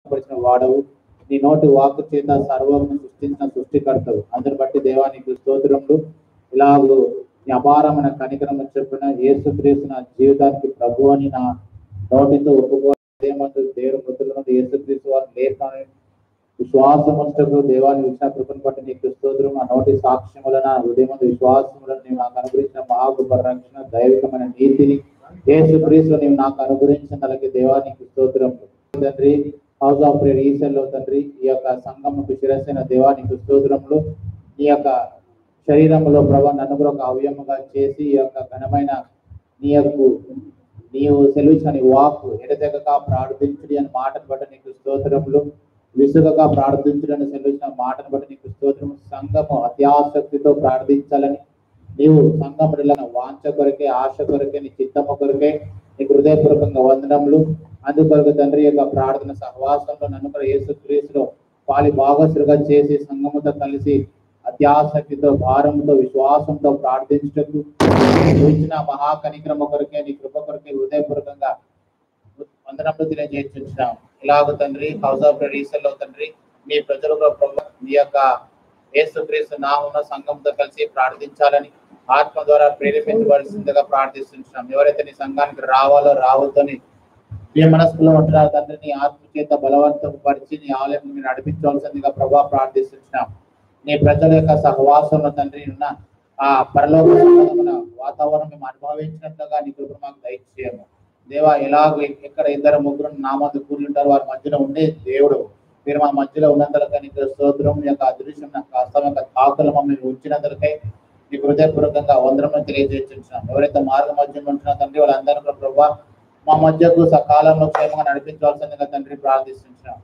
పరిచిన వాడవు నీ నోటి వాక్కు చేత సర్వమును సృష్టించిన సృష్టికర్తవు అందరు బట్టి దేవానికి స్తోత్రములు ఇలాగూ నీ అపారమైన కనికరం చెప్పిన యేసుక్రీస్తు నా జీవితానికి ప్రభు అని నా నోటితో ఒప్పుకోమంటూ దేవుడు మృతులను యేసుక్రీస్తు వారిని లేపాలని విశ్వాసములకు దేవాన్ని ఇచ్చిన కృపను బట్టి నీకు స్తోత్రం నా నోటి సాక్ష్యములను హృదయం విశ్వాసములను నీవు నాకు అనుగ్రహించిన మహాగొప్ప రక్షణ దైవికమైన నీతిని యేసుక్రీస్తు నీవు నాకు అనుగ్రహించిన తలకి దేవానికి స్తోత్రం తండ్రి హౌస్ ఆఫ్ ప్రేయర్ ఈసెల్లో తండ్రి ఈ యొక్క సంఘముకు శిరస్సైన దేవానికి స్తోత్రములు ఈ యొక్క శరీరంలో ప్రభా నన్ను కూడా ఒక అవయముగా చేసి ఈ యొక్క ఘనమైన నీ యొక్క నీవు సెలవిచ్చిన నీ వాక్ ఎడతెగక ప్రార్థించుడి అని మాటను బట్టి నీకు స్తోత్రములు విసుగగా ప్రార్థించుడని సెలవిచ్చిన మాటను బట్టి నీకు స్తోత్రము సంఘము అత్యాసక్తితో ప్రార్థించాలని నీవు సంఘముడిలో వాంఛ కొరకే ఆశ కొరకే నీ చిత్తము కొరకే నీకు హృదయపూర్వకంగా వందనములు అందుకొరకు తండ్రి యొక్క ప్రార్థన సహవాసంలో నన్ను కూడా యేసుక్రీస్తులో పాలి భాగస్సులుగా చేసి సంఘముతో కలిసి అత్యాసక్తితో భారంతో విశ్వాసంతో ప్రార్థించటకు నువ్వు ఇచ్చిన మహాకనిక్రమ కొరకే నీ కృప కొరకే హృదయపూర్వకంగా వందనములు తెలియజేస్తున్నాం ఇలాగ తండ్రి హౌస్ ఆఫ్ లో తండ్రి మీ ప్రజలకు ప్రభు మీ యొక్క యేసుక్రీస్తు నామమున సంఘంతో కలిసి ప్రార్థించాలని ఆత్మ ద్వారా ప్రేరేపించవలసిందిగా ప్రార్థిస్తున్నాం ఎవరైతే నీ సంఘానికి రావాలో రావద్దని మీ మనస్సులో ఉంటున్నారు తండ్రి నీ ఆత్మ చేత బలవంతం పరిచి నీ ఆలయం మీరు నడిపించవలసిందిగా ప్రభా ప్రార్థిస్తున్నాం నీ ప్రజల యొక్క సహవాసంలో తండ్రి ఉన్న ఆ పరలోక సంబంధమైన వాతావరణం మేము అనుభవించినట్లుగా నీ కృప మాకు దయచేయము దేవా ఎలాగో ఎక్కడ ఇద్దరు ముగ్గురు నా మంది కూడి ఉంటారు వారి మధ్యలో ఉండే దేవుడు మీరు మా మధ్యలో ఉన్నందులకై నీకు స్తోత్రం మీ యొక్క అదృశ్యం యొక్క హస్తం యొక్క తాకులు మమ్మల్ని ఉంచినందులకై నీకు హృదయపూర్వకంగా వందరం తెలియజేస్తున్నాం ఎవరైతే మార్గ మధ్యలో ఉంటున్నా తండ్రి వాళ్ళందరూ కూడా ప్రభా మా మధ్యకు సకాలంలో క్షేమంగా నడిపించవలసిందిగా తండ్రి ప్రార్థిస్తున్నాం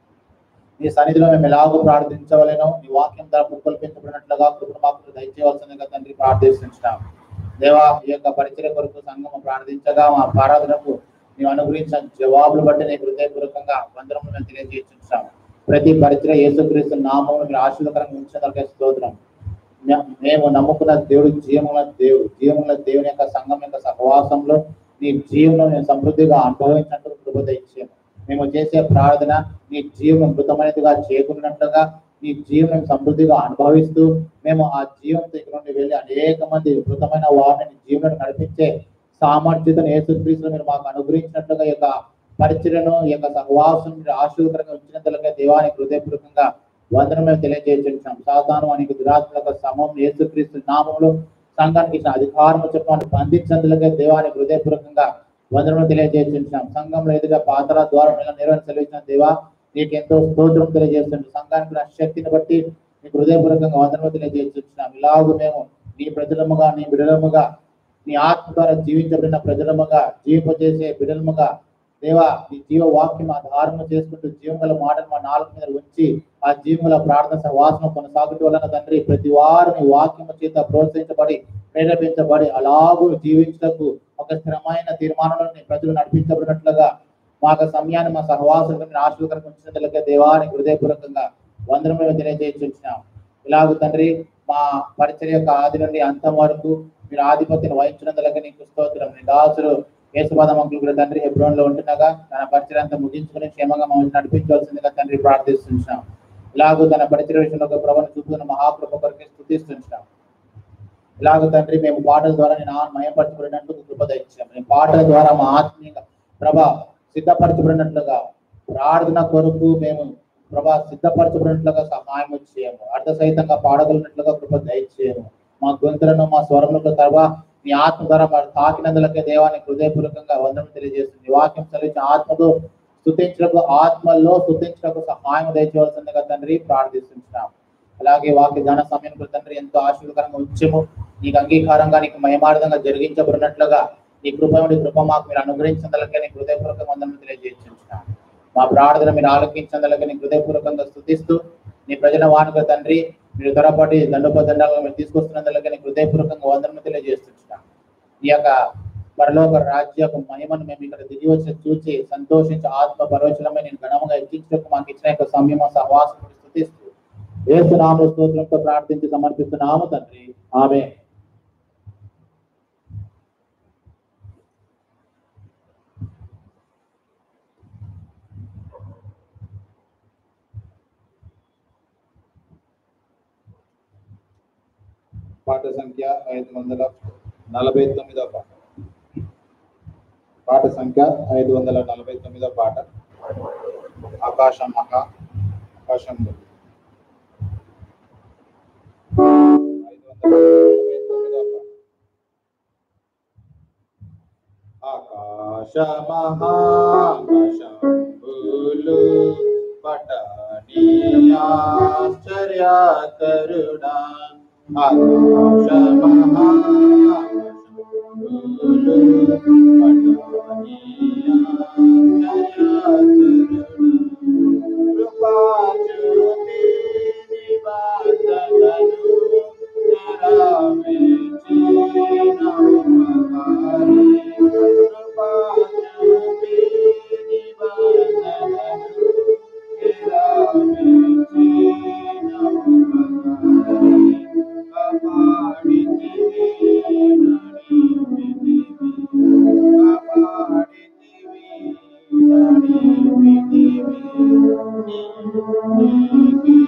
నీ సన్నిధిలో మేము ఎలాగో ప్రార్థించవలేను నీ వాక్యం ద్వారా పుక్కల్పించబడినట్లుగా కృపను మాకు దయచేయవలసిందిగా తండ్రి ప్రార్థిస్తున్నాం దేవా ఈ యొక్క పరిచయ కొరకు సంఘము ప్రార్థించగా మా ఆరాధనకు నీవు అనుగ్రహించిన జవాబులు బట్టి నీ హృదయపూర్వకంగా వందరము మేము తెలియజేస్తున్నాం ప్రతి పరిచయ యేసుక్రీస్తు నామం మీరు ఆశీర్వకరంగా ఉంచినందుకే స్తోత్రం మే- మేము నమ్ముకున్న దేవుడు జీవముల దేవుడు జీవముల దేవుని యొక్క సంఘం యొక్క సహవాసంలో నీ జీవనం మేము సమృద్ధిగా అనుభవించినట్టు కృప దయచేయము మేము చేసే ప్రార్థన నీ జీవనం మృతమైనదిగా చేకున్నట్లుగా నీ జీవనం సమృద్ధిగా అనుభవిస్తూ మేము ఆ జీవంతో ఇక్కడ నుండి వెళ్ళి అనేక మంది మృతమైన వారిని జీవనం నడిపించే సామర్థ్యతను యేసుక్రీస్తు మీరు మాకు అనుగ్రహించినట్లుగా ఈ యొక్క పరిచయను ఈ యొక్క సహవాసం మీరు ఆశీర్వకరంగా ఉంచినందులకే దేవానికి హృదయపూర్వకంగా వందనం మేము తెలియజేస్తున్నాం సాతాను అనేక దురాత్మక సమం యేసుక్రీస్తు నామంలో సంఘానికి ఇచ్చిన అధికారం చెప్పడానికి బంధించినందులకే దేవానికి హృదయపూర్వకంగా వందనం తెలియజేస్తున్నాం సంఘంలో ఎదుగా పాత్ర ద్వారా నిర్వహణ సెలవించిన దేవా నీకు ఎంతో స్తోత్రం తెలియజేస్తున్నాం సంఘానికి ఉన్న శక్తిని బట్టి నీకు హృదయపూర్వకంగా వందనం తెలియజేస్తున్నాం ఇలాగూ మేము నీ ప్రజలముగా నీ బిడలముగా నీ ఆత్మ ద్వారా జీవించబడిన ప్రజలముగా జీవింపజేసే బిడలముగా దేవా నీ జీవ వాక్యం ఆధారము చేసుకుంటూ జీవగల మాటలు మా నాలుగు మీద ఉంచి ఆ జీవముల ప్రార్థన సహవాసన కొనసాగుతూ వలన తండ్రి ప్రతి వారు నీ వాక్యము చేత ప్రోత్సహించబడి ప్రేరేపించబడి అలాగూ జీవించటకు ఒక స్థిరమైన తీర్మానంలో నీ ప్రజలు నడిపించబడినట్లుగా మా యొక్క సమయాన్ని మా సహవాసులను ఆశీర్వకరంగా ఉంచినందుకే దేవానికి హృదయపూర్వకంగా వందనం మేము తెలియజేస్తున్నాం ఇలాగ తండ్రి మా పరిచయ యొక్క ఆది నుండి అంతం వరకు మీరు ఆధిపత్యం వహించినందులకే నీకు స్తోత్రం నీ దాసులు యేసుపాద మంకులు కూడా తండ్రి హెబ్రోన్ లో ఉంటుండగా తన పరిచయం అంతా ముగించుకుని క్షేమంగా మమ్మల్ని నడిపించవలసిందిగా తండ్రి ప్రార్థిస్తున్నాం ఇలాగూ తన పరిచయ విషయంలో ఒక ప్రభను చూపుతున్న మహాప్రభ కొరకే స్థుతిస్తున్నాం ఇలాగ తండ్రి మేము పాటల ద్వారా నేను మయపరచబడినట్లు కృప దయచాం మేము పాటల ద్వారా మా ఆత్మీయ ప్రభ సిద్ధపరచబడినట్లుగా ప్రార్థన కొరకు మేము ప్రభా సిద్ధపరచబడినట్లుగా సహాయం చేయము అర్థ సహితంగా పాడగలిగినట్లుగా కృప దయచేయము మా గొంతులను మా స్వరములకు తర్వా మీ ఆత్మ ద్వారా మరి తాకినందులకే దేవానికి హృదయపూర్వకంగా వందనం తెలియజేస్తుంది ఈ వాక్యం చదివించిన ఆత్మతో స్థుతించడానికి ఆత్మల్లో స్థుతించడానికి సహాయం దయచేయవలసిందిగా తండ్రి ప్రార్థిస్తున్నాం అలాగే వాక్య ధ్యాన సమయంలో తండ్రి ఎంతో ఆశీర్వకరంగా ఉంచము నీకు అంగీకారంగా నీకు మయమార్థంగా జరిగించబడినట్లుగా నీ కృప నుండి కృప మాకు మీరు అనుగ్రహించినందులకే నీకు హృదయపూర్వక వందనం తెలియజేస్తున్నాం మా ప్రార్థన మీరు ఆలోకించినందులకే నీకు హృదయపూర్వకంగా స్థుతిస్తూ నీ ప్రజల వానుక తండ్రి మీరు త్వరపాటి దండోపదండాలను మీరు తీసుకొస్తున్నందులకే నీకు హృదయపూర్వకంగా వందనం తెలియజేస్తున్నాం ఈ యొక్క పరలోక రాజ్యపు మహిమను మేము ఇక్కడ దిగి వచ్చి చూచి సంతోషించి ఆత్మ పరోచలమై నేను ఘనముగా ఎక్కించడానికి మాకు ఇచ్చిన యొక్క సమయం సహవాసం స్థుతిస్తూ ఏసునామ స్తోత్రంతో ప్రార్థించి సమర్పిస్తున్నాము తండ్రి ఆమె పాట సంఖ్య ఐదు వందల నలభై తొమ్మిదో పాట పాట సంఖ్య ఐదు వందల నలభై తొమ్మిదో పాట ఆకాశం మహా ఆకాశం ఐదు వందల నలభై తొమ్మిదో పాట ఆకాశ మహాకాశంబులు పటని ఆశ్చర్యకరుడా ఆకాశ మహాకాశంబులు పటని ఆశ్చర్యకరుడా కృపా చూపి నివాసగను నెరవేర్చి నమ్మకారి కృపా చూపి నివాసగను నెరవేర్చి నమ్మకారి కాపాడితివి నడిపితివి కాపాడితివి నడిపితివి నీకే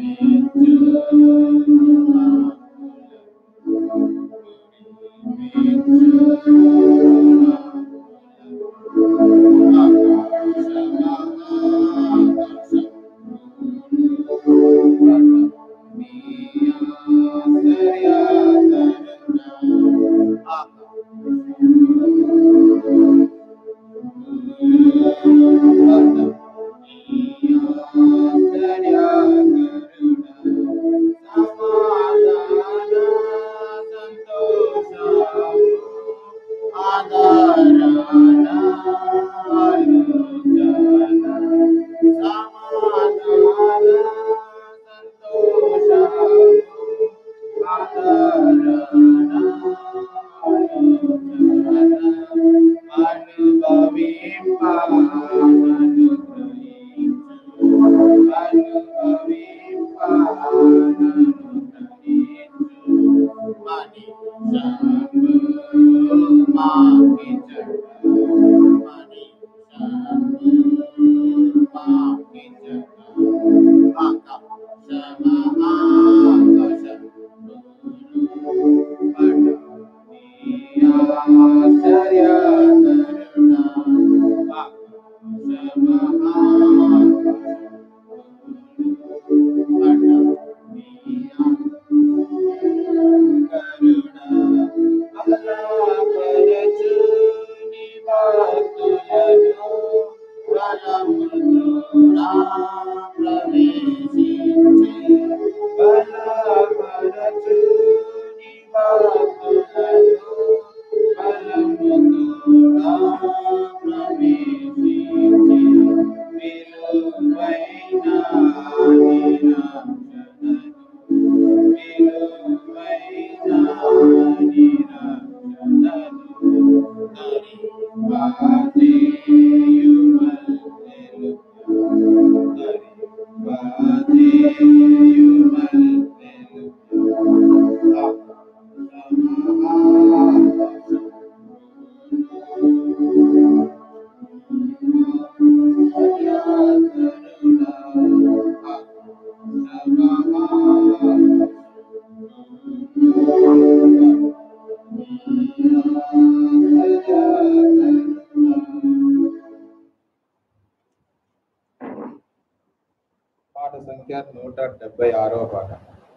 పాట సంఖ్య నూట డెబ్బై ఆరవ పాట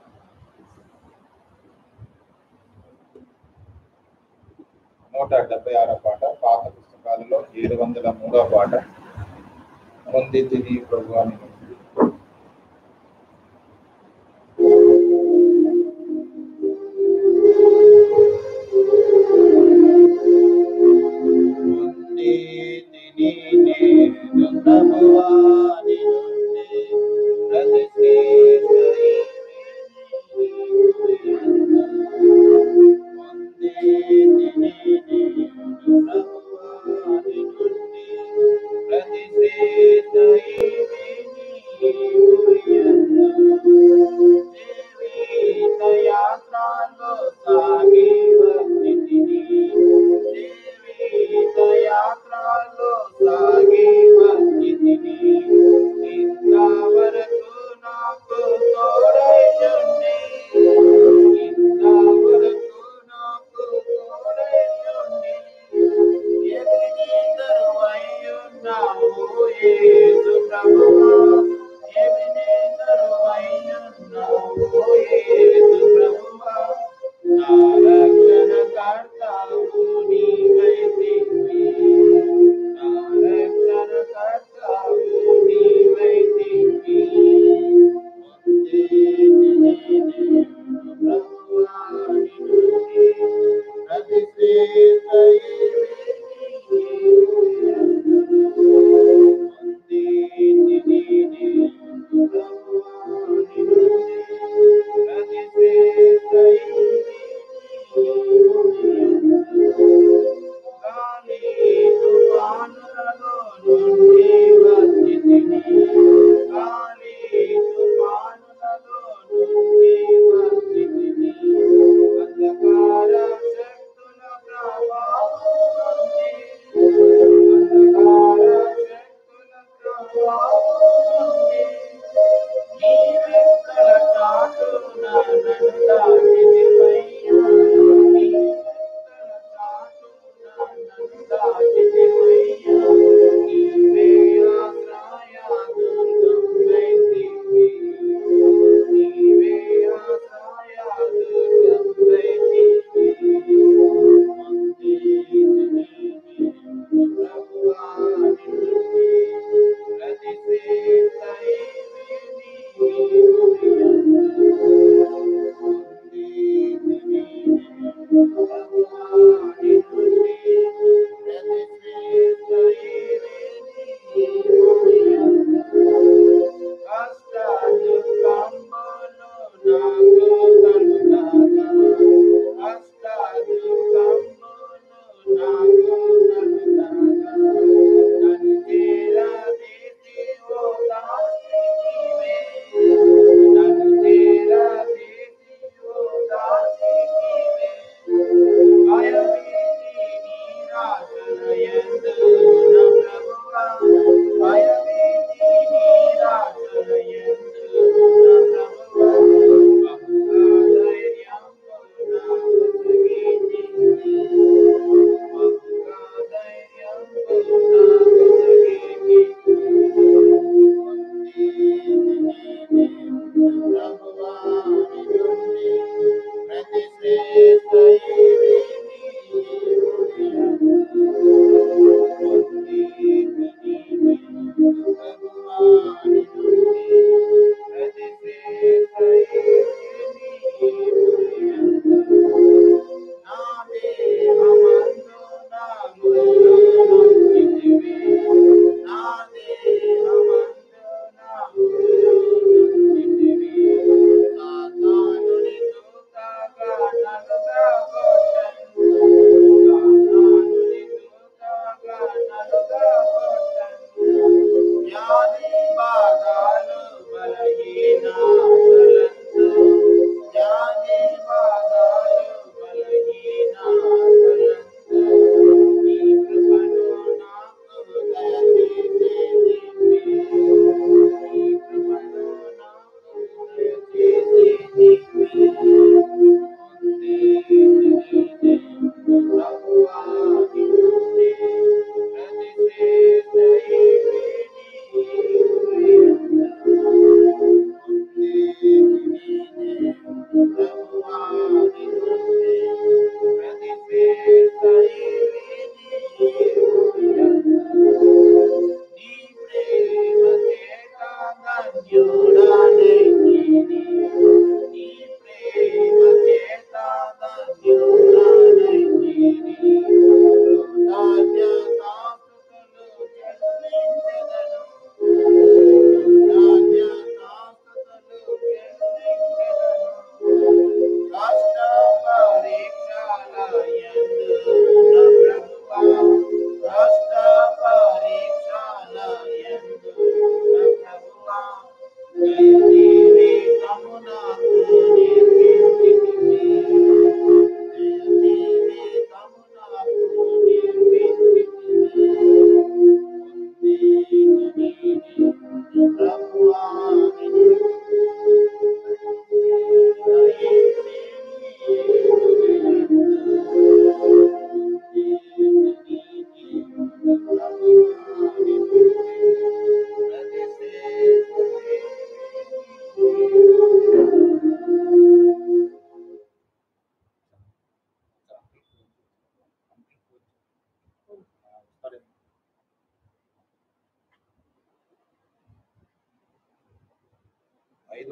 నూట డెబ్బై ఆరో పాట పాత పుస్తకాలలో ఏడు వందల మూడవ పాట పొంది తిని ప్రభు అని పొంది తిని నేను ప్రభువాని నుండి ప్రతిష్ఠితుడై పొంది తిని నేను ప్రభువాని నుండి ప్రతిష్ఠితుడై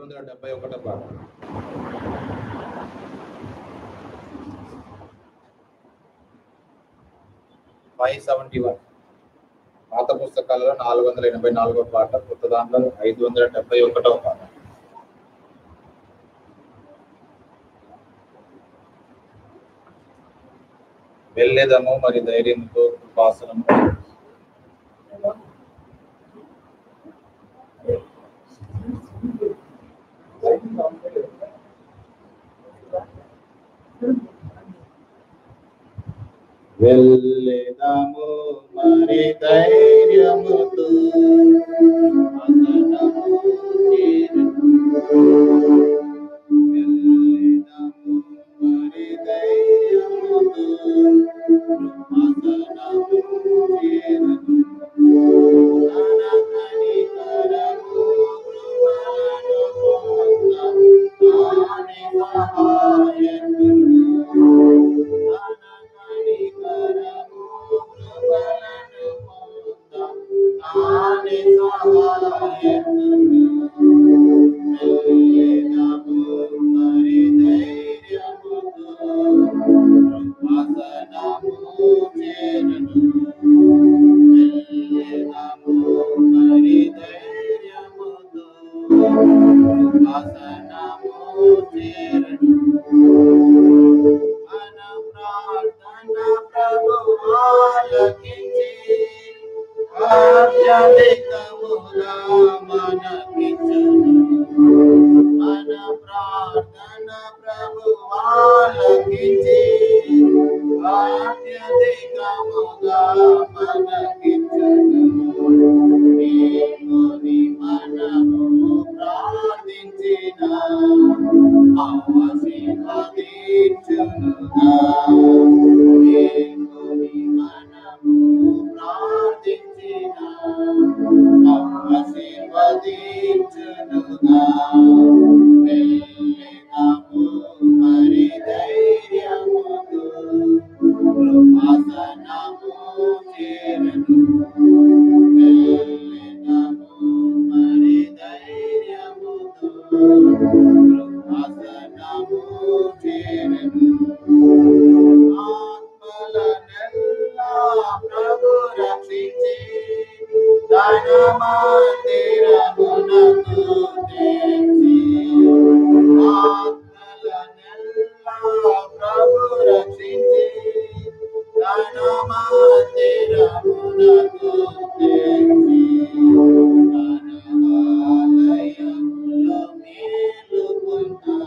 వందల డెబ్బై ఒకటో పాట ఫైవ్ సెవెంటీ వన్ పాత పుస్తకాలలో నాలుగు వందల ఎనభై నాలుగో పాట కొత్త దాంట్లో ఐదు వందల డెబ్బై ఒకటో పాట వెళ్ళేదము మరి ధైర్యంతో కృపాసనము వెళ్ళేదాము మరి ధైర్యముతో వసనము చేరును. వెళ్ళేదాము మరి ధైర్యముతో వసనము చేరును. తన కనికరము కృపలను పొంద తానే సహాయకుడు. మన ప్రార్థన ప్రభువాలకించి అత్యధికముగా మనకిచ్చును మన ప్రార్థన ప్రభువాలకించి అత్యధికముగా మనకిచ్చును నీకుని మనము ప్రార్థించిన ఆశీర్వదించునుగా నీకుని మనము ప్రార్థించిన ఆశీర్వదించునుగా వెళ్ళినాము మరి ధైర్యముతో కృపాసనము చేరను వెళ్ళినాము మరి ధైర్యముతో కృపాసనము చేరను ఆత్మలనెల్లా ప్రభు రక్షించి తన మందిరమునకు తెచ్చి ఆత్మలనెల్లా ప్రభు రక్షించి తన మందిరమునకు తెచ్చి తన ఆలయములో మేలుకొన్నా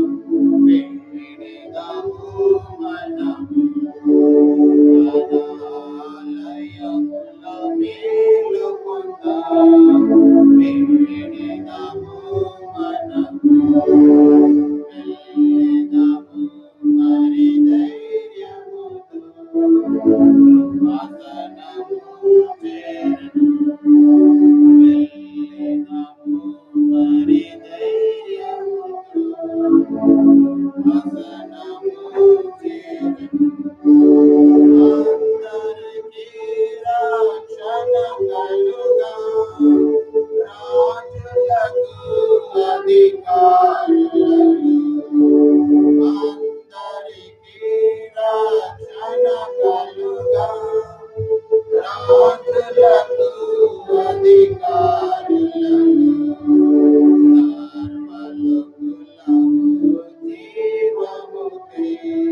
వెండిగాము మనము తన ఆలయములో మేలుకొన్నా వెండిగాము మనము వెళ్ళెదము మరి ధైర్యముతో కృపాసనము చేరును వెళ్ళెదము మరి ధైర్యముతో కృపాసనము చేరును అందరికీ రక్షణ కలుగా రాజులకు అధికారులను అందరికీ రక్షణ కలుగా రాజులకు అధికారులను సర్వలోకులకు జీవముకై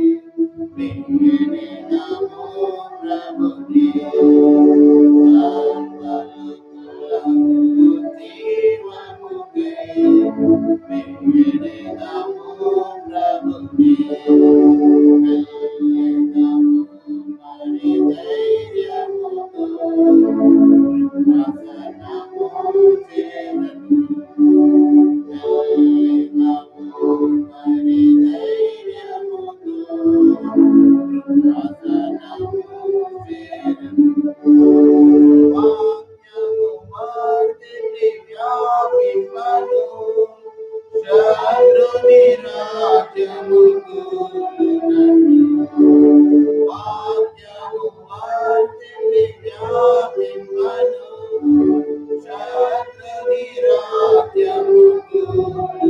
వేడినము ప్రభుని సర్వలోకులకు జీవముకై వేడినము ప్రభుని వెళ్ళెదము మరి ధైర్యముతో వసనము చేరను వెళ్ళెదము మరి ధైర్యముతో వసనము చేరను వాక్యము వార్తిని వ్యాపింపను శత్రుని రాజ్యము కూలునను వాక్యము వార్తిని వ్యాపింపను శత్రుని రాజ్యము కూలునను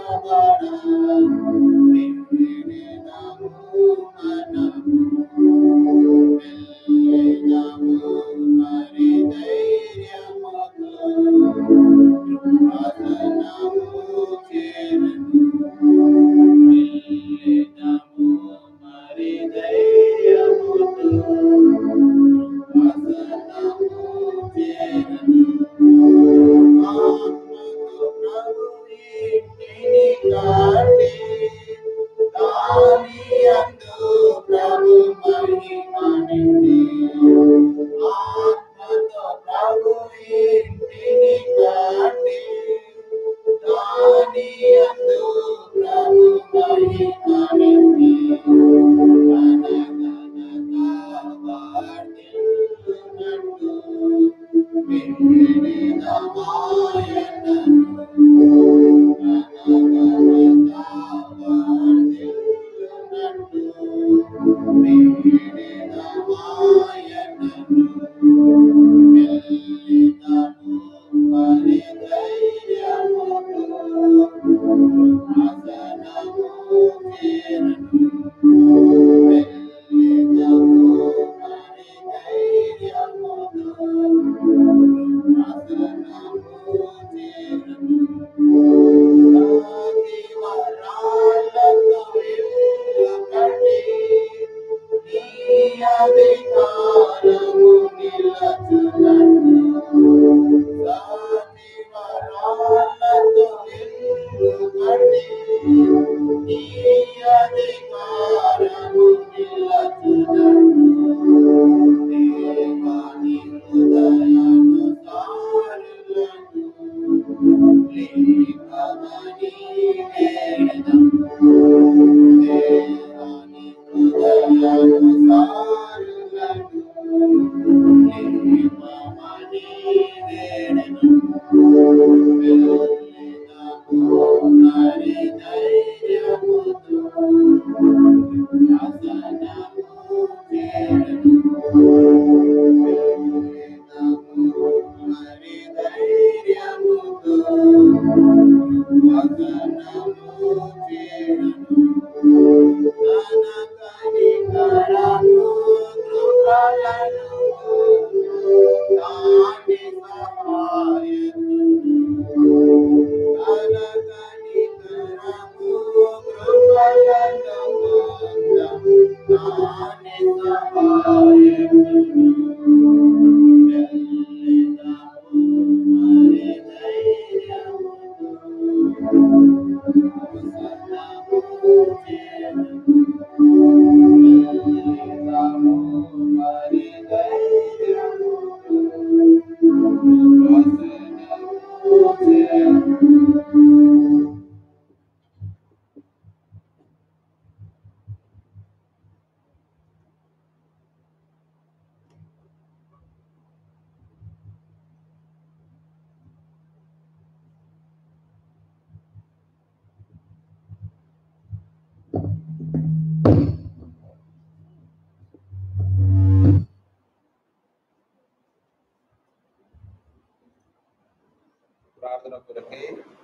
ప్రార్థన కొరకై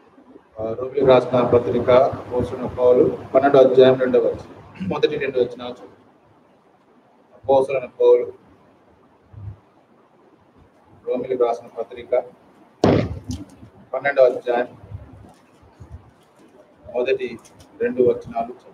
ఆ, రోమిలకు రాసిన పత్రిక పోసిన పౌలు పన్నెండు అధ్యాయం రెండవ వచనం. మొదటి రెండు వచ్చిన పోసలైన పౌలు రోమిలకు రాసిన పత్రిక పన్నెండవ అధ్యాయం మొదటి రెండు వచనాలు చదువు.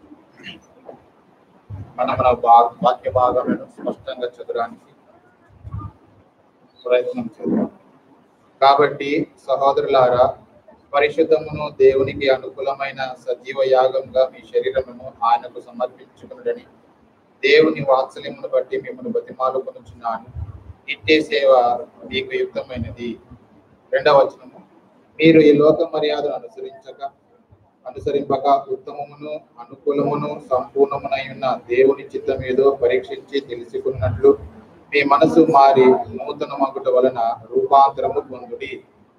మనం మన భా- వాక్య భాగములను స్పష్టంగా చదవడానికి ప్రయత్నం చేద్దాం కాబట్టి సహోదరులారా పరిశుద్ధమును దేవునికి అనుకూలమైన సజీవ యాగంగా మీ శరీరమును ఆయనకు సమర్పించుకునుడని దేవుని వాత్సల్యమును బట్టి మిమ్మల్ని బతిమాలుకొనుచున్నాను ఇట్టే సేవ మీకు యుక్తమైనది రెండవ వచనము మీరు ఈ లోక మర్యాదను అనుసరించక అనుసరింపక ఉత్తమమును అనుకూలమును సంపూర్ణమునై ఉన్న దేవుని చిత్తం ఏదో పరీక్షించి తెలుసుకున్నట్లు మీ మనసు మారి నూతన మగుట వలన రూపాంతరము పొందుడి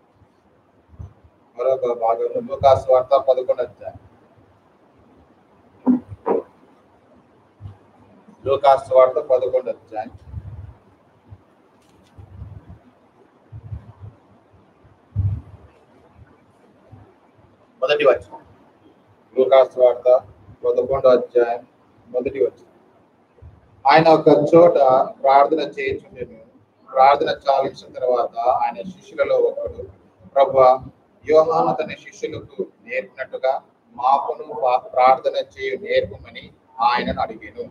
మరొక భాగం లూకాసు వార్త పదకొండు అధ్యాయం లూకాసు వార్త పదకొండు అధ్యాయం మొదటి మొదటి వచ్చిన లూకాస్ వార్త పదకొండో అధ్యాయం మొదటి వచ్చిన ఆయన ఒక చోట ప్రార్థన చేయించుండెను ప్రార్థన చాలించిన తర్వాత ఆయన శిష్యులలో ఒకడు ప్రభు యోహాను తన శిష్యులకు నేర్పినట్టుగా మాకును పా- ప్రార్థన చేయు నేర్పమని ఆయనను అడిగాను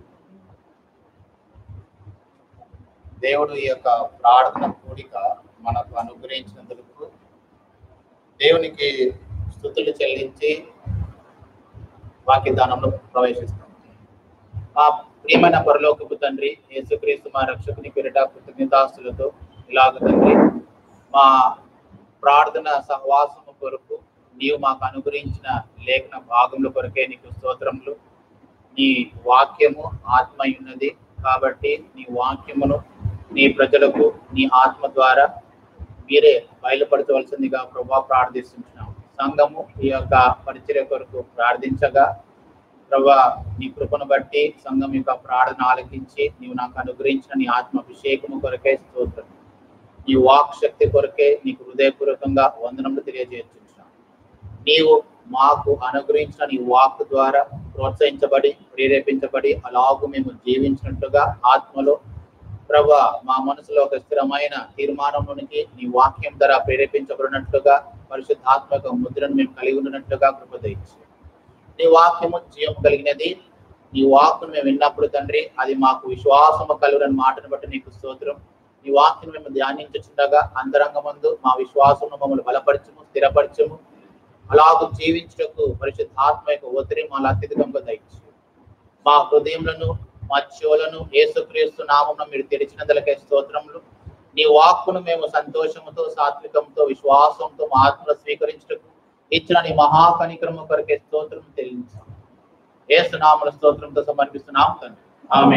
దేవుడు ఈ యొక్క ప్రార్థన కూడిక మనకు అనుగ్రహించినందుకు దేవునికి స్థుతులు చెల్లించి వాక్యదానంలో ప్రవేశిస్తాం మా ప్రియమైన పరలోకపు తండ్రి యేసుక్రీస్తు మా రక్షకుని పేరిట కృతజ్ఞతాస్తులతో ఇలాగ తండ్రి మా ప్రార్థన సహవాసము కొరకు నీవు మాకు అనుగ్రహించిన లేఖన భాగముల కొరకే నీకు స్తోత్రములు నీ వాక్యము ఆత్మ ఉన్నది కాబట్టి నీ వాక్యమును నీ ప్రజలకు నీ ఆత్మ ద్వారా మీరే బయలుపరచవలసిందిగా ప్రభా ప్రార్థిస్తున్నాం సంఘము ఈ యొక్క పరిచర్య కొరకు ప్రార్థించగా ప్రభా నీ కృపను బట్టి సంఘం యొక్క ప్రార్థన ఆలకించి నీవు నాకు అనుగ్రహించిన నీ ఆత్మ అభిషేకము కొరకే స్తోత్రం నీ వాక్ శక్తి కొరకే నీకు హృదయపూర్వకంగా వందనములు తెలియజేస్తున్నాం నీవు మాకు అనుగ్రహించిన నీ వాక్ ద్వారా ప్రోత్సహించబడి ప్రేరేపించబడి అలాగూ మేము జీవించినట్లుగా ఆత్మలో ప్రభా మా మనసులో ఒక స్థిరమైన తీర్మానంలోనికి నీ వాక్యం ద్వారా ప్రేరేపించబడినట్లుగా పరిశుద్ధాత్మక ముద్రను మేము కలిగి ఉన్నట్లుగా కృప దయచేయండి. నీ వాక్యము జీవం కలిగినది నీ వాక్కును మేము విన్నప్పుడు తండ్రి అది మాకు విశ్వాసము కలుగునని మాటను బట్టి నీకు స్తోత్రం నీ వాక్యం మేము ధ్యానించుచుండగా అంతరంగమందు మా విశ్వాసమును మమ్మల్ని బలపరచము స్థిరపరచము అలాగూ జీవించుటకు పరిశుద్ధాత్మ యొక్క ఒత్తిడి మాలో అత్యధికంగా దయచు మా హృదయములను మా చెవులను యేసుక్రీస్తు నామమున మీరు తెరిచినందులకే స్తోత్రములు నీ వాక్కును మేము సంతోషముతో సాత్వికంతో విశ్వాసంతో మా ఆత్మలో స్వీకరించుటకు ఇచ్చిన నీ మహాకనిక్రమ కొరకే స్తోత్రం చెల్లించాం యేసు నామల స్తోత్రంతో సమర్పిస్తున్నాం తండ్రి ఆమె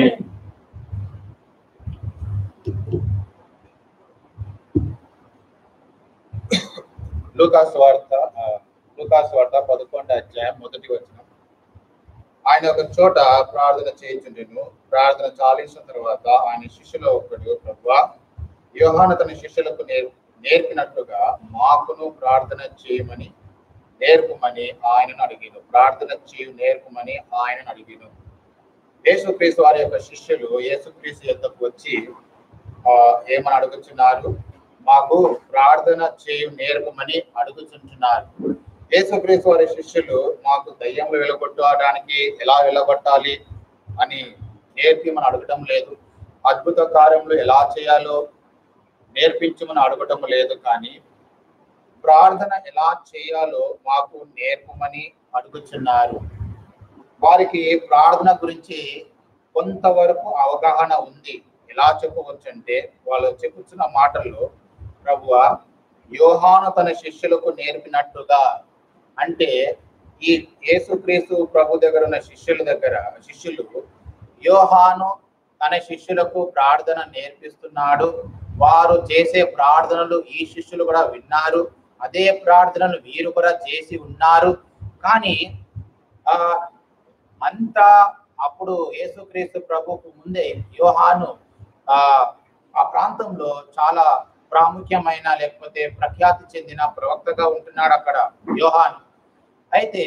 లూకాస్ వార్త ఆ, లూకాస్ వార్త పదకొండు అధ్యాయం మొదటి వచ్చిన ఆయన ఒక చోట ప్రార్థన చేయించుండెను ప్రార్థన చాలించిన తర్వాత ఆయన శిష్యులో ఒకడు ప్రభు యోహాను తన శిష్యులకు నేర్ నేర్పినట్లుగా మాకును ప్రార్థన చేయమని నేర్పమని ఆయనను అడిగాను ప్రార్థన చేయు నేర్పమని ఆయనను అడిగాను యేసుక్రీస్తు వారి యొక్క శిష్యులు యేసుక్రీస్తు యొద్దకు వచ్చి ఆ, ఏమని అడుగుతున్నారు మాకు ప్రార్థన చేయు నేర్పమని అడుగుచుంటున్నారు యేసుక్రీస్తు వారి శిష్యులు మాకు దయ్యములు వెలగొట్టడానికి ఎలా వెలగొట్టాలి అని నేర్పిమని అడగటం లేదు అద్భుత కార్యములు ఎలా చేయాలో నేర్పించమని అడగటం లేదు కానీ ప్రార్థన ఎలా చేయాలో మాకు నేర్పమని అడుగుచున్నారు వారికి ప్రార్థన గురించి కొంతవరకు అవగాహన ఉంది ఎలా చెప్పవచ్చు అంటే వాళ్ళు చెప్పుతున్న మాటల్లో ప్రభువ యోహాను తన శిష్యులకు నేర్పినట్టుగా అంటే ఈ యేసుక్రీస్తు ప్రభు దగ్గర ఉన్న శిష్యుల దగ్గర శిష్యులు యోహాను తన శిష్యులకు ప్రార్థన నేర్పిస్తున్నాడు వారు చేసే ప్రార్థనలు ఈ శిష్యులు కూడా విన్నారు అదే ప్రార్థనలు వీరు కూడా చేసి ఉన్నారు కానీ ఆ అంతా అప్పుడు యేసుక్రీస్తు ప్రభుకు ముందే యోహాను ఆ ఆ ప్రాంతంలో చాలా ప్రాముఖ్యమైన లేకపోతే ప్రఖ్యాతి చెందిన ప్రవక్తగా ఉంటున్నాడు అక్కడ యోహాను అయితే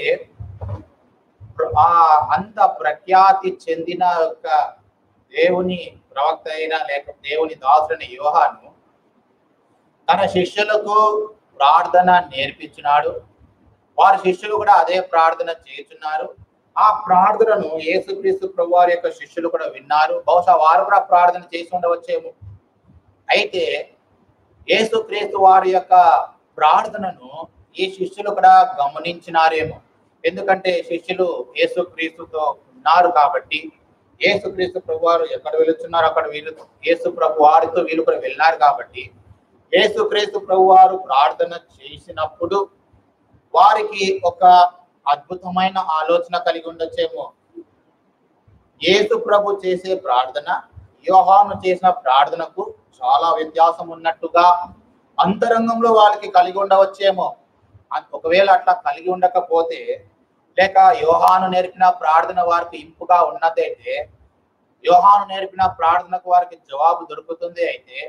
ఆ అంత ప్రఖ్యాతి చెందిన యొక్క దేవుని ప్రవక్త అయిన లేక దేవుని దాసుడైన యోహాను తన శిష్యులకు ప్రార్థన నేర్పించినాడు వారి శిష్యులు కూడా అదే ప్రార్థన చేస్తున్నారు ఆ ప్రార్థనను యేసుక్రీస్తు ప్రభు వారి యొక్క శిష్యులు కూడా విన్నారు బహుశా వారు కూడా ప్రార్థన చేసి ఉండవచ్చేమో అయితే యేసుక్రీస్తు వారి యొక్క ప్రార్థనను ఈ శిష్యులు కూడా గమనించినారేమో ఎందుకంటే శిష్యులు యేసుక్రీస్తుతో ఉన్నారు కాబట్టి యేసుక్రీస్తు ప్రభు వారు ఎక్కడ వెళుతున్నారు అక్కడ వీళ్ళు యేసు ప్రభు వారితో వీళ్ళు కూడా వెళ్ళారు కాబట్టి యేసుక్రీస్తు ప్రభు వారు ప్రార్థన చేసినప్పుడు వారికి ఒక అద్భుతమైన ఆలోచన కలిగి ఉండొచ్చేమో యేసు ప్రభు చేసే ప్రార్థన యోహాను చేసిన ప్రార్థనకు చాలా వ్యత్యాసం ఉన్నట్టుగా అంతరంగంలో వాళ్ళకి కలిగి ఉండవచ్చేమో అ- ఒకవేళ అట్లా కలిగి ఉండకపోతే లేక యోహాను నేర్పిన ప్రార్థన వారికి ఇంపుగా ఉన్నదైతే యోహాను నేర్పిన ప్రార్థనకు వారికి జవాబు దొరుకుతుంది అయితే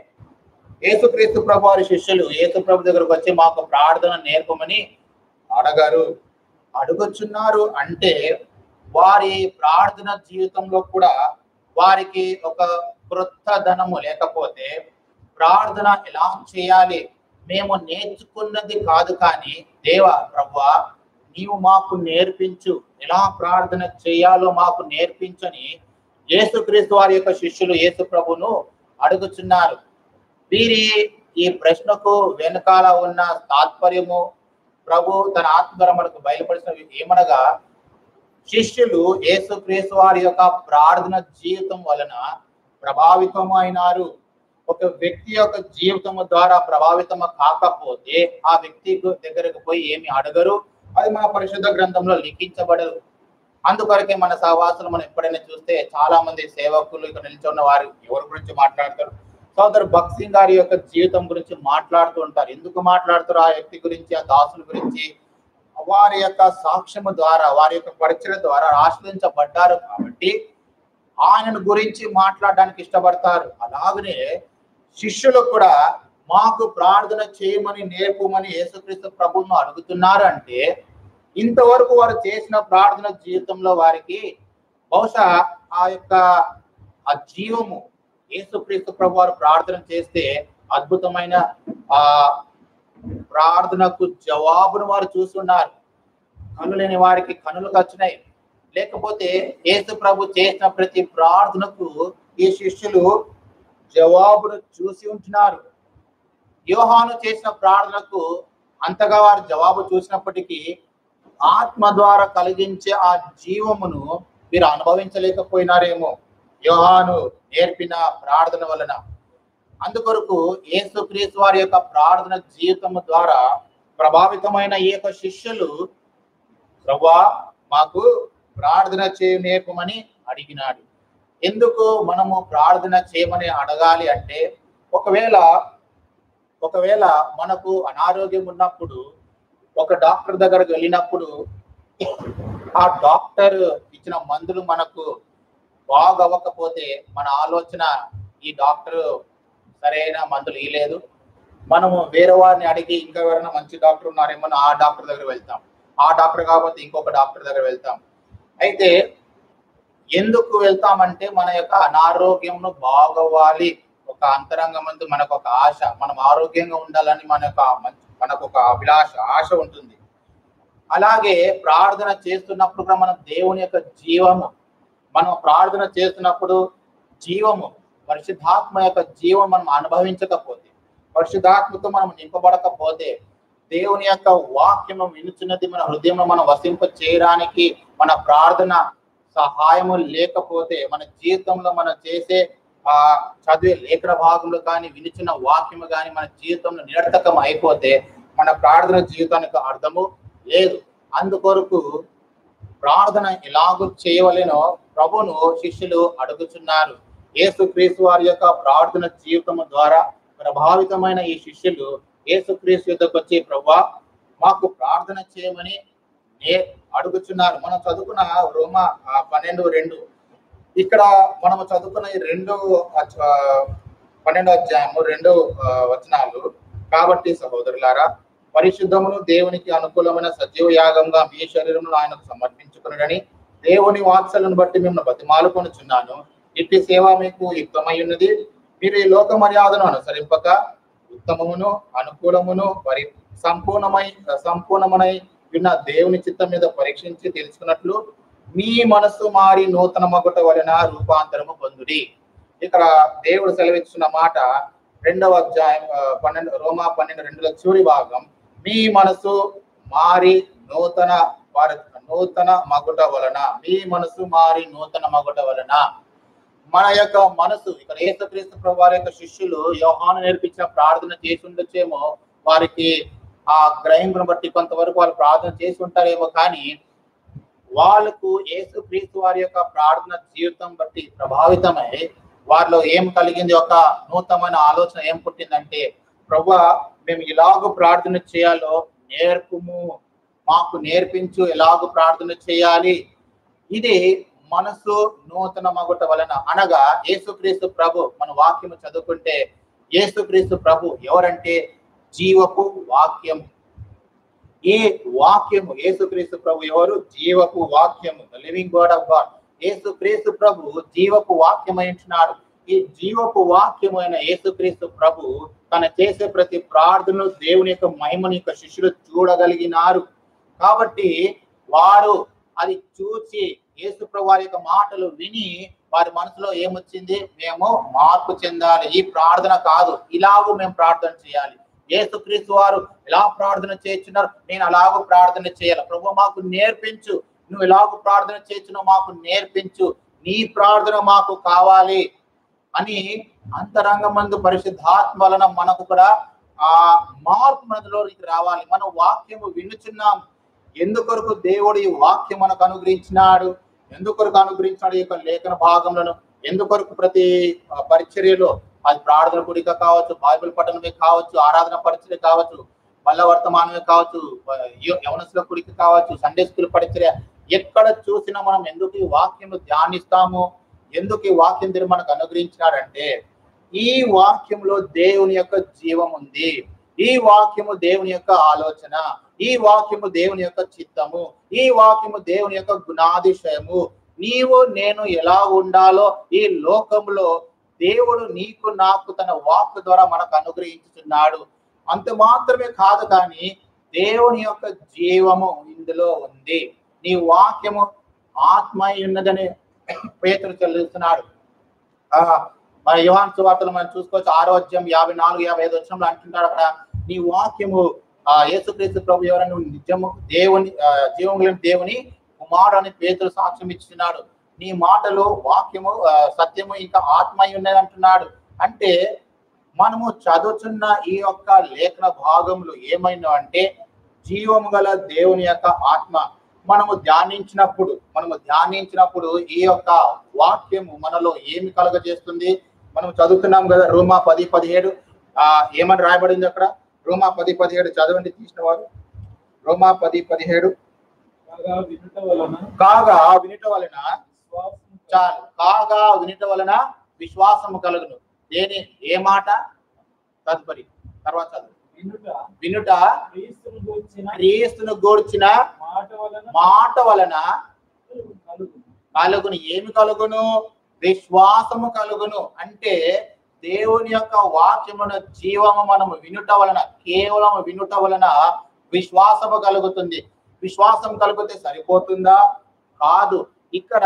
యేసుక్రీస్తు ప్రభు వారి శిష్యులు యేసు ప్రభు దగ్గరకు వచ్చి మాకు ప్రార్థన నేర్పమని అడగారు అడుగుచున్నారు అంటే వారి ప్రార్థన జీవితంలో కూడా వారికి ఒక క్రొత్త ధనము లేకపోతే ప్రార్థన ఎలా చేయాలి మేము నేర్చుకున్నది కాదు కానీ దేవ ప్రవ్వా నీవు మాకు నేర్పించు ఎలా ప్రార్థన చేయాలో మాకు నేర్పించని యేసుక్రీస్తు వారి యొక్క శిష్యులు యేసు ప్రభును అడుగుచున్నారు వీరి ఈ ప్రశ్నకు వెనకాల ఉన్న తాత్పర్యము ప్రభు తన ఆత్మర మనకు బయలుపరిచిన ఏమనగా శిష్యులు యేసుక్రీస్తు వారి యొక్క ప్రార్థన జీవితం వలన ప్రభావితం అయినారు ఒక వ్యక్తి యొక్క జీవితం ద్వారా ప్రభావితం కాకపోతే ఆ వ్యక్తి దగ్గరకు పోయి ఏమి అడగరు అది మన పరిశుద్ధ గ్రంథంలో లిఖించబడదు అందుకొరకే మన సహవాసులు మనం ఎప్పుడైనా చూస్తే చాలా మంది సేవకులు ఇక్కడ నిల్చున్న వారు ఎవరి గురించి మాట్లాడతారు సోదరు భక్త్ సింగ్ గారి యొక్క జీవితం గురించి మాట్లాడుతూ ఉంటారు ఎందుకు మాట్లాడుతారు ఆ వ్యక్తి గురించి ఆ దాసుల గురించి వారి యొక్క సాక్ష్యము ద్వారా వారి యొక్క పరిచయ ద్వారా ఆశ్రయించబడ్డారు కాబట్టి ఆయనను గురించి మాట్లాడడానికి ఇష్టపడతారు అలాగనే శిష్యులు కూడా మాకు ప్రార్థన చేయమని నేర్పమని యేసుక్రీస్తు ప్రభువును అడుగుతున్నారు అంటే ఇంతవరకు వారు చేసిన ప్రార్థన జీవితంలో వారికి బహుశా ఆ యొక్క ఆ జీవము యేసుక్రీస్తు ప్రభు వారు ప్రార్థన చేస్తే అద్భుతమైన ఆ ప్రార్థనకు జవాబును వారు చూస్తున్నారు కను లేని వారికి కనులు వచ్చినాయి లేకపోతే యేసు ప్రభు చేసిన ప్రతి ప్రార్థనకు ఈ శిష్యులు జవాబును చూసి ఉంటున్నారు యోహాను చేసిన ప్రార్థనకు అంతగా వారు జవాబు చూసినప్పటికీ ఆత్మ ద్వారా కలిగించే ఆ జీవమును మీరు అనుభవించలేకపోయినారేమో యోహాను నేర్పిన ప్రార్థన వలన అందుకొరకు యేసుక్రీస్తు వారి యొక్క ప్రార్థన జీవితము ద్వారా ప్రభావితమైన ఈ యొక్క శిష్యులు ప్రభా మాకు ప్రార్థన చేయ నేర్పమని అడిగినాడు ఎందుకు మనము ప్రార్థన చేయమని అడగాలి అంటే ఒకవేళ ఒకవేళ మనకు అనారోగ్యం ఉన్నప్పుడు ఒక డాక్టర్ దగ్గరకు వెళ్ళినప్పుడు ఆ డాక్టర్ ఇచ్చిన మందులు మనకు బాగవ్వకపోతే మన ఆలోచన ఈ డాక్టర్ సరైన మందులు ఇవ్వలేదు మనము వేరే వారిని అడిగి ఇంకా ఎవరైనా మంచి డాక్టర్ ఉన్నారేమో అని ఆ డాక్టర్ దగ్గర వెళ్తాం ఆ డాక్టర్ కాకపోతే ఇంకొక డాక్టర్ దగ్గర వెళ్తాం అయితే ఎందుకు వెళ్తామంటే మన యొక్క అనారోగ్యంను బాగవ్వాలి ఒక అంతరంగ మందు మనకు ఒక ఆశ మనం ఆరోగ్యంగా ఉండాలని మన యొక్క మంచి- మనకు ఒక అభిలాష ఆశ ఉంటుంది అలాగే ప్రార్థన చేస్తున్నప్పుడు కూడా మనం దేవుని యొక్క జీవము మనం ప్రార్థన చేస్తున్నప్పుడు జీవము పరిశుద్ధాత్మ యొక్క జీవం మనం అనుభవించకపోతే పరిశుద్ధాత్మతో మనం నింపబడకపోతే దేవుని యొక్క వాక్యము వినుచున్నది మన హృదయంలో మనం వసింప చేయడానికి మన ప్రార్థన సహాయము లేకపోతే మన జీవితంలో మనం చేసే ఆ చదివే లేఖన భాగంలో కానీ వినిచిన వాక్యము కానీ మన జీవితంలో నిరర్థకం అయిపోతే మన ప్రార్థన జీవితానికి అర్థము లేదు అందుకొరకు ప్రార్థన ఎలాగూ చేయవలెనో ప్రభును శిష్యులు అడుగుచున్నారు యేసు క్రీస్తు వారి యొక్క ప్రార్థన జీవితము ద్వారా ప్రభావితమైన ఈ శిష్యులు యేసు క్రీస్తు యుద్ధకు వచ్చి ప్రభా మాకు ప్రార్థన చేయమని నే అడుగుచున్నారు మనం చదువుకున్న రోమ ఆ, పన్నెండు రెండు ఇక్కడ మనము చదువుకున్న ఈ రెండు అచ్చ- ఆ, పన్నెండో అధ్యాయము రెండు ఆ, వచనాలు కాబట్టి సహోదరులారా పరిశుద్ధమును దేవునికి అనుకూలమైన సజీవ యాగంగా మీ శరీరమును ఆయనకు సమర్పించుకునడని దేవుని వాత్సలను బట్టి మిమ్మల్ని బతిమాలుకొనుచున్నాను ఇట్టి సేవ మీకు యుక్తమై ఉన్నది మీరు ఈ లోక మర్యాదను అనుసరింపక ఉత్తమమును అనుకూలమును పరి సంపూర్ణమై సంపూర్ణమనై విన్న దేవుని చిత్తం మీద పరీక్షించి తెలుసుకున్నట్లు మీ మనస్సు మారి నూతన మగుట వలన రూపాంతరము పొందుడి ఇక్కడ దేవుడు సెలవిచ్చిన మాట రెండవ అధ్యాయం ఆ, పన్నెండు రోమా పన్నెండు రెండుల చివరి భాగం మీ మనసు మారి నూతన పర- నూతన మగుట వలన మీ మనసు మారి నూతన మగుట వలన మన యొక్క మనసు ఇక్కడ యేసుక్రీస్తు ప్రభు వారి యొక్క శిష్యులు యోహాను నేర్పించిన ప్రార్థన చేసి ఉండొచ్చేమో వారికి ఆ గ్రహింపును బట్టి కొంతవరకు వాళ్ళు ప్రార్థన చేసి ఉంటారేమో కానీ వాళ్ళకు యేసుక్రీస్తు వారి యొక్క ప్రార్థన జీవితం బట్టి ప్రభావితమై వారిలో ఏం కలిగింది ఒక నూతనమైన ఆలోచన ఏం పుట్టిందంటే ప్రభు మేము ఇలాగ ప్రార్థన చేయాలో నేర్పుము మాకు నేర్పించు ఎలాగ ప్రార్థన చేయాలి ఇది మనసు నూతన మగుట వలన అనగా యేసుక్రీస్తు ప్రభు మన వాక్యము చదువుకుంటే యేసుక్రీస్తు ప్రభు ఎవరంటే జీవపు వాక్యం ఈ వాక్యము యేసుక్రీస్తు ప్రభు ఎవరు జీవపు వాక్యము the living word of God యేసుక్రీస్తు ప్రభు జీవపు వాక్యమై ఉంటున్నాడు ఈ జీవపు వాక్యమైన యేసుక్రీస్తు ప్రభు తన చేసే ప్రతి ప్రార్థనలు దేవుని యొక్క మహిమని యొక్క శిష్యులు చూడగలిగినారు కాబట్టి వారు అది చూసి యేసు ప్రభు వారి యొక్క మాటలు విని వారి మనసులో ఏమొచ్చింది మేము మార్పు చెందాలి ఈ ప్రార్థన కాదు ఇలాగూ మేము ప్రార్థన చేయాలి యేసుక్రీస్తు వారు ఎలా ప్రార్థన చేస్తున్నారు నేను అలాగూ ప్రార్థన చేయాలి ప్రభు మాకు నేర్పించు నువ్వు ఎలాగూ ప్రార్థన చేస్తున్నావు మాకు నేర్పించు నీ ప్రార్థన మాకు కావాలి అని అంతరంగమందు పరిశుద్ధాత్మ వలన మనకు కూడా ఆ మార్పు మనలోకి రావాలి మనం వాక్యము వినుచున్నాం ఎందుకొరకు దేవుడు ఈ వాక్యం మనకు అనుగ్రహించినాడు ఎందుకొరకు అనుగ్రహించినాడు ఈ యొక్క లేఖన భాగంలో ఎందుకొరకు ప్రతి ఆ, పరిచర్యలో అది ప్రార్థన కుడిక కావచ్చు బైబిల్ పఠనమే కావచ్చు ఆరాధన పరిచర్య కావచ్చు మల్ల వర్తమానమే కావచ్చు ఆ, యవ- యవనస్తుల కుడిక కావచ్చు సండే స్కూల్ పరిచర్య ఎక్కడ చూసినా మనం ఎందుకు ఈ వాక్యం ధ్యానిస్తాము ఎందుకు ఈ వాక్యం దీన్ని మనకు అనుగ్రహించినాడంటే ఈ వాక్యంలో దేవుని యొక్క జీవం ఉంది ఈ వాక్యము దేవుని యొక్క ఆలోచన ఈ వాక్యము దేవుని యొక్క చిత్తము ఈ వాక్యము దేవుని యొక్క గుణాతిశయము నీవు నేను ఎలా ఉండాలో ఈ లోకంలో దేవుడు నీకు నాకు తన వాక్ ద్వారా మనకు అనుగ్రహించుతున్నాడు అంత మాత్రమే కాదు కానీ దేవుని యొక్క జీవము ఇందులో ఉంది నీ వాక్యము ఆత్మ అయి ఉన్నదని పేతులు చెల్లిస్తున్నాడు ఆ మన యువాన్ సువార్తలు మనం చూసుకోవచ్చు ఆరోగ్యం యాభై నాలుగు యాభై ఐదు వచ్చినప్పుడు అంటున్నాడు అక్కడ నీ వాక్యము ఆ యేసుక్రీస్తు ప్రభు ఎవరని నువ్వు నిజము దేవుని ఆ, జీవం కలిగిన దేవుని కుమారుడు అని పేతులు సాక్ష్యం ఇస్తున్నాడు నీ మాటలు వాక్యము ఆ, సత్యము ఇంకా ఆత్మ అయి ఉన్నది అంటున్నాడు అంటే మనము చదువుతున్న ఈ యొక్క లేఖన భాగంలో ఏమైనా అంటే జీవము గల దేవుని యొక్క ఆత్మ మనము ధ్యానించినప్పుడు మనము ధ్యానించినప్పుడు ఈ యొక్క వాక్యము మనలో ఏమి కలగజేస్తుంది మనం చదువుతున్నాం కదా రోమా పది పదిహేడు ఆ ఏమని రాయబడింది అక్కడ రోమా పది పదిహేడు చదవండి తీసిన వారు రోమా పది పదిహేడు కాగా వినుట వలన కాగా వినుట వలన విశ్వాసం చాలు కాగా వినుట వలన విశ్వాసము కలుగును దేని ఏ మాట తదుపరి తర్వాత చదువు వినుట వినుట క్రీస్తును గూర్చిన క్రీస్తును గూర్చిన మాట వలన మాట వలన కలుగు కలుగును ఏమి కలుగును విశ్వాసము కలుగును అంటే దేవుని యొక్క వాక్యమున జీవము మనము వినుట వలన కేవలం వినుట వలన విశ్వాసము కలుగుతుంది విశ్వాసం కలిగితే సరిపోతుందా కాదు ఇక్కడ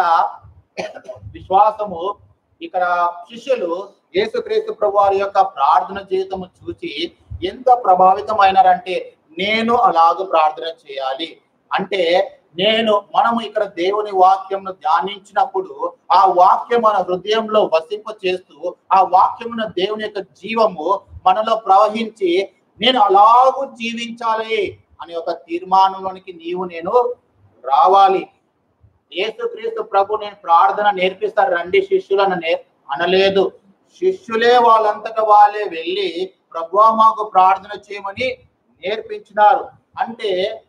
విశ్వాసము ఇక్కడ శిష్యులు యేసుక్రీస్తు ప్రభు వారి యొక్క ప్రార్థన జీవితము చూసి ఎంత ప్రభావితమైనారంటే నేను అలాగ ప్రార్థన చేయాలి అంటే నేను మనము ఇక్కడ దేవుని వాక్యంను ధ్యానించినప్పుడు ఆ వాక్యం మన హృదయంలో వసింప చేస్తూ ఆ వాక్యమున దేవుని యొక్క జీవము మనలో ప్రవహించి నేను అలాగూ జీవించాలి అనే ఒక తీర్మానంలోనికి నీవు నేను రావాలి యేసుక్రీస్తు ప్రభు నేను ప్రార్థన నేర్పిస్తారు రండి శిష్యులను నే అనలేదు శిష్యులే వాళ్ళంతటా వాళ్ళే వెళ్ళి ప్రభు మాకు ప్రార్థన చేయమని నేర్పించినారు అంటే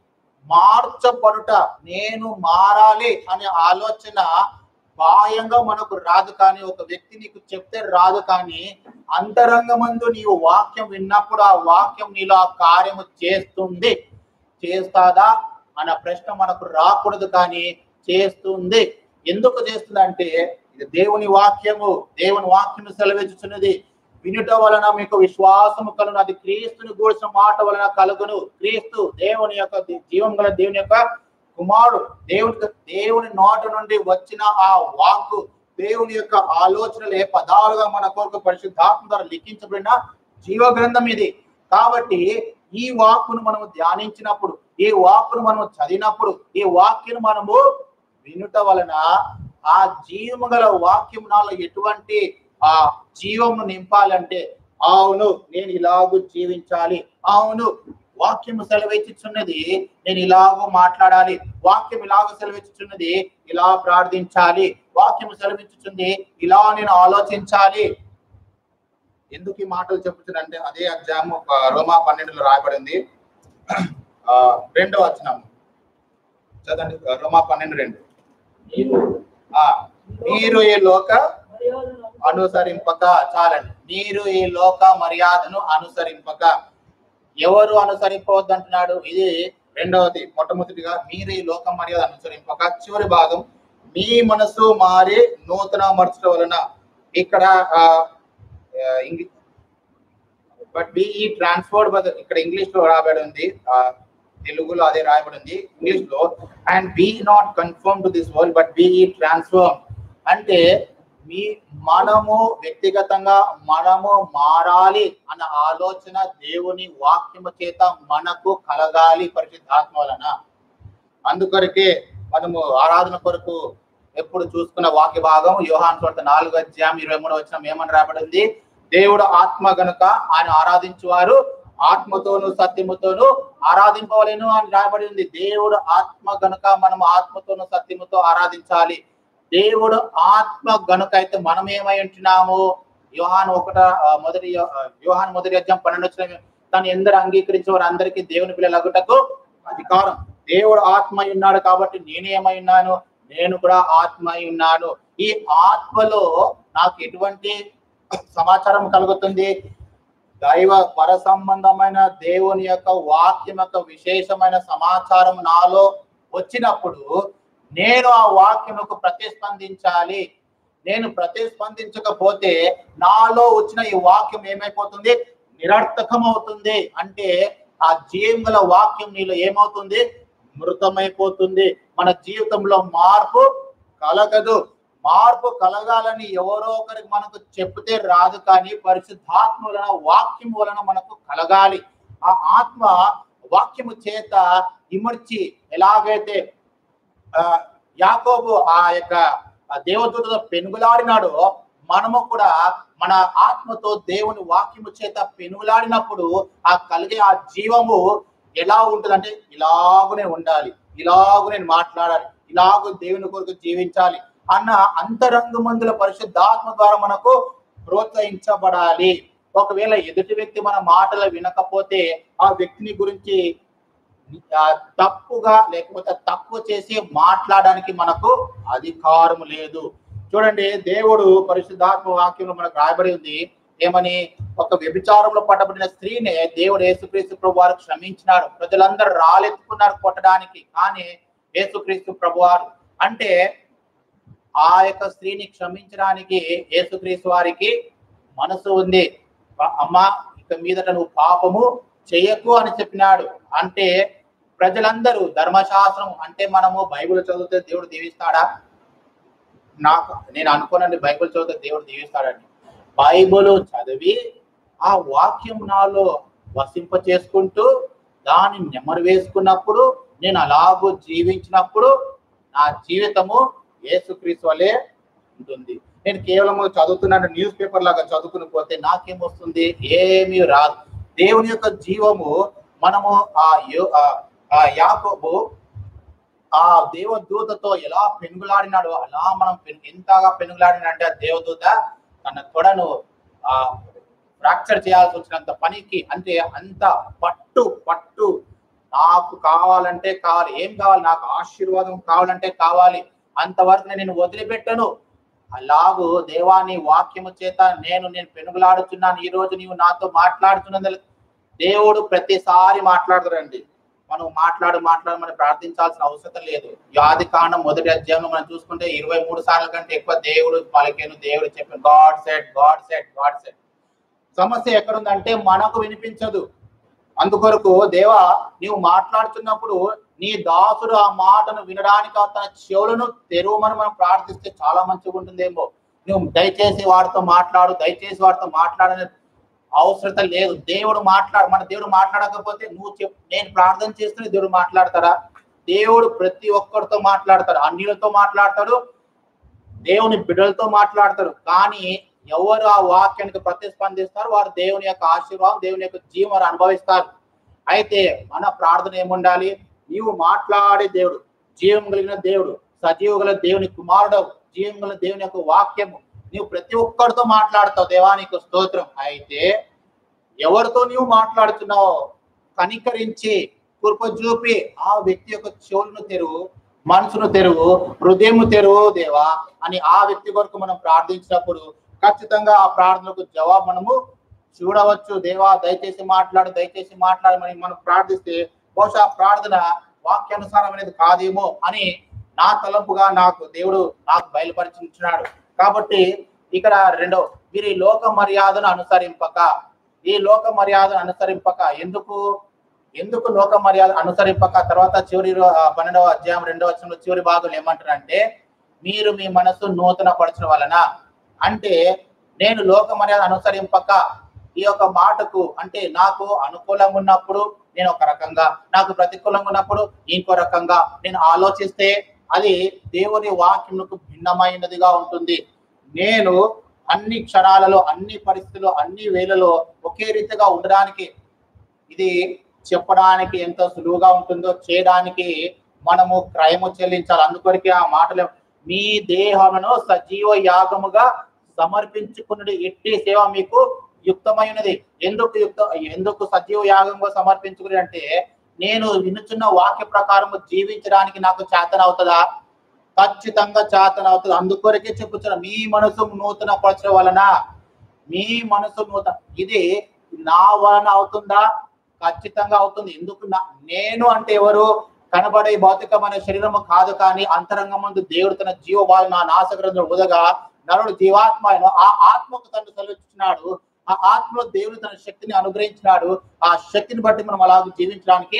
మార్చబడుట నేను మారాలి అనే ఆలోచన బాహ్యంగా మనకు రాదు కానీ ఒక వ్యక్తి నీకు చెప్తే రాదు కానీ అంతరంగమందు నీవు వాక్యం విన్నప్పుడు ఆ వాక్యం నీలో ఆ కార్యము చేస్తుంది చేస్తాదా అన్న ప్రశ్న మనకు రాకూడదు కానీ చేస్తుంది ఎందుకు చేస్తుంది అంటే ఇది దేవుని వాక్యము దేవుని వాక్యము సెలవిచ్చుచున్నది వినుట వలన మీకు విశ్వాసము కలుగును అది క్రీస్తుని గూడిసిన మాట వలన కలుగును క్రీస్తు దేవుని యొక్క జీవం గల దేవుని యొక్క కుమారుడు దేవుని దేవుని నోట నుండి వచ్చిన ఆ వాక్కు దేవుని యొక్క ఆలోచనలు ఏ పదాలుగా మన కొరకు పరిశుద్ధాత్మ ద్వారా లిఖించబడిన జీవ గ్రంథం ఇది కాబట్టి ఈ వాక్కును మనము ధ్యానించినప్పుడు ఈ వాక్కును మనము చదివినప్పుడు ఈ వాక్యను మనము వినుట వలన ఆ జీవము గల వాక్యం నాలో ఎటువంటి ఆ జీవము నింపాలంటే అవును నేను ఇలాగూ జీవించాలి అవును వాక్యము సెలవిచ్చుచున్నది నేను ఇలాగూ మాట్లాడాలి వాక్యం ఇలాగ సెలవిచ్చుచున్నది ఇలా ప్రార్థించాలి వాక్యము సెలవిచ్చుచుంది ఇలా నేను ఆలోచించాలి ఎందుకు ఈ మాటలు చెప్పుచున్నంటే అదే అధ్యాయము ఆ, రోమా పన్నెండులో రాయబడింది ఆ, రెండో వచనం చదండి రోమా పన్నెండు రెండు మీరు ఆ మీరు ఈ లోక మర్యాదను అనుసరింపక చాలండి మీరు ఈ లోక మర్యాదను అనుసరింపక ఎవరు అనుసరింపవద్దు అంటున్నాడు ఇది రెండవది మొట్టమొదటిగా మీరు ఈ లోకం మర్యాద అనుసరింపక చివరి భాగం మీ మనసు మారి నూతన మర్చడం వలన ఇక్కడ ఆ, ఆ, ఇంగ్లీ బట్ బి ఈ ట్రాన్స్ఫర్డ్ బట్ ఇక్కడ ఇంగ్లీష్ లో రాబడి ఉంది ఆ, తెలుగులో అదే రాయబడి ఉంది ఇంగ్లీష్ లో and be not confirm to this world but be ఈ ట్రాన్స్ఫర్మ్ అంటే మీ మనము వ్యక్తిగతంగా మనము మారాలి అన్న ఆలోచన దేవుని వాక్యము చేత మనకు కలగాలి పరిశుద్ధాత్మ వలన అందుకొరకే మనము ఆరాధన కొరకు ఎప్పుడు చూసుకున్న వాక్య భాగం యోహాన్ చోట నాలుగు అధ్యాయం ఇరవై మూడు వచ్చిన ఏమని రాబడింది దేవుడు ఆత్మ గనుక ఆయన ఆరాధించువారు ఆత్మతోను సత్యముతోను ఆరాధింపవలేను అని రాయబడి ఉంది దేవుడు ఆత్మ గనుక మనం ఆత్మతోను సత్యముతో ఆరాధించాలి దేవుడు ఆత్మ గనుక అయితే మనం ఏమై ఉంటున్నాము యోహాన్ ఒకట ఆ, మొదటి యో- ఆ, యోహాన్ మొదటి అధ్యాయం పన్నెండు వచ్చిన తను ఎందరు అంగీకరించే వారు అందరికీ దేవుని పిల్లలగుటకు అధికారం దేవుడు ఆత్మ అయి ఉన్నాడు కాబట్టి నేనేమై ఉన్నాను నేను కూడా ఆత్మ అయి ఉన్నాను ఈ ఆత్మలో నాకు ఎటువంటి సమాచారం కలుగుతుంది దైవ పర సంబంధమైన దేవుని యొక్క వాక్యం యొక్క విశేషమైన సమాచారం నాలో వచ్చినప్పుడు నేను ఆ వాక్యముకు ప్రతిస్పందించాలి నేను ప్రతిస్పందించకపోతే నాలో వచ్చిన ఈ వాక్యం ఏమైపోతుంది నిరర్థకం అవుతుంది అంటే ఆ జీవం గల వాక్యం నీలో ఏమవుతుంది మృతమైపోతుంది మన జీవితంలో మార్పు కలగదు మార్పు కలగాలని ఎవరో ఒకరికి మనకు చెప్తే రాదు కానీ పరిశుద్ధాత్మ వలన వాక్యం వలన మనకు కలగాలి ఆ ఆత్మ వాక్యము చేత ఇమర్చి ఎలాగైతే ఆ, యాకోబు ఆ యొక్క ఆ దేవదూతతో పెనుగులాడినాడో మనము కూడా మన ఆత్మతో దేవుని వాక్యము చేత పెనుగులాడినప్పుడు ఆ కలిగే ఆ జీవము ఎలా ఉంటుందంటే ఇలాగునే ఉండాలి ఇలాగునే మాట్లాడాలి ఇలాగు దేవుని కొరకు జీవించాలి అన్న అంతరంగమందుల పరిశుద్ధాత్మ ద్వారా మనకు ప్రోత్సహించబడాలి ఒకవేళ ఎదుటి వ్యక్తి మన మాటలు వినకపోతే ఆ వ్యక్తిని గురించి ఆ, తప్పుగా లేకపోతే తక్కువ చేసి మాట్లాడడానికి మనకు అధికారం లేదు చూడండి దేవుడు పరిశుద్ధాత్మ వాక్యంలో మనకు రాయబడి ఉంది ఏమని ఒక వ్యభిచారంలో పట్టబడిన స్త్రీనే దేవుడు యేసుక్రీస్తు ప్రభు వారు క్షమించినాడు ప్రజలందరూ రాలెత్తుకున్నారు కొట్టడానికి కానీ యేసుక్రీస్తు ప్రభు వారు అంటే ఆ యొక్క స్త్రీని క్షమించడానికి యేసుక్రీస్తు వారికి మనసు ఉంది అమ్మ ఇక మీదట నువ్వు పాపము చేయకు అని చెప్పినాడు అంటే ప్రజలందరూ ధర్మశాస్త్రం అంటే మనము బైబిల్ చదివితే దేవుడు దీవిస్తాడా నాకు నేను అనుకోనండి బైబిల్ చదివితే దేవుడు దీవిస్తాడండి బైబిల్ చదివి ఆ వాక్యం నాలో వసింప చేసుకుంటూ దాన్ని నెమరు వేసుకున్నప్పుడు నేను అలాగూ జీవించినప్పుడు నా జీవితము యేసుక్రీస్తు వలె ఉంటుంది నేను కేవలం చదువుతున్నాను న్యూస్ పేపర్ లాగా చదువుకుని పోతే నాకేమొస్తుంది ఏమీ రాదు దేవుని యొక్క జీవము మనము ఆ యో- ఆ- ఆ యాకోబు ఆ దేవదూతతో ఎలా పెనుగులాడినాడో అలా మనం పెను- ఎంతగా పెనుగులాడినంటే ఆ దేవదూత తన తొడను ఆ ఫ్రాక్చర్ చేయాల్సి వచ్చినంత పనికి అంటే అంత పట్టు పట్టు నాకు కావాలంటే కావాలి ఏం కావాలి నాకు ఆశీర్వాదం కావాలంటే కావాలి అంతవరకు నేను వదిలిపెట్టను అలాగూ దేవాని వాక్యము చేత నేను నేను పెనుగులాడుతున్నాను ఈ రోజు నీవు నాతో మాట్లాడుతున్నందుకు దేవుడు ప్రతిసారి మాట్లాడతారండి మనం మాట్లాడు మాట్లాడు మనం ప్రార్థించాల్సిన అవసరం లేదు యాది కాండం మొదటి అధ్యాయంలో మనం చూసుకుంటే ఇరవై మూడు సార్ల కంటే ఎక్కువ దేవుడు పలికేను దేవుడు చెప్పాను God said God said God said సమస్య ఎక్కడుందంటే మనకు వినిపించదు అందుకొరకు దేవా నీవు మాట్లాడుతున్నప్పుడు నీ దాసుడు ఆ మాటను వినడానికి తన చెవులను తెరవమని మనం ప్రార్థిస్తే చాలా మంచిగా ఉంటుందేమో నువ్వు దయచేసి వాడితో మాట్లాడు దయచేసి వాడితో మాట్లాడని అవసరత లేదు దేవుడు మాట్లాడు మన దేవుడు మాట్లాడకపోతే నువ్వు చెప్ నేను ప్రార్థన చేస్తూనే దేవుడు మాట్లాడతారా దేవుడు ప్రతి ఒక్కరితో మాట్లాడతాడు అన్యులతో మాట్లాడతాడు దేవుని బిడ్డలతో మాట్లాడతారు కానీ ఎవరు ఆ వాక్యానికి ప్రతిస్పందిస్తారు వారు దేవుని యొక్క ఆశీర్వాదం దేవుని యొక్క జీవం వారు అనుభవిస్తారు అయితే మన ప్రార్థన ఏముండాలి నీవు మాట్లాడే దేవుడు జీవం కలిగిన దేవుడు సజీవ గల దేవుని కుమారుడు జీవం గల దేవుని యొక్క వాక్యము నీవు ప్రతి ఒక్కరితో మాట్లాడతావు దేవానికి స్తోత్రం అయితే ఎవరితో నీవు మాట్లాడుతున్నావు కనికరించి కృప చూపి ఆ వ్యక్తి యొక్క చెవులను తెరువు మనసును తెరువు హృదయం తెరువు దేవా అని ఆ వ్యక్తి కొరకు మనం ప్రార్థించినప్పుడు ఖచ్చితంగా ఆ ప్రార్థనకు జవాబు మనము చూడవచ్చు దేవా దయచేసి మాట్లాడు దయచేసి మాట్లాడమని మనం ప్రార్థిస్తే బహుశా ప్రార్థన వాక్యానుసారం అనేది కాదేమో అని నా తలంపుగా నాకు దేవుడు నాకు బయలుపరిచినాడు కాబట్టి ఇక్కడ రెండో మీరు ఈ లోక మర్యాదను అనుసరింపక ఈ లోక మర్యాదను అనుసరింపక ఎందుకు ఎందుకు లోక మర్యాద అనుసరింపక తర్వాత చివరి రో- ఆ, పన్నెండవ అధ్యాయం రెండవ వచనంలో చివరి భాగంలో ఏమంటారంటే మీరు మీ మనసు నూతన పరచడం వలన అంటే నేను లోక మర్యాద అనుసరింపక ఈ యొక్క మాటకు అంటే నాకు అనుకూలంగా ఉన్నప్పుడు నేను ఒక రకంగా నాకు ప్రతికూలంగా ఉన్నప్పుడు ఇంకో రకంగా నేను ఆలోచిస్తే అది దేవుని వాక్యములకు భిన్నమైనదిగా ఉంటుంది నేను అన్ని క్షణాలలో అన్ని పరిస్థితుల్లో అన్ని వేళలో ఒకే రీతిగా ఉండడానికి ఇది చెప్పడానికి ఎంత సులువుగా ఉంటుందో చేయడానికి మనము క్రయము చెల్లించాలి అందుకొరకే ఆ మాటలు మీ దేహమును సజీవ యాగముగా సమర్పించుకున్నది ఎట్టి సేవ మీకు యుక్తమైనది ఎందుకు యుక్త ఎందుకు సజీవ యాగంగా సమర్పించుకుని అంటే నేను వినుచున్న వాక్య ప్రకారము జీవించడానికి నాకు చేతన అవుతుందా ఖచ్చితంగా చేతన అవుతుంది అందుకొరకే చెప్పుతున్నా మీ మనసు నూతన పరచడం వలన మీ మనసు నూతన ఇది నా వలన అవుతుందా ఖచ్చితంగా అవుతుంది ఎందుకు నా- నేను అంటే ఎవరు కనబడే భౌతికమైన శరీరము కాదు కానీ అంతరంగం ముందు దేవుడు తన జీవవాయు నా నాశగ్రంథం ఉదగా నరుడు జీవాత్మ అయిన ఆ ఆత్మకు తను సెలవిచ్చినాడు ఆ ఆత్మలో దేవుడు తన శక్తిని అనుగ్రహించినాడు ఆ శక్తిని బట్టి మనం అలాగ జీవించడానికి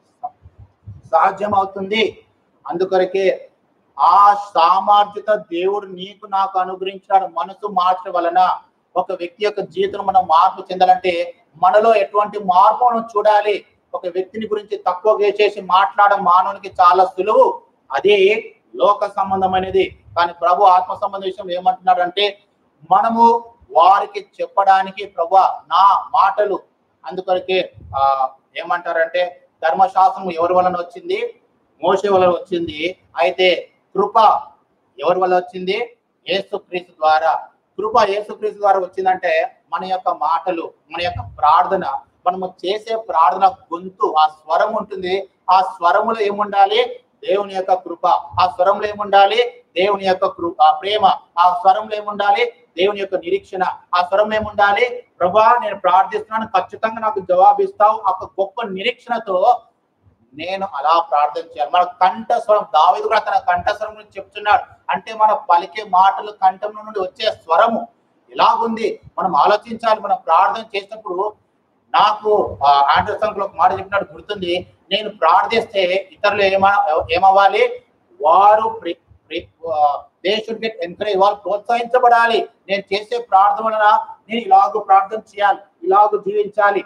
సాధ్యం అవుతుంది అందుకొరకే ఆ సామర్థ్యత దేవుడు నీకు నాకు అనుగ్రహించినాడు మనసు మార్చడం వలన ఒక వ్యక్తి యొక్క జీవితం మనం మార్పు చెందాలంటే మనలో ఎటువంటి మార్పు మనం చూడాలి ఒక వ్యక్తిని గురించి తక్కువ చేసి మాట్లాడడం మానవునికి చాలా సులువు అది లోక సంబంధమైనది కానీ ప్రభు ఆత్మ సంబంధ విషయం ఏమంటున్నాడంటే మనము వారికి చెప్పడానికి ప్రభు నా మాటలు అందుకొరకే ఆ ఏమంటారంటే ధర్మశాస్త్రం ఎవరి వలన వచ్చింది మోసే వలన వచ్చింది అయితే కృప ఎవరి వల్ల వచ్చింది యేసుక్రీస్తు ద్వారా కృప యేసుక్రీస్తు ద్వారా వచ్చిందంటే మన యొక్క మాటలు మన యొక్క ప్రార్థన మనము చేసే ప్రార్థన గొంతు ఆ స్వరం ఉంటుంది ఆ స్వరములో ఏముండాలి దేవుని యొక్క కృప ఆ స్వరంలో ఏముండాలి దేవుని యొక్క కృ ఆ ప్రేమ ఆ స్వరంలో ఏముండాలి దేవుని యొక్క నిరీక్షణ ఆ స్వరంలో ఏముండాలి ప్రభా నేను ప్రార్థిస్తున్నాను ఖచ్చితంగా నాకు జవాబిస్తావు ఒక గొప్ప నిరీక్షణతో నేను అలా ప్రార్థన చేయాలి మన కంఠస్వరం దావిదు కూడా తన కంఠస్వరం గురించి చెప్తున్నాడు అంటే మన పలికే మాటలు కంఠం నుండి వచ్చే స్వరము ఎలాగుంది మనం ఆలోచించాలి మనం ప్రార్థన చేసినప్పుడు నాకు ఆ, ఆండర్సన్ ఒక మాట చెప్పినట్టు గుర్తుంది నేను ప్రార్థిస్తే ఇతరులు ఏమ ఏమవ్వాలి వారు దే షుడ్ గెట్ ఎంకరేజ్ వాళ్ళు ప్రోత్సహించబడాలి నేను చేసే ప్రార్థన వలన నేను ఇలాగ ప్రార్థన చేయాలి ఇలాగ జీవించాలి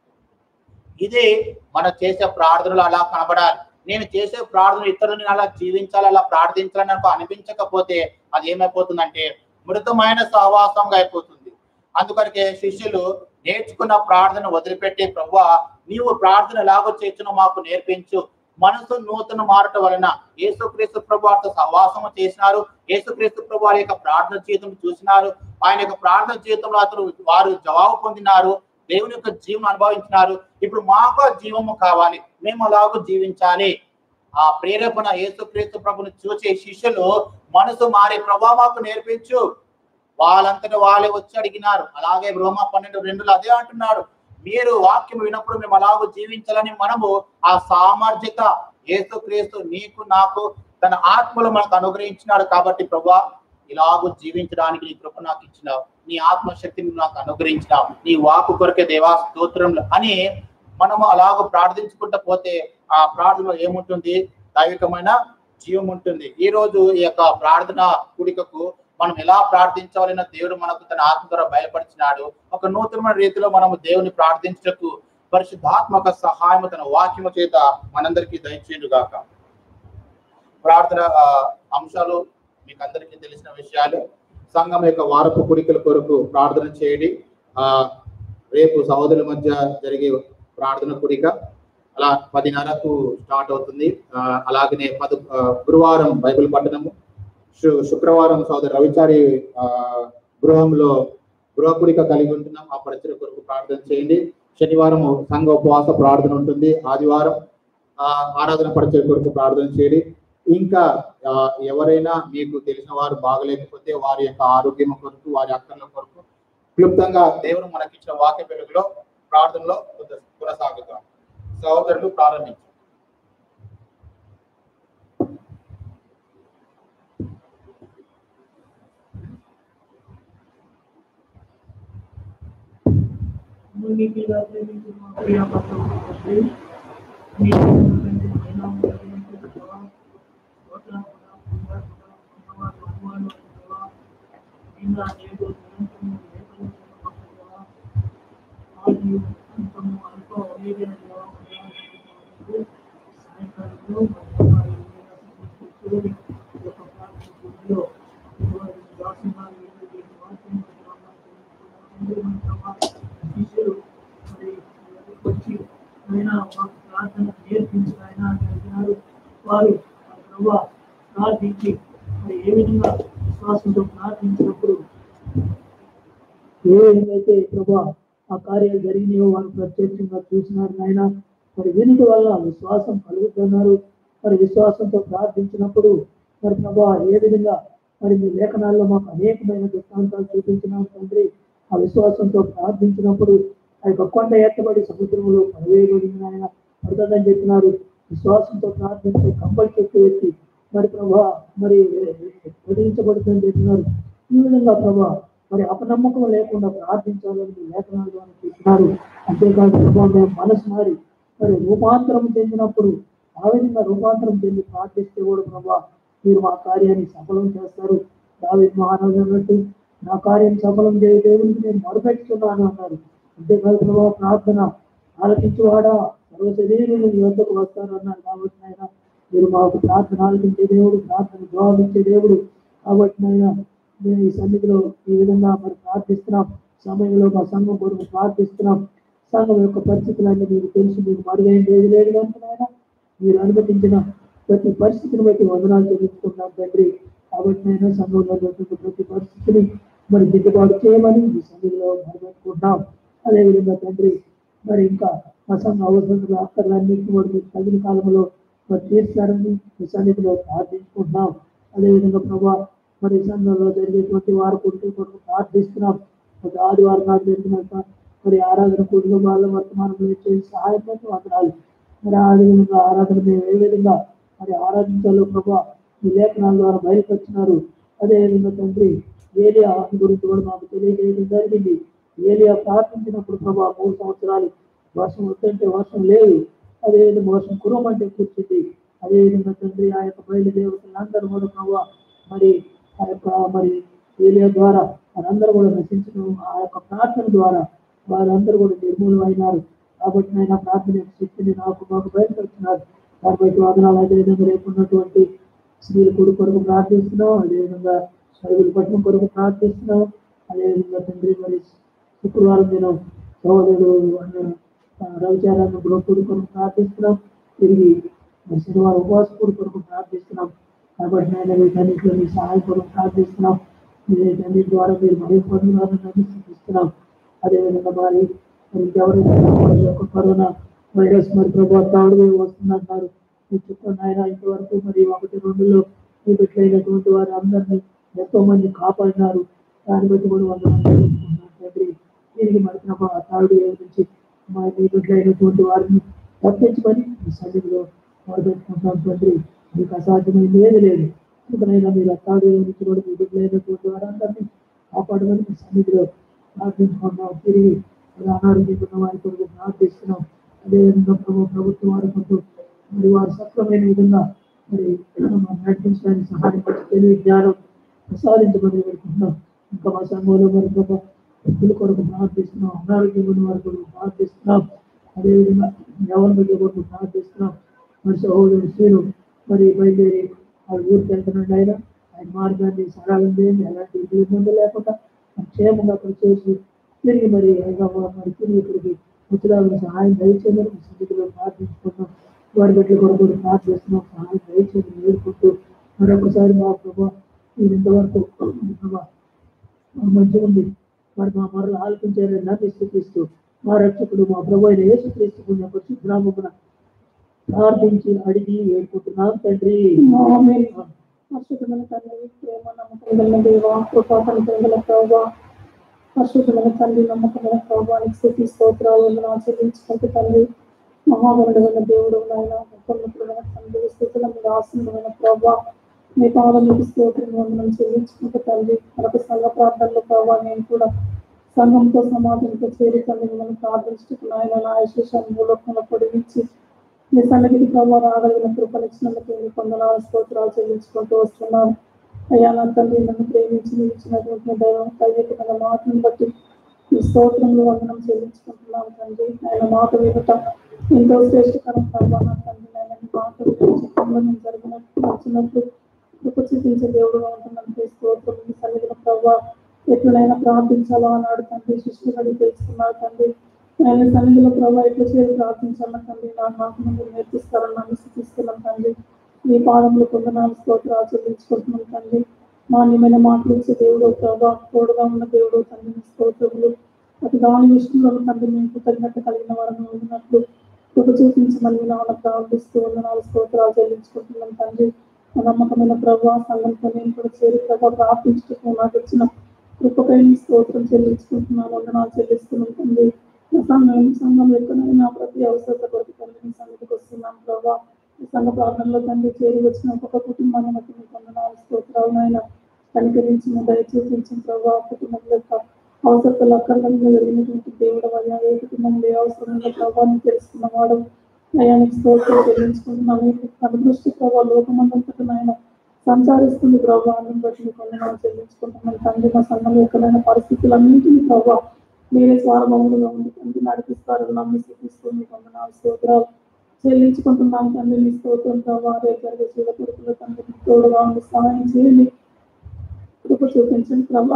ఇది మనం చేసే ప్రార్థనలు అలా కనబడాలి నేను చేసే ప్రార్థన ఇతరులని అలా జీవించాలి అలా ప్రార్థించాలని నాకు అనిపించకపోతే అది ఏమైపోతుందంటే మృతమైన సహవాసంగా అయిపోతుంది అందుకనికే శిష్యులు నేర్చుకున్న ప్రార్థన వదిలిపెట్టి ప్రభు నీవు ప్రార్థన ఎలాగో చేర్చునో మాకు నేర్పించు మనసు నూతన మారట వలన యేసుక్రీస్తు ప్రభు వారితో సహవాసము చేసినారు యేసుక్రీస్తు ప్రభు వారి యొక్క ప్రార్థన జీవితం చూసినారు ఆయన యొక్క ప్రార్థన జీవితంలో అతను వారు జవాబు పొందినారు దేవుని యొక్క జీవం అనుభవించినారు ఇప్పుడు మాకు ఆ జీవము కావాలి మేము అలాగూ జీవించాలి ఆ ప్రేరేపణ యేసుక్రీస్తు ప్రభుని చూసే శిష్యులు మనసు మారి ప్రభా మాకు నేర్పించు వాళ్ళంతటా వాళ్ళే వచ్చి అడిగినారు అలాగే రోమా పన్నెండు రెండులో అదే అంటున్నాడు మీరు వాక్యం వినప్పుడు మేము అలాగూ జీవించాలని మనము ఆ సామర్థ్యత యేసుక్రీస్తు నీకు నాకు తన ఆత్మలో మనకు అనుగ్రహించినాడు కాబట్టి ప్రభా ఇలాగూ జీవించడానికి నీ కృప నాకు ఇచ్చినావు నీ ఆత్మశక్తిని నాకు అనుగ్రహించినావు నీ వాకు కొరకే దేవా స్తోత్రంలో అని మనము అలాగ ప్రార్థించుకుంటూ పోతే ఆ ప్రార్థనలో ఏముంటుంది దైవికమైన జీవం ఉంటుంది ఈ రోజు ఈ యొక్క ప్రార్థన కూడికకు మనం ఎలా ప్రార్థించాలన్న దేవుడు మనకు తన ఆత్మ ద్వారా బయలుపరిచినాడు ఒక నూతనమైన రీతిలో మనము దేవుని ప్రార్థించటకు పరిశుద్ధాత్మక సహాయము తన వాక్యము చేత మనందరికీ దయచేయను గాక ప్రార్థన ఆ, అంశాలు మీకు అందరికీ తెలిసిన విషయాలు సంఘం యొక్క వారపు కుడికల కొరకు ప్రార్థన చేయండి ఆ రేపు సహోదరుల మధ్య జరిగే ప్రార్థన కుడిక అలా పదిన్నరకు స్టార్ట్ అవుతుంది ఆ, అలాగనే పది ఆ, గురువారం బైబిల్ పట్టణము శు- శుక్రవారం సోదరు రవిచారి ఆ, గృహంలో గృహ కుడిక కలిగి ఉంటున్నాం ఆ పరిచయ కొరకు ప్రార్థన చేయండి శనివారం సంఘ ఉపవాస ప్రార్థన ఉంటుంది ఆదివారం ఆ, ఆరాధన పరిచయ కొరకు ప్రార్థన చేయండి ఇంకా ఆ, ఎవరైనా మీకు తెలిసిన వారు బాగలేకపోతే వారి యొక్క ఆరోగ్యం కొరకు వారి అక్కర్ల కొరకు క్లుప్తంగా దేవుడు మనకిచ్చిన వాక్య వెలుగులో ప్రార్థనలో కొద్ది- కొనసాగుతాం సహోదరులు ప్రారంభించారు మునికిగా ప్రేమించిన మా ప్రియ పరలోక తండ్రి, మీ నామమునందు మీ నామమును స్తుతించుదువా? స్తోత్రములు, కృతజ్ఞతలు, వందనాలు, వందనాలు దేవా. నిన్న నేడు నిరంతరము లేఖలు చెప్పబడుతున్నా. ఆది అంతము అల్ప ఒరేగిన దేవా, వందనాలు, సాయంకాలము మధ్యాహ్నాలు కూర్చుని ఈ యొక్క ప్రార్థన గుడిలో ఇటువంటి దాసున్నారు, ఈ వాక్యం శిష్యులు మరి వచ్చి ఆయన మాకు ప్రార్థన నేర్పించి ఆయన అడిగినారు వారు ఆ ప్రభా ప్రార్థించి మరి ఏ విధంగా విశ్వాసంతో ప్రార్థించినప్పుడు ఏ విధంగా ప్రభా ఆ కార్యాలు జరిగినాయో వారు ప్రత్యక్షంగా చూసినారు నాయన మరి వినుట వల్ల విశ్వాసం కలుగుతున్నారు మరి విశ్వాసంతో ప్రార్థించినప్పుడు మరి ప్రభా ఏ విధంగా మరి మీ లేఖనాల్లో మాకు అనేకమైన దృష్టాంతాలు చూపించినారు తండ్రి ఆ విశ్వాసంతో ప్రార్థించినప్పుడు ఆ యొక్క కొండ ఎత్తబడి సముద్రంలో పడవేయబడింది ఆయన పడుతుందని చెప్పినారు విశ్వాసంతో ప్రార్థించే కంపల్ చెట్టు ఎత్తి మరి ప్రభా మరి వదిలించబడుతుందని చెప్పినారు ఈ విధంగా ప్రభా మరి అపనమ్మకం లేకుండా ప్రార్థించాలని మీ లేఖనాల ద్వారా చెప్పినారు అంతేకాదు ప్రభా మేము మనసు మారి మరి రూపాంతరం చెందినప్పుడు ఆ విధంగా రూపాంతరం చెంది ప్రార్థిస్తే కూడా ప్రభా మీరు మా కార్యాన్ని సఫలం చేస్తారు దావిద్ మహారాజు అన్నట్టు నా కార్యం సఫలం చేయ దేవునికి నేను మొరపెట్టుతున్నాను అన్నారు అంతేకాదు ప్రభా ప్రార్థన ఆలకించువాడా సర్వ శరీరులు మీ వద్దకు వస్తారు అన్నారు కాబట్టి నాయన మీరు మాకు ప్రార్థన ఆలకించే దేవుడు ప్రార్థన జవాబిచ్చే దేవుడు కాబట్టి నాయన మేము ఈ సన్నిధిలో ఈ విధంగా మరి ప్రార్థిస్తున్నాం సమయంలో మా సంఘం కొరకు ప్రార్థిస్తున్నాం సంఘం యొక్క పరిస్థితులన్నీ మీకు తెలుసు మీకు మరుగైంది ఏది లేదు కనుక నాయన మీరు అనుమతించిన ప్రతి పరిస్థితిని బట్టి వందనాలు చెల్లించుకుంటున్నాం తండ్రి కాబట్టి నేను సంఘంలో జరుగుతున్న ప్రతి పరిస్థితిని మరి దిద్దుబాటు చేయమని ఈ సన్నిధిలో మొదలుపెట్టుకుంటున్నాం అదేవిధంగా తండ్రి మరి ఇంకా మా సంఘ అవసరాలు అక్కర్లన్నింటినీ కూడా మీరు తగిన కాలంలో మరి తీర్చారని ఈ సన్నిధిలో ప్రార్థించుకుంటున్నాం అదేవిధంగా ప్రభా మరి ఈ సంఘంలో జరిగేటువంటి వారు కొడుకు కొరకు ప్రార్థిస్తున్నాం ఒక ఆదివారం నాడు జరిగినాక మరి ఆరాధన కుటుంబాల వర్తమానంలో ఇచ్చే సహాయం బట్టి వందనాలు మరి ఆ విధంగా ఆరాధన మేము ఏ విధంగా మరి ఆరాధించాలో ప్రభా మీ లేఖనాల ద్వారా బయటకు వచ్చినారు అదే విధంగా తండ్రి ఏలియా గురించి కూడా మాకు తెలియజేయడం జరిగింది ఏలియా ప్రార్థించినప్పుడు ప్రభా మూడు సంవత్సరాలు వర్షం వస్తుంటే వర్షం లేదు అదేవిధంగా వర్షం కురమంటే కూర్చుంది అదేవిధంగా తండ్రి ఆ యొక్క బయలుదేవతలందరూ కూడా ప్రభా మరి ఆ యొక్క మరి ఏలియా ద్వారా వారందరూ కూడా నశించడం ఆ యొక్క ప్రార్థన ద్వారా వారందరూ కూడా నిర్మూలం అయినారు కాబట్టి నేను ప్రార్థన యొక్క శక్తిని నాకు మాకు బయటపెడుతున్నారు దాని బట్టి వాదనాలు అదేవిధంగా రేపు ఉన్నటువంటి స్త్రీల కొడుకు కొరకు ప్రార్థిస్తున్నాం అదేవిధంగా సరుగుల పట్టణం కొరకు ప్రార్థిస్తున్నాం అదేవిధంగా తండ్రి మరి శుక్రవారం దినం సహోదరుడు అన్న ఆ, రవిచారాన్ని గృహకుడి కొరకు ప్రార్థిస్తున్నాం తిరిగి మరి శనివారం ఉపవాస కూడి కొరకు ప్రార్థిస్తున్నాం కాబట్టి నేను వీటన్నిటిలో మీ సహాయం కొరకు ప్రార్థిస్తున్నాం వీటన్నిటి ద్వారా మీరు మరి పొందుతున్నారని సూచిస్తున్నాం అదేవిధంగా మరి మరి ఎవరైతే ఈ యొక్క కరోనా వైరస్ మరి ప్రభావ థర్డ్ వేవ్ వస్తుందంటారు మీరు చెప్పండి ఆయన ఇంతవరకు మరి ఒకటి రెండులో మీ బిడ్డలైనటువంటి వారు అందరినీ ఎంతో మంది కాపాడినారు దాన్ని బట్టి కూడా వందనాలు తెలుసుకుంటున్నాను తండ్రి దీనికి మరి ప్రభావ థర్డ్ వేవ్ నుంచి మా మీ బిడ్డలైనటువంటి వారిని తప్పించమని మీ సన్నిధిలో మొదలుపెట్టుకుంటాం తండ్రి మీకు అసాధ్యమైంది ఏది లేదు ఇకనైనా మీరు థర్డ్ వేవ్ నుంచి కూడా మీ బిడ్డలైనటువంటి వారందరినీ కాపాడమని మీ సన్నిధిలో ప్రార్థించుకున్నాం తిరిగి మరి అనారోగ్యంగా ఉన్న వారి కొరకు ప్రార్థిస్తున్నాం అదేవిధంగా ప్రభు ప్రభుత్వం వారి కొరకు మరి వారు సక్రమైన విధంగా మరి మనం నడిపించడానికి సహాయం పడి తెలివి జ్ఞానం ప్రసాదించమని పెడుతున్నాం ఇంకా మా సంఘంలో మరి ప్రభు వ్యక్తుల కొరకు ప్రార్థిస్తున్నాం అనారోగ్యం ఉన్న వారి కొరకు ప్రార్థిస్తున్నాం అదేవిధంగా ఎవరి దగ్గర కొరకు ప్రార్థిస్తున్నాం మరి సహోదరుడు శ్రీను మరి బయలుదేరి వారి ఊరికి వెళ్తున్నాడు ఆయన ఆయన మార్గాన్ని సరళం చేయండి ఎలాంటి ఇబ్బంది లేకుండా క్షేమంగా అక్కడ చేసి తిరిగి మరి హైదరాబాద్ మరి తిరిగి ఇక్కడికి ఉత్తరాలను సహాయం దయచేయమని మీ సన్నిధిలో ప్రార్థించుకున్నాం వారి బిడ్డల కొరకు కూడా ప్రార్థిస్తున్నాం సహాయం దయచేయమని వేడుకుంటూ మరొకసారి మా ప్రభా మీరు ఇంతవరకు ప్రభా మా మధ్య ఉంది మరి మా మరలు ఆలకించారని నన్ను స్థితిస్తూ మా రక్షకుడు మా ప్రభు అయిన యేసుక్రీస్తు యొక్క శుభ్రామమున ప్రార్థించి అడిగి వేడుకుంటున్నాం తండ్రి ఆమేన్. పరిశుద్ధమైన తండ్రి ప్రేమ నమ్మకం గల దేవ కృపాకరం గల ప్రభావ పరిశుద్ధమైన తండ్రి నమ్మకమైన ప్రభావానికి స్థితి స్తోత్రాలు వందనాలు చెల్లించుకుంటూ తండ్రి మహాగరుడమైన దేవుడు నాయన ఉన్నతమైన తండ్రి స్థితుల మీద ఆసనమైన ప్రభావ మీ పాదములకు స్తోత్రం వందనం చెల్లించుకుంటూ తండ్రి మరొక సంఘ ప్రార్థనలో ప్రభావ నేను కూడా సంఘంతో సమాజంతో చేరి తండ్రి మిమ్మల్ని ప్రార్థించుటకు నాయన నా యశస్సు భూలోకంలో పొడిగించి మీ సన్నిధికి ప్రభావ రాగలిగిన కృపనిచ్చినందుకు మీ కొందనాల స్తోత్రాలు చెల్లించుకుంటూ వస్తున్నాను అయ్యా నా తండ్రి నన్ను ప్రేమించి మీరు ఇచ్చినటువంటి మీ దైవం కైవేకమైన మాటను బట్టి మీ స్తోత్రంలో వందనం చెల్లించుకుంటున్నాను తండ్రి ఆయన మాట వినట ఎంతో శ్రేష్టకరం ప్రభావ నా తండ్రి ఆయన మీ మాట చిత్రంలో నేను జరిగినట్టు నచ్చినట్లు కృప చూపించే దేవుడుగా ఉంటున్నాను మీ స్తోత్రం మీ సన్నిధిలో ప్రభావ ఎట్లనైనా ప్రార్థించాలో అన్నాడు తండ్రి సృష్టి అడిగి తెలుసుకున్నాడు తండ్రి ఆయన సన్నిధిలో ప్రభావ ఎట్లా చేసి ప్రార్థించాలన్న తండ్రి నా నాకు ముందు నేర్పిస్తారని నన్ను స్థితిస్తున్నాం తండ్రి మీ పాదంలో కొందనాలు స్తోత్రాలు చెల్లించుకుంటున్నాం తండ్రి మాన్యమైన మాటలు ఇచ్చే దేవుడు ప్రభావ తోడుగా ఉన్న దేవుడు తండ్రి మీ స్తోత్రములు అటు దాని విషయంలో తండ్రి మేము కృతజ్ఞత కలిగిన వారిని ఉండినట్లు కృప చూపించమని మీ నాన్న ప్రార్థిస్తూ వందనాలు స్తోత్రాలు చెల్లించుకుంటున్నాం తండ్రి నా నమ్మకమైన ప్రభావ సంఘంతో నేను కూడా చేరి ప్రభావ ప్రార్థించుటకు నాకు ఇచ్చిన కృపకై మీ స్తోత్రం చెల్లించుకుంటున్నాను వందనాలు చెల్లిస్తున్నాం తండ్రి నా సంఘం సంఘం ఎక్కడైనా ప్రతి అవసరత కొరకు తండ్రి మీ సన్నిధికి వస్తున్నాం ప్రభావ ఈ సంఘ ప్రార్థనలో తండ్రి చేరి వచ్చిన ఒక్కొక్క కుటుంబాన్ని బట్టి మీకు వందనాలు స్తోత్రాలు నాయన కనికరించిన దయచేసించిన ప్రభావ కుటుంబం యొక్క అవసరతలు అక్కర్లంగా జరిగినటువంటి దేవుడు అయ్యా ఏ కుటుంబంలో ఏ అవసరం ఉందో ప్రభావం తెలుసుకున్నవాడు అయానికి స్తోత్రం చెల్లించుకుంటున్నాను మీకు అనుదృష్టి ప్రభావ లోకమందంతటా నాయన సంచారిస్తుంది ప్రభావాన్ని బట్టి మీకు వందనాలు చెల్లించుకుంటున్నాను తండ్రి మా సంఘంలో ఎక్కడైనా పరిస్థితులన్నింటినీ ప్రభావ మీరే స్వారభములుగా ఉండి తండ్రి నడిపిస్తారు నమ్మి స్థితిస్తుంది మీకు వందనాలు స్తోత్రాలు చెల్లించుకుంటున్నాం తండ్రి మీ స్తోత్రం ప్రభావ రేపు జరిగే చూడ కొడుకుల తండ్రి మీకు తోడుగా ఉండి సహాయం చేయండి కృప చూపించండి ప్రభా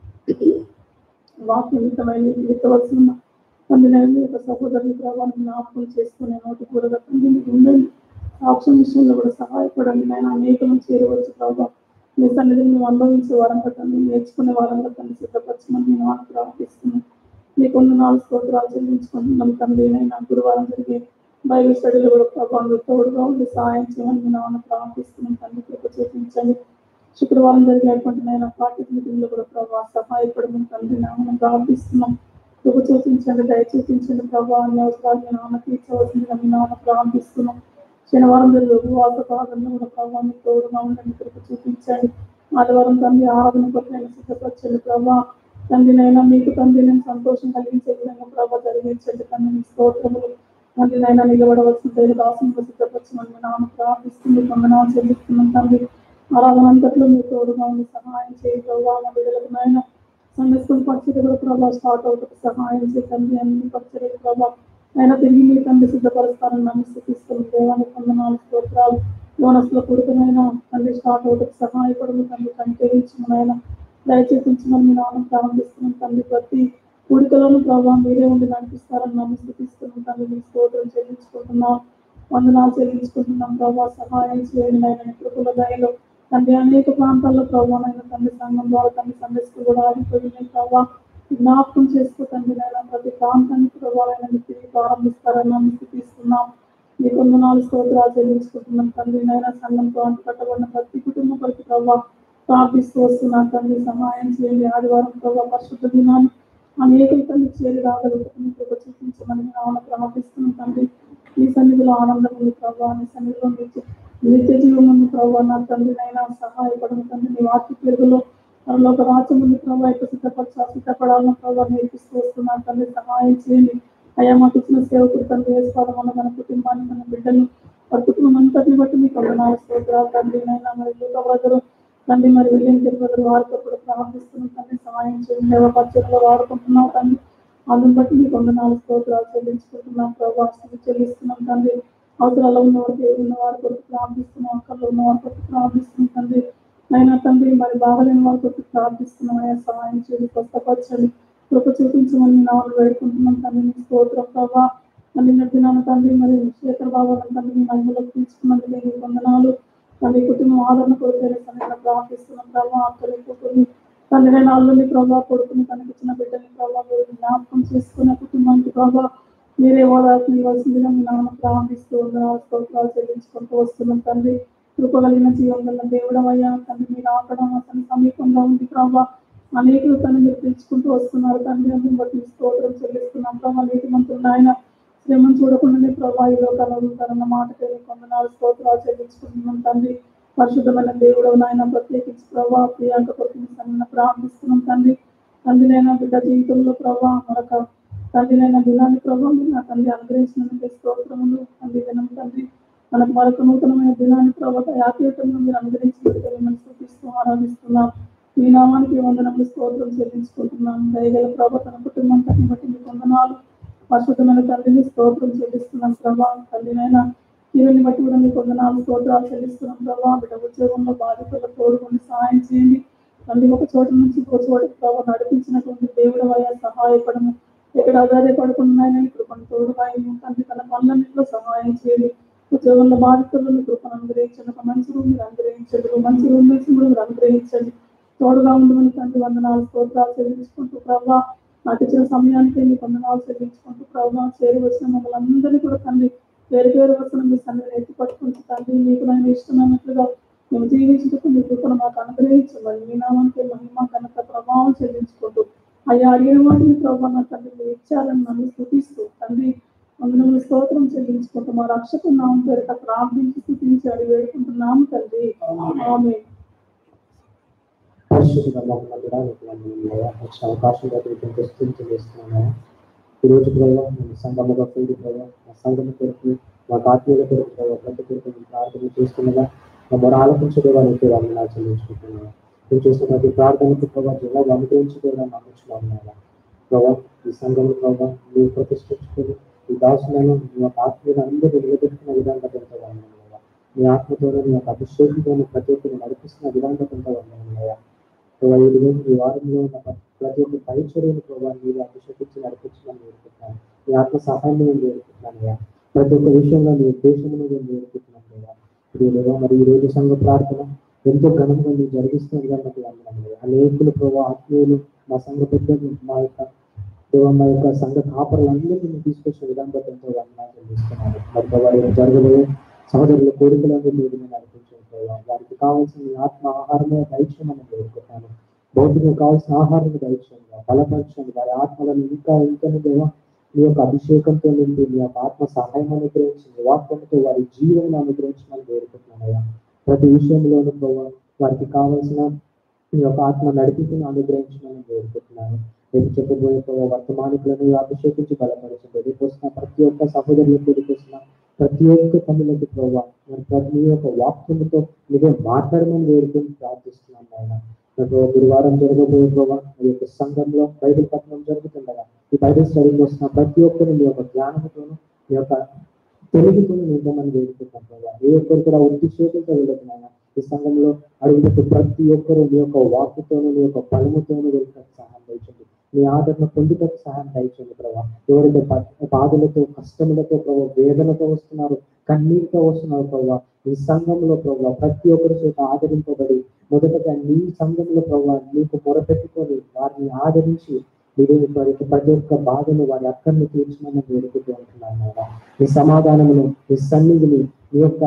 వాక్యం మితమైన విత్తవలసిన తండ్రి నేను యొక్క సహోదరుని ప్రభావం జ్ఞాపకం చేసుకునే నోటి కూరగా తండ్రి మీకు ఉండండి సాక్ష్యం విషయంలో కూడా సహాయపడండి నేను అనేకలను చేరవచ్చు ప్రభావ మీ సన్నిధిని మేము అనుభవించే వారంగా తండ్రి నేర్చుకునే వారంగా తండ్రి సిద్ధపరచమని నేను మాట ప్రార్థిస్తున్నాను మీకు ఉన్న నాలుగు స్తోత్రాలు చెల్లించుకుంటున్నాం తండ్రి నేను గురువారం జరిగే బైబిల్ స్టడీలో కూడా ప్రభావం తోడుగా ఉండి సహాయం చేయమని మీ నాన్న ప్రార్థిస్తున్నాం తండ్రి కృప చూపించండి శుక్రవారం జరిగినటువంటి నేను పార్టీ మీటింగ్ లో కూడా ప్రభావ సహాయపడమని తండ్రి నామను ప్రార్థిస్తున్నాం కృప చూపించండి దయ చూపించండి ప్రభావ అన్ని అవసరాలు మీ నాన్న తీర్చవలసిందిగా మీ నాన్న ప్రార్థిస్తున్నాం శనివారం జరిగే ఉపవాస పాదంలో కూడా ప్రభావ మీకు తోడుగా ఉండండి కృప చూపించండి ఆదివారం తండ్రి ఆరాధన కొరకు నేను సిద్ధపరచండి ప్రభావ తండ్రి నైనా మీకు తండ్రి నేను సంతోషం కలిగించే విధంగా ప్రభావ జరిగించండి తండ్రి మీ స్తోత్రములు తండ్రి నైనా నిలబడవలసిన దైవ దాసుని సిద్ధపరచమని మీ నాన్న ప్రార్థిస్తుంది వందనాలు చెల్లిస్తున్నాం తండ్రి ఆరాధన అంతట్లో మీరు తోడుగా ఉండి సహాయం చేయి ప్రభావ మా బిడ్డలకు నాయన సండే స్కూల్ పరిచయ కూడా ప్రభావ స్టార్ట్ అవుతుంది సహాయం చేయి తండ్రి అన్ని పరిచయలకు ప్రభావ అయినా తిరిగి మీ తండ్రి సిద్ధపరుస్తారని నన్ను స్థితిస్తున్నాం దేవానికి వందనాలు స్తోత్రాలు యోనస్లో కొడుకునైనా తండ్రి స్టార్ట్ అవుతుంది సహాయపడము తండ్రి కంటేయించమనైనా దయచేపించమని మీ నాన్న ప్రారంభిస్తున్నాం తండ్రి ప్రతి కూడికలోను ప్రభావం మీరే ఉండి నడిపిస్తారని నన్ను స్థితిస్తున్నాం తండ్రి మీ స్తోత్రం చెల్లించుకుంటున్నాం వందనాలు చెల్లించుకుంటున్నాం ప్రభావ సహాయం చేయండి నాయన కృపల దయలో తండ్రి అనేక ప్రాంతాల్లో ప్రభావమైన తండ్రి సంఘం ద్వారా తండ్రి సందర్శకులు కూడా ఆగిపోయినాయి ప్రభావ జ్ఞాపకం చేసుకో తండ్రి నాయన ప్రతి ప్రాంతానికి ప్రభావమైన మీరు తిరిగి ప్రారంభిస్తారని నన్ను స్థితిస్తున్నాం మీ వందనాలు స్తోత్రాలు చెల్లించుకుంటున్నాం తండ్రి నాయన సంఘంతో అంటుకట్టబడిన ప్రతి కుటుంబం కొరకు ప్రభావ ప్రార్థిస్తూ వస్తున్నాను తండ్రి సహాయం చేయండి ఆదివారం ప్రభావ పరిశుద్ధ దినాన్ని అనేకులు తండ్రి చేరి రాగలుగుతుంది కృప చూపించమని నాన్న ప్రార్థిస్తున్నాం తండ్రి ఈ సన్నిధిలో ఆనందం ఉంది ప్రభావ నీ సన్నిధిలో నిత్య నిత్య జీవం ఉంది ప్రభావ నా తండ్రి నైనా సహాయపడము తండ్రి నీ వాక్య పేరులో మనలో ఒక రాజ్యం ఉంది ప్రభావ యొక్క సిద్ధపరచా సిద్ధపడాలని ప్రభావ నేర్పిస్తూ వస్తున్నాను తండ్రి సహాయం చేయండి అయ్యా మాకు ఇచ్చిన సేవకుడు తండ్రి వేసుకోవడం వల్ల మన కుటుంబాన్ని మన బిడ్డలు వారి కుటుంబం అంతటిని బట్టి మీకు వందనాలు స్తోత్రాలు తండ్రి నైనా మరి లూక బ్రదరు తండ్రి మరి విలియం బ్రదరు వారితో కూడా ప్రార్థిస్తున్నాం తండ్రి సహాయం చేయండి దేవ పరిచయంలో వాడుకుంటున్నాం తండ్రి అందుని బట్టి మీకు వందనాలు స్తోత్రాలు చెల్లించుకుంటున్నాం ప్రభావ స్థితి చెల్లిస్తున్నాం తండ్రి అవసరాలు ఉన్న వారికి ఉన్న వారి కొరకు ప్రార్థిస్తున్నాం అక్కర్లో ఉన్న వారి కొరకు ప్రార్థిస్తున్నాం తండ్రి అయినా తండ్రి మరి బాగలేని వారి కొరకు ప్రార్థిస్తున్నాం అయ్యా సహాయం చేయండి స్వస్థపరచండి కృప చూపించమని నామలు వేడుకుంటున్నాం తండ్రి మీ స్తోత్రం ప్రభా తండ్రి నడిపినాను తండ్రి మరి శేఖర్ బాబు గారిని తండ్రి మీ మహిళలకు తీసుకున్నందుకు మీకు వందనాలు తండ్రి కుటుంబం ఆదరణ కొరకు సమయంలో ప్రార్థిస్తున్నాం ప్రభా అక్కడి కుటుంబం తండ్రి నాళ్ళని ప్రభా కొడుకుని తనకిచ్చిన బిడ్డని ప్రభా మీరు జ్ఞాపకం చేసుకున్న కుటుంబానికి ప్రభా మీరే ఓదార్పు ఇవ్వాల్సిందిగా మీ నాన్న ప్రారంభిస్తూ ఉన్నారు స్తోత్రాలు చెల్లించుకుంటూ వస్తున్నాం తండ్రి కృప కలిగిన జీవం గల దేవుడం అయ్యా తండ్రి మీరు ఆకడం అతని సమీపంగా ఉంది ప్రభా అనేకులు తను మీరు పిలుచుకుంటూ వస్తున్నారు తండ్రి అందుని బట్టి స్తోత్రం చెల్లిస్తున్నాం ప్రభా నీతి మంత్రులు ఆయన శ్రమను చూడకుండానే ప్రభా ఈ లోకాల ఉంటారన్న మాటకి కొందనాలు స్తోత్రాలు చెల్లించుకుంటున్నాం తండ్రి పరిశుద్ధమైన దేవుడు నాయన ప్రత్యేకించి ప్రభా ప్రియాంక కొరకు సన్న ప్రార్థిస్తున్నాం తండ్రి తండ్రినైనా బిడ్డ జీవితంలో ప్రభా మరొక తండ్రినైనా దినాన్ని ప్రభా మీరు నా తండ్రి అనుగ్రహించినందుకు స్తోత్రములు తండ్రి దినం తండ్రి మనకు మరొక నూతనమైన దినాన్ని ప్రభావ యాత్రికంగా మీరు అనుగ్రహించినందుకు మిమ్మల్ని స్థుతిస్తూ ఆరాధిస్తున్నాం మీ నామానికి వందనములు స్తోత్రం చెల్లించుకుంటున్నాం దయగల ప్రభా తన కుటుంబం తన్ని బట్టి మీకు వందనాలు పరిశుద్ధమైన తండ్రిని స్తోత్రం చెల్లిస్తున్నాం ప్రభా తండ్రినైనా ఇవన్నీ బట్టి కూడా మీకు వందనాలు స్తోత్రాలు చెల్లిస్తున్నాం ప్రభా బిడ్డ ఉద్యోగంలో బాధితులకు తోడుకొని సహాయం చేయండి తండ్రి ఒక చోట నుంచి ఇంకో చోటకి ప్రభావ నడిపించినటువంటి దేవుడు అయ్యా సహాయపడము ఎక్కడ ఆధారపడుకున్నాయని కృపను తోడుగాయము తండ్రి తన పనులన్నింటిలో సహాయం చేయండి ఉద్యోగంలో బాధితులను కృపను అనుగ్రహించండి ఒక మంచి రూమ్ మీరు అనుగ్రహించండి ఒక మంచి రూమ్ నుంచి కూడా మీరు అనుగ్రహించండి తోడుగా ఉండమని తండ్రి వందనాలు స్తోత్రాలు చెల్లించుకుంటూ ప్రభావ నాకు ఇచ్చిన సమయానికి మీకు వందనాలు చెల్లించుకుంటూ ప్రభావ చేరి వచ్చిన మమ్మల్ని అందరినీ కూడా తండ్రి పేరు పేరు వచ్చిన మీ సన్నిధిని ఎత్తి పట్టుకుంటూ తండ్రి మీకు నేను ఇష్టమైనట్లుగా మేము జీవించుటకు మీ కృపను మాకు అనుగ్రహించమని మీ నామానికి మహిమ ఘనత ప్రభావం చెల్లించుకుంటూ అయ్యా అడిగిన వాటిని ప్రభావ నా తండ్రి మీరు ఇచ్చారని నన్ను స్థుతిస్తూ తండ్రి అందులో స్తోత్రం చెల్లించుకుంటూ మా రక్షకు నామం పేరిట ప్రార్థించి స్థుతించి అడిగి వేడుకుంటున్నాము తండ్రి ఆమె పరిశుద్ధంగా మమ్మల్ని మీకు వందనాలయ్యా. వచ్చిన అవకాశం బట్టి మీకు ఎంతో స్తుతి చేస్తున్నాను ఈ రోజు ప్రభావ మేము సంఘముగా కూడి ప్రభావ మా సంఘం కొరకు మా ఆత్మీయుల కొరకు ప్రభావ ప్రతి కొరకు మేము ప్రార్థన చేస్తుండగా మా మొర ఆలోచించదేవానికి వందనాలు చెల్లించుకుంటున్నాను మేము చేసిన ప్రతి ప్రార్థనకు ప్రభావ జిల్లా అనుగ్రహించుకోవడం నమ్ముచున్నాను ప్రభావ ఈ సంఘంలో ప్రభావ మీరు ప్రతిష్ఠించుకొని ఈ దాసులను మీ యొక్క ఆత్మీయులు అందరూ నిలబెట్టుకున్న విధంగా ఎంతో వందనాలయ్యా మీ ఆత్మతోనే మీ యొక్క అభిషేకంతో ప్రతి ఒక్కరిని నడిపిస్తున్న విధంగా ఎంతో వందనాలయ్యా ప్రభావ ఈ రోజు ఈ వారంలో ఉన్న ప్రతి- ప్రతి ఒక్క పరిచర్యను ప్రభావ మీరు అభిషేకించి నడిపించమని వేడుకుంటున్నాను మీ ఆత్మ సహాయం నేను వేడుకుంటున్నాను అయ్యా ప్రతి ఒక్క విషయంలో మీ ఉద్దేశమును నేను వేడుకుంటున్నాను అయ్యా ఇది లేదా మరి ఈ రోజు సంఘ ప్రార్థన ఎంతో ఘనంగా మీరు జరిగిస్తున్న విధానం వందనాలు అనేకులు ప్రభావ ఆత్మీయులు మా సంఘ పెద్దలు మా యొక్క దేవ మా యొక్క సంఘ కాపరులందరినీ మీరు తీసుకొచ్చిన విధానం బట్టి ఎంతో వందనాలు చెల్లిస్తున్నాను మరి ప్రభావ రేపు జరగబోయే సహోదరుల కోరికలను మీరు నేను నడిపించాను ప్రభావ వారికి కావాల్సిన మీ ఆత్మ ఆహారమే దయచేయమని వేడుకుంటాను భౌతికంగా కావాల్సిన ఆహారం దయచేయండి బలపరచండి వారి ఆత్మలను ఇంకా ఇంకా దేవా మీ యొక్క అభిషేకంతో నిండి మీ యొక్క ఆత్మ సహాయం అనుగ్రహించింది వాక్యంతో వారి జీవనం అనుగ్రహించమని వేడుకుంటున్నాను అయ్యా ప్రతి విషయంలోనూ ప్రభావ వారికి కావాల్సిన మీ యొక్క ఆత్మ నడిపింపును అనుగ్రహించమని వేడుకుంటున్నాను రేపు చెప్పబోయే ప్రభావ వర్తమానికులను అభిషేకించి బలపరచండి రేపు వస్తున్న ప్రతి ఒక్క సహోదరులకు వస్తున్న ప్రతి ఒక్క పనులకు ప్రభావ మరి ప్రతి మీ యొక్క వాక్యముతో మీరే మాట్లాడమని వేడుకొని ప్రార్థిస్తున్నాను ఆయన నాకు గురువారం జరగబోయే ప్రభావ మీ యొక్క సంఘంలో బైబిల్ పట్టణం జరుగుతుండగా ఈ బైబిల్ స్టడీకి వస్తున్న ప్రతి ఒక్కరు మీ యొక్క జ్ఞానముతోను మీ యొక్క తెలుగుతో నింపమని వేడుకుంటాం ప్రభావ ఏ ఒక్కరు కూడా ఉత్తి చేతులతో వెళ్ళకున్నాను ఈ సంఘంలో అడుగుతూ ప్రతి ఒక్కరు మీ యొక్క వాక్కుతోను మీ యొక్క బలముతోను వెళ్ళడానికి సహాయం దయచండి మీ ఆదరణ పొందుటకు సహాయం దయచండి ప్రభావ ఎవరైతే బా- బాధలతో కష్టములతో ప్రభావ వేదనతో వస్తున్నారు కన్నీరుతో వస్తున్నారు ప్రభావ ఈ సంఘంలో ప్రభావ ప్రతి ఒక్కరి చేత ఆదరింపబడి మొదటగా నీ సంఘంలో ప్రభావ నీకు మొరపెట్టుకొని వారిని ఆదరించి మీరు వారికి ప్రతి ఒక్క బాధను వారి అక్కర్ని తీర్చమని వేడుకుంటూ ఉంటున్నాను నాయనా. ఈ సమాధానమును ఈ సన్నిధిని మీ యొక్క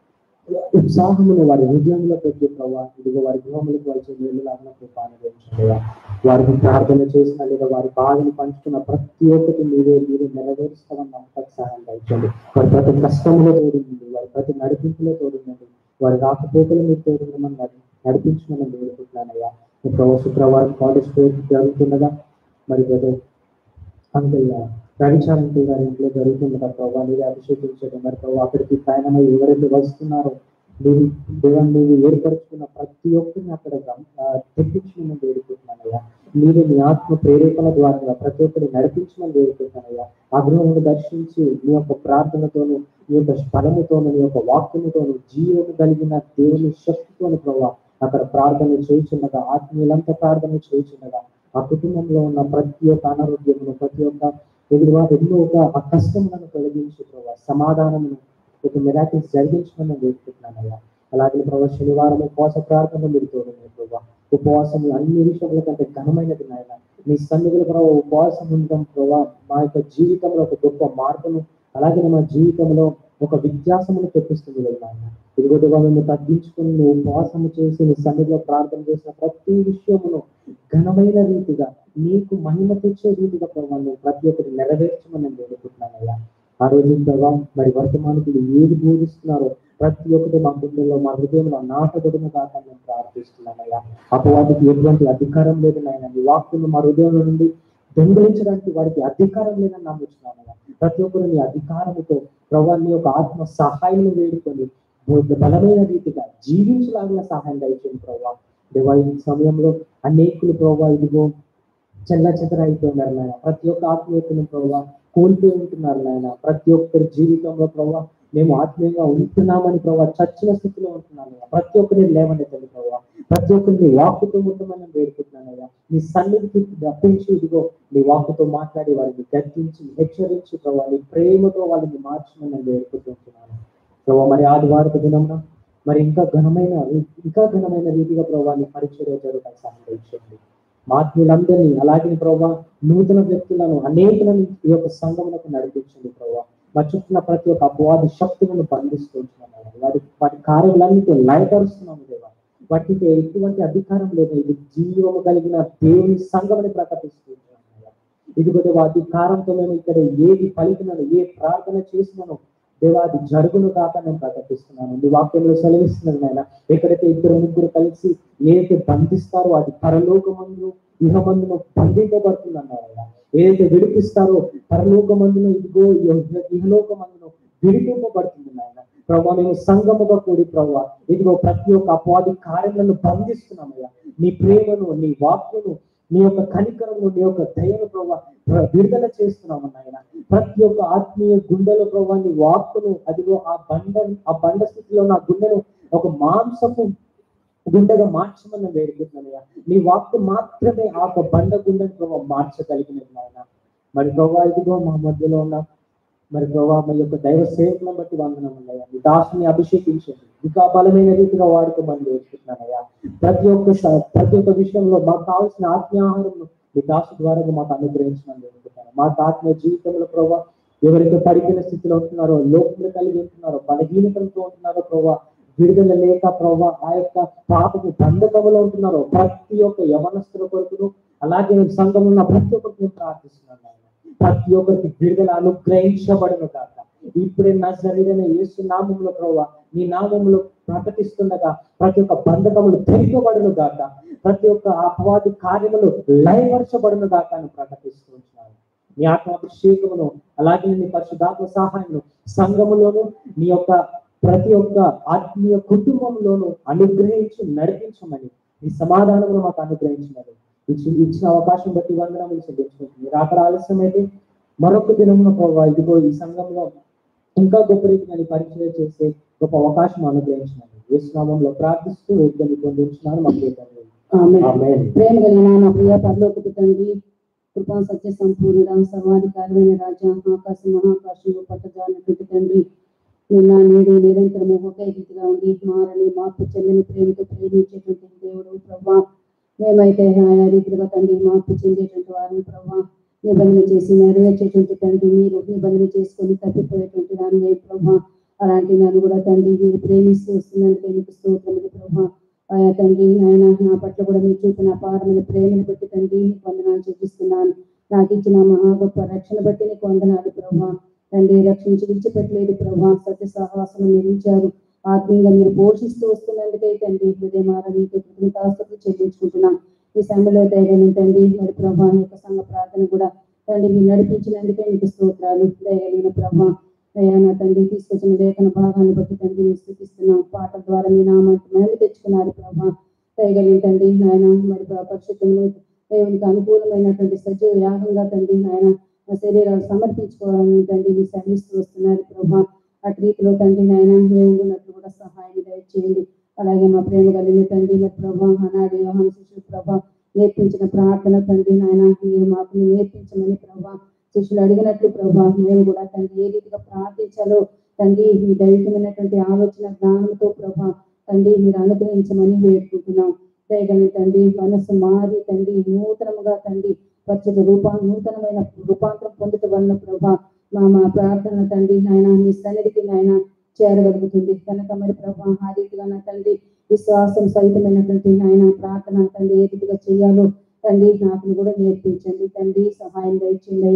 ఉత్సాహమును వారి హృదయంలో పెట్టి ప్రభావ ఇదిగో వారి గృహములకు వచ్చే నీళ్ళు లాగా కృప అనుగ్రహించండి వారికి ప్రార్థన చేసిన లేదా వారి బాధను పంచుకున్న ప్రతి ఒక్కటి మీరే మీరు నెరవేరుస్తామని నమ్మకం సహాయం దయచండి వారి ప్రతి కష్టంలో తోడుంది వారి ప్రతి నడిపింపులో తోడుందండి వారి రాకపోకలు మీరు తోడుండమని నడి- నడిపించమని వేడుకుంటున్నానయ్యా ఇప్పుడు శుక్రవారం కాలేజ్ జరుగుతుండగా మరి బ్రదర్ అంకుల్ రవిచార్ అంకుల్ గారి ఇంట్లో జరుగుతుంది కదా ప్రభావ మీరే అభిషేకించడం మరి ప్రభావ అక్కడికి ప్రయాణమై ఎవరైతే వస్తున్నారో మీరు దేవాన్ని మీరు ఏర్పరచుకున్న ప్రతి ఒక్కరిని అక్కడ గమ- ఆ, తెప్పించమని వేడుకుంటున్నానయ్యా మీరు మీ ఆత్మ ప్రేరేపణ ద్వారా ప్రతి ఒక్కరిని నడిపించమని వేడుకుంటున్నానయ్యా ఆ గృహమును దర్శించి మీ యొక్క ప్రార్థనతోను మీ యొక్క స్థలముతోను మీ యొక్క వాక్యముతోను జీవము కలిగిన దేవుని శక్తితోను ప్రభావ అక్కడ ప్రార్థన చేయించుండగా ఆత్మీయులంతా ప్రార్థన చేయించుండగా ఆ కుటుంబంలో ఉన్న ప్రతి ఒక్క అనారోగ్యమును ప్రతి ఒక్క ఎదురుగా ఎన్నో ఒక ఆ కష్టములను తొలగించి ప్రభావ సమాధానమును ఒక మిరాకిల్స్ జరిగించమని నేను వేడుకుంటున్నానయ్యా అలాగే ప్రభావ శనివారం ఉపవాస ప్రార్థన మీరు తోడున్నాయి ప్రభావ ఉపవాసం అన్ని విషయముల కంటే ఘనమైనది నాయన మీ సన్నిధిలో ప్రభావ ఉపవాసం ఉండడం ప్రభావ మా యొక్క జీవితంలో ఒక గొప్ప మార్పును అలాగే మా జీవితంలో ఒక వ్యత్యాసమును తెప్పిస్తుంది కదా నాయన ఇదిగోటిగా మేము తగ్గించుకుని నువ్వు ఉపవాసము చేసి నీ సన్నిధిలో ప్రార్థన చేసిన ప్రతి విషయమును ఘనమైన రీతిగా నీకు మహిమ తెచ్చే రీతిగా ప్రభావ నువ్వు ప్రతి ఒక్కటి నెరవేర్చమని నేను వేడుకుంటున్నానయ్యా ఆ రోజు ప్రభావ మరి వర్తమానికులు ఏది బోధిస్తున్నారో ప్రతి ఒక్కటి మా గుండెల్లో మా హృదయంలో నాటబడిన దాకా మేము ప్రార్థిస్తున్నామయ్యా అపవాదికి ఎటువంటి అధికారం లేదు నాయన నీ వాక్కులు మా హృదయంలో నుండి దొంగలించడానికి వారికి అధికారం లేదని నమ్ముతున్నామయ్యా ప్రతి ఒక్కరు నీ అధికారముతో ప్రభావ నీ యొక్క ఆత్మ సహాయం వేడుకొని బలమైన రీతిగా జీవించలాగిన సహాయం దయచేయండి ప్రభావ దేవా ఈ సమయంలో అనేకులు ప్రభావ ఇదిగో చెల్ల చెదర అయిపోయినారు నాయన ప్రతి ఒక్క ఆత్మీయతను ప్రభావ కోల్పోయి ఉంటున్నారు నాయన ప్రతి ఒక్కరి జీవితంలో ప్రభావ మేము ఆత్మీయంగా ఉంటున్నామని ప్రభావ చచ్చిన స్థితిలో ఉంటున్నాను నాయన. ప్రతి ఒక్కరిని లేవనెత్తండి ప్రభావ ప్రతి ఒక్కరిని వాక్కుతో ఉండమని వేడుకుంటున్నానయ్యా నీ సన్నిధికి రప్పించి ఇదిగో నీ వాక్కుతో మాట్లాడి వారిని గద్దించి హెచ్చరించి ప్రభావ నీ ప్రేమతో వాళ్ళని మార్చమని నేను వేడుకుంటున్నాను ప్రభావ మరి ఆదివారపు దినమున మరి ఇంకా ఘనమైన ఇంకా ఘనమైన రీతిగా ప్రభావ నీ పరిచర్య జరుగుతాయి సహాయించండి మా ఆత్మీయులందరినీ అలాగే ప్రభావ నూతన వ్యక్తులను అనేకులను ఈ యొక్క సంఘములకు నడిపించండి ప్రభావ మా చుట్టూ ప్రతి ఒక్క అపవాది శక్తులను బంధిస్తున్నాము వారి వాటి కార్యాలన్నిటి లయపరుస్తున్నాము దేవా వాటికి ఎటువంటి అధికారం లేదు ఇది జీవము కలిగిన దేవుని సంఘమని ప్రకటిస్తున్నాము ఇదిగో దేవా అధికారంతో మేము ఇక్కడ ఏది పలికినాను ఏ ప్రార్థన చేసినానో దేవా అది జరుగును కాక నేను ప్రకటిస్తున్నాను నీ వాక్యంలో సెలవిస్తున్నాను నాయన ఎక్కడైతే ఇద్దరు ముగ్గురు కలిసి ఏదైతే బంధిస్తారో అది పరలోకమందు ఇహమందును బంధింపబడుతుంది అన్నారు ఏదైతే విడిపిస్తారో పరలోకమందును ఇదిగో ఇహ- ఇహలోకమందును విడిపింపబడుతుంది నాయన ప్రభావ మేము సంగముగా కూడి ప్రభావ ఇదిగో ప్రతి ఒక్క అపవాది కార్యలను బంధిస్తున్నామయ్యా నీ ప్రేమను నీ వాక్యను నీ యొక్క కనికరము నీ యొక్క దయను ప్రభావ విడుదల చేస్తున్నాము నాయన ప్రతి ఒక్క ఆత్మీయ గుండెలో ప్రభావ నీ వాక్కును అదిగో ఆ బండ ఆ బండ స్థితిలో నా గుండెను ఒక మాంసపు గుండెగా మార్చమని వేడుకుంటున్నానయ్యా నీ వాక్కు మాత్రమే ఆ యొక్క బండ గుండెను ప్రభావ మార్చగలిగినది నాయన మరి ప్రభావ ఇదిగో మా మధ్యలో ఉన్న మరి ప్రభావ మీ యొక్క దైవ సేవకులను బట్టి వందనం ఉన్నాయా మీ దాసుని అభిషేకించండి ఇంకా బలమైన రీతిగా వాడుకోమని వేడుకుంటున్నానయ్యా ప్రతి ఒక్క స- ప్రతి ఒక్క విషయంలో మాకు కావాల్సిన ఆత్మీయాహారం మీ దాసు ద్వారా మాకు అనుగ్రహించమని వేడుకుంటున్నాను మాకు ఆత్మీయ జీవితంలో ప్రభావ ఎవరైతే పడిపోయిన స్థితిలో ఉంటున్నారో లోపల కలిగి ఉంటున్నారో బలహీనతలతో ఉంటున్నారో ప్రభావ విడుదల లేక ప్రభావ ఆ యొక్క పాపకు బంధకములో ఉంటున్నారో ప్రతి ఒక్క యవనస్తుల కొరకును అలాగే సంఘంలో ఉన్న ప్రతి ఒక్కరికి నేను ప్రార్థిస్తున్నాను నాయన. ప్రతి ఒక్కరికి విడుదల అనుగ్రహించబడను కాక ఇప్పుడే నా శరీరమైన యేసు నామంలో ప్రభావ నీ నామంలో ప్రకటిస్తుండగా ప్రతి ఒక్క బంధకములు తెరిపబడును గాక ప్రతి ఒక్క అపవాది కార్యములు లయపరచబడును గాక అని ప్రకటిస్తూ ఉంటున్నాను నీ ఆత్మాభిషేకమును అలాగే నీ పరిశుధాత్మ సహాయమును సంఘములోను నీ యొక్క ప్రతి ఒక్క ఆత్మీయ కుటుంబంలోను అనుగ్రహించి నడిపించమని ఈ సమాధానమును మాకు అనుగ్రహించినది ఇచ్చి ఇచ్చిన అవకాశం బట్టి వందనములు చెల్లించుకుంటుంది రాకడ ఆలస్యం అయితే మరొక దినమున ప్రభావ ఇదిగో ఈ సంఘంలో ఇంకా గొప్ప రీతిగా నీ పరిచయం చేసే గొప్ప అవకాశం అనుగ్రహించినది ఏ నామంలో ప్రార్థిస్తూ వేదికని పొందించినాను మాకు ఆమె ఆమేన్. ప్రేమ కలిగిన నా ప్రియ పరలోకపు తండ్రి కృపా సత్య సంపూర్ణుడ సర్వాధికారమైన రాజా ఆకాశం మహాకాశంలో పట్టజాలటువంటి తండ్రి నిన్న నేడు నిరంతరము ఒకే రీతిగా ఉండి మారని మార్పు చెందని ప్రేమతో ప్రేమించేటువంటి దేవుడు ప్రభా మేమైతే ఆయా రీతిగా తండ్రి మార్పు చెందేటువంటి వారిని ప్రభా నిబంధన చేసి నెరవేర్చేటువంటి తండ్రి మీరు నిబంధన చేసుకొని తప్పిపోయేటువంటి దాన్ని ప్రభా అలాంటి నన్ను కూడా తండ్రి మీరు ప్రేమిస్తూ వస్తున్నందుకే మీకు స్తోత్రములు ప్రభా ఆయా తండ్రి ఆయన నా పట్ల కూడా మీరు చూపిన అపారమైన ప్రేమను బట్టి తండ్రి నీకు వందనాలు చూపిస్తున్నాను నాకు ఇచ్చిన మహా గొప్ప రక్షణ బట్టి నీకు వందనాలు ప్రభా తండ్రి రక్షించి విడిచిపెట్టలేదు ప్రభా సత్య సహవాసం నిర్మించారు ఆత్మీయంగా మీరు పోషిస్తూ వస్తున్నందుకై తండ్రి హృదయమారనికి కృతజ్ఞతాస్తులు చెల్లించుకుంటున్నాం ఈ సమయంలో దయగలిగిన తండ్రి మరి ప్రభా మీ యొక్క సంఘ ప్రార్థన కూడా తండ్రి మీరు నడిపించినందుకే మీకు స్తోత్రాలు దయగలిగిన ప్రభా అయ్యా నా తండ్రి తీసుకొచ్చిన లేఖన భాగాన్ని బట్టి తండ్రి మీరు స్థుతిస్తున్నాం పాటల ద్వారా మీ నామానికి మహిమ తెచ్చుకున్నారు ప్రభా దయగలిగిన తండ్రి నాయన మరి ప్రభా పరిశుద్ధంలో దేవునికి అనుకూలమైనటువంటి సజీవ యాగంగా తండ్రి నాయన మా శరీరాలు సమర్పించుకోవాలని తండ్రి మీరు శ్రమిస్తూ వస్తున్నారు ప్రభా అటు రీతిలో తండ్రి నాయన మేము ఉన్నట్లు కూడా సహాయం దయచేయండి అలాగే మా ప్రేమ కలిగిన తండ్రి మా ప్రభా అనాడు యోహాను శిశువు ప్రభా నేర్పించిన ప్రార్థన తండ్రి నాయన మీరు మాకు నేర్పించమని ప్రభా శిష్యులు అడిగినట్లు ప్రభా మేము కూడా తండ్రి ఏ రీతిగా ప్రార్థించాలో తండ్రి మీ దైవికమైనటువంటి ఆలోచన జ్ఞానంతో ప్రభా తండ్రి మీరు అనుగ్రహించమని వేడుకుంటున్నాం దయగని తండ్రి మనసు మారి తండ్రి నూతనముగా తండ్రి వచ్చేది రూపా నూతనమైన రూపాంతరం పొందుట వలన ప్రభా మా మా ప్రార్థన తండ్రి నాయన మీ సన్నిధికి నాయన చేరగలుగుతుంది కనుక మరి ప్రభా ఆ రీతిగా నా తండ్రి విశ్వాసం సహితమైనటువంటి నాయన ప్రార్థన తండ్రి ఏ రీతిగా చేయాలో తండ్రి నాకు కూడా నేర్పించండి తండ్రి సహాయం దయచేయండి అయ్యా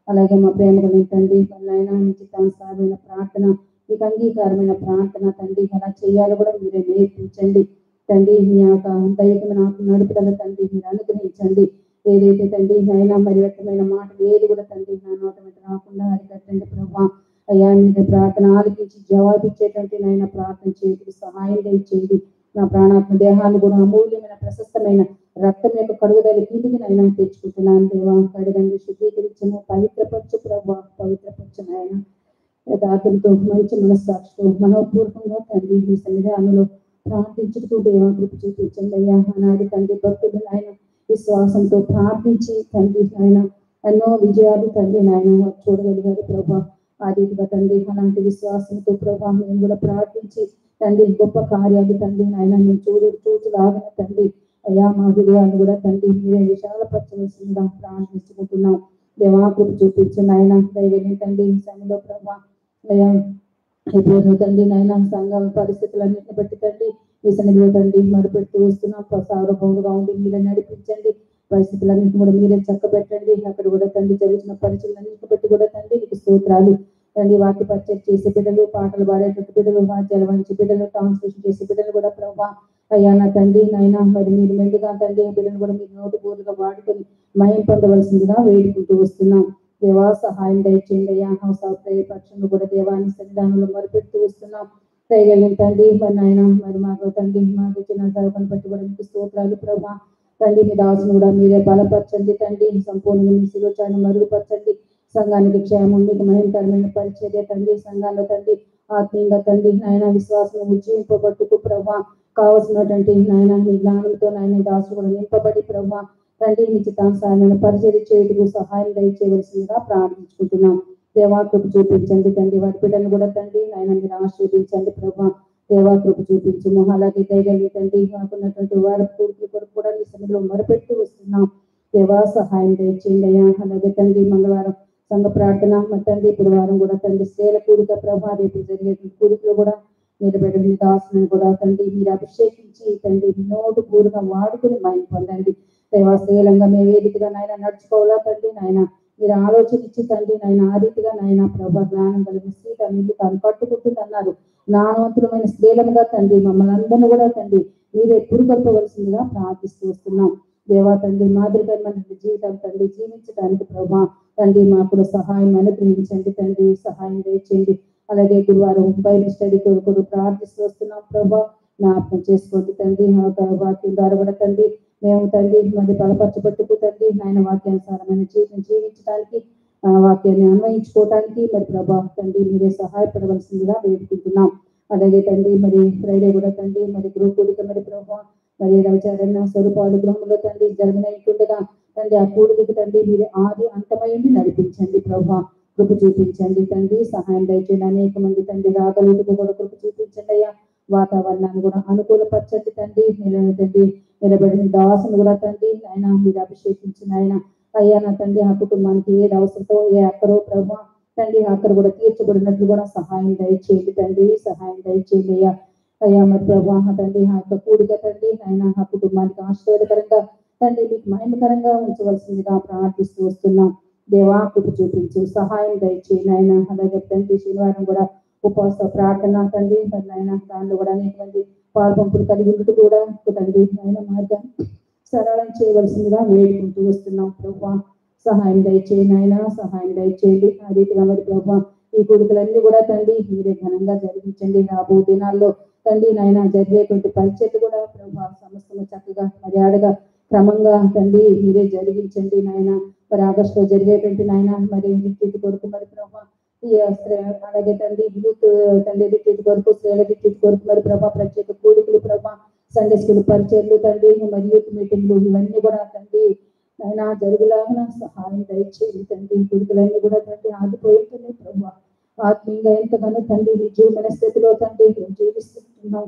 అలాగే మా ప్రేమ కలిగిన తండ్రి నాయన మీ చిత్తానుసారమైన ప్రార్థన మీకు అంగీకారమైన ప్రార్థన తండ్రి ఎలా చేయాలో కూడా మీరే నేర్పించండి తండ్రి మీ యొక్క దైవమైన ఆత్మ నడుపుదల తండ్రి మీరు అనుగ్రహించండి ఏదైతే తండ్రి నైనా మరి వ్యక్తమైన మాటలు ఏది కూడా తండ్రి నా నోట వెంట రాకుండా అరికట్టండి ప్రభా అయ్యా మీరు ప్రార్థన ఆలకించి జవాబిచ్చేటువంటి నైనా ప్రార్థన చేయడానికి సహాయం దయచేయండి నా ప్రాణాత్మ దేహాన్ని కూడా అమూల్యమైన ప్రశస్తమైన రక్తం యొక్క కడుగుదల కిందికి నైనా తెచ్చుకుంటున్నాను దేవా కడగండి శుద్ధీకరించను పవిత్రపరచు ప్రభా పవిత్రపరచు నాయన యథార్థంతో మంచి మనస్సాక్షితో మనోపూర్వకంగా తండ్రి మీ సన్నిధానంలో ప్రార్థించుటకు దేవా కృప చూపించండి అయ్యా ఆనాడు తండ్రి భక్తుడు నాయన విశ్వాసంతో ప్రార్థించి తండ్రి నాయన ఎన్నో విజయాలు తండ్రి నాయన వారు చూడగలిగారు ప్రభా ఆ రీతిగా తండ్రి అలాంటి విశ్వాసంతో ప్రభా మేము కూడా ప్రార్థించి తండ్రి గొప్ప కార్యాలు తండ్రి నాయన మేము చూడు చూచులాగిన తండ్రి అయ్యా మా హృదయాన్ని కూడా తండ్రి మీరే విశాలపరచవలసిందిగా ప్రార్థించుకుంటున్నాం దేవా కృప చూపించండి ఆయన దైవం తండ్రి ఈ సమయంలో ప్రభా అయ్యా ఇప్పుడు తండ్రి నాయన సంఘం పరిస్థితులన్నింటిని బట్టి తండ్రి ఈ సన్నిధిలో తండ్రి మరుపెడుతూ వస్తున్నాం సార్వభౌముగా ఉండి మీరే నడిపించండి పరిస్థితులన్నింటిని కూడా మీరే చక్కబెట్టండి అక్కడ కూడా తండ్రి జరుగుతున్న పరిస్థితులన్నింటిని బట్టి కూడా తండ్రి మీకు స్తోత్రాలు తండ్రి వాక్య పరిచయం చేసే బిడ్డలు పాటలు పాడేటువంటి బిడ్డలు వాద్యాలు వంచి బిడ్డలు ట్రాన్స్లేషన్ చేసే బిడ్డలు కూడా ప్రభా అయ్యా నా తండ్రి నాయన మరి మీరు మెండుగా తండ్రి ఆ బిడ్డలు కూడా మీరు నోటు బోర్లుగా వాడుకొని మయం పొందవలసిందిగా వేడుకుంటూ వస్తున్నాం దేవా సహాయం దయచేయండి అయ్యా హౌస్ ఆఫ్ ప్రేయర్ పక్షంలో కూడా దేవాన్ని సన్నిధానంలో మరిపెడుతూ వస్తున్నాం దయగలిగిన తండ్రి మరి నాయన మరి మాకు తండ్రి మాకు చిన్న సరఫను బట్టి కూడా మీకు స్తోత్రాలు ప్రభా తండ్రి మీ దాసును కూడా మీరే బలపరచండి తండ్రి సంపూర్ణంగా మీ శిలోచాన్ని మరుగుపరచండి సంఘానికి క్షేమం మీకు మహిమకరమైన పరిచర్య తండ్రి సంఘాల్లో తండ్రి ఆత్మీయంగా తండ్రి నాయన విశ్వాసం ఉజ్జీవింపబట్టుకు ప్రభా కావలసినటువంటి నాయన మీ జ్ఞానంతో నాయన దాసులు కూడా నింపబడి ప్రభా తండ్రి మీ చిత్తానుసారమైన పరిచర్య చేయటకు సహాయం దయచేయవలసిందిగా ప్రార్థించుకుంటున్నాం దేవాకృప చూపించండి తండ్రి వారి బిడ్డను కూడా తండ్రి నాయన మీరు ఆశీర్వదించండి ప్రభా దేవాకృప చూపించము అలాగే దయగలిగి తండ్రి మాకున్నటువంటి వారి పూర్తి కొరకు కూడా మీ సన్నిధిలో మొరపెట్టి వస్తున్నాం దేవా సహాయం దయచేయండి అయ్యా అలాగే తండ్రి మంగళవారం సంఘ ప్రార్థన మరి తండ్రి గురువారం కూడా తండ్రి స్త్రీల కూడిక ప్రభా రేపు జరిగే కూడికలు కూడా మీరు బిడ్డ దాసులను కూడా తండ్రి మీరు అభిషేకించి తండ్రి మీ నోటు పూర్గా వాడుకుని మైండ్ పొందండి దేవాశ్రీలంగా మేము ఏ రీతిగా నాయన నడుచుకోవాలా తండ్రి నాయన మీరు ఆలోచన ఇచ్చి తండ్రి నాయన ఆ రీతిగా నాయన ప్రభా జ్ఞానం కలిగిన స్త్రీ తన ఇల్లు తాను కట్టుకుంటుంది అన్నారు జ్ఞానవంతులమైన స్త్రీలముగా తండ్రి మమ్మల్ని అందరినీ కూడా తండ్రి మీరు ఎప్పుడు కలపవలసిందిగా ప్రార్థిస్తూ వస్తున్నాం దేవా తండ్రి మాదిరికరమైన జీవితం తండ్రి జీవించడానికి ప్రభా తండ్రి మాకు కూడా సహాయం అనుగ్రహించండి తండ్రి సహాయం దయచేయండి అలాగే గురువారం బైబిల్ స్టడీ కొరకు ప్రార్థిస్తూ వస్తున్నాం ప్రభా జ్ఞాపకం చేసుకోండి తండ్రి ఆ యొక్క వాక్యం ద్వారా కూడా తండ్రి మేము తండ్రి మరి బలపరచబట్టుకు తండ్రి నాయన వాక్యానుసారమైన జీవితం జీవించడానికి ఆ వాక్యాన్ని అన్వయించుకోవడానికి మరి ప్రభా తండ్రి మీరే సహాయపడవలసిందిగా వేడుకుంటున్నాం అలాగే తండ్రి మరి ఫ్రైడే కూడా తండ్రి మరి గ్రూప్ కూడిక మరి ప్రభా మరి రవిచారణ స్వరూపాలు గృహంలో తండ్రి జరగనైతుండగా తండ్రి ఆ కూడికి తండ్రి మీరు ఆది అంతమైంది నడిపించండి ప్రభా కృప చూపించండి తండ్రి సహాయం దయచేయండి అనేక మంది తండ్రి రాగలుగుతూ కూడా కృప చూపించండి అయ్యా వాతావరణాన్ని కూడా అనుకూలపరచండి తండ్రి నిలబడి తండ్రి నిలబడిన దాసును కూడా తండ్రి ఆయన మీరు అభిషేకించిన ఆయన అయ్యా నా తండ్రి ఆ కుటుంబానికి ఏది అవసరమో ఏ అక్కరో ప్రభా తండ్రి అక్కడ కూడా తీర్చబడినట్లు కూడా సహాయం దయచేయండి తండ్రి సహాయం దయచేయండి అయ్యా అయ్యా మరి ప్రభా ఆ తండ్రి ఆ యొక్క కూడిక తండ్రి ఆయన ఆ కుటుంబానికి ఆశీర్వాదకరంగా తండ్రి మీకు మహిమకరంగా ఉంచవలసిందిగా ప్రార్థిస్తూ వస్తున్నాం దేవా కృప చూపించు సహాయం దయచేయండి ఆయన అలాగే తండ్రి శనివారం కూడా ఉపవాస ప్రార్థన తండ్రి మరి నాయన దానిలో కూడా అనేక మంది పాల్పంపులు కలిగి ఉంటూ కూడా తండ్రి ఆయన మార్గాన్ని సరళం చేయవలసిందిగా వేడుకుంటూ వస్తున్నాం ప్రభా సహాయం దయచేయండి ఆయన సహాయం దయచేయండి ఆ రీతిగా మరి ప్రభా ఈ కొడుకులన్నీ కూడా తండ్రి మీరే ఘనంగా జరిగించండి రాబో దినాల్లో తండ్రి నాయన జరిగేటువంటి పరిచయలు కూడా ప్రభా సమస్తము చక్కగా మర్యాదగా క్రమంగా తండ్రి మీరే జరిగించండి నాయన మరి ఆగస్టులో జరిగేటువంటి నాయన మరి రిట్రీట్ కొరకు మరి ప్రభా ఈ స్త్రీ- అలాగే తండ్రి యూత్ తండ్రి రిట్రీట్ కొరకు స్త్రీల రిట్రీట్ కొరకు మరి ప్రభా ప్రత్యేక కూడికలు ప్రభా సండే స్కూల్ పరిచయలు తండ్రి మరి యూత్ మీటింగ్లు ఇవన్నీ కూడా తండ్రి ఆయన జరుగులాగా సహాయం దయచేయండి తండ్రి కొడుకులన్నీ కూడా తండ్రి ఆగిపోయింటుంది ప్రభా ఆత్మీయంగా ఎంతగానో తండ్రి నిజమైన స్థితిలో తండ్రి మేము జీవిస్తున్నాం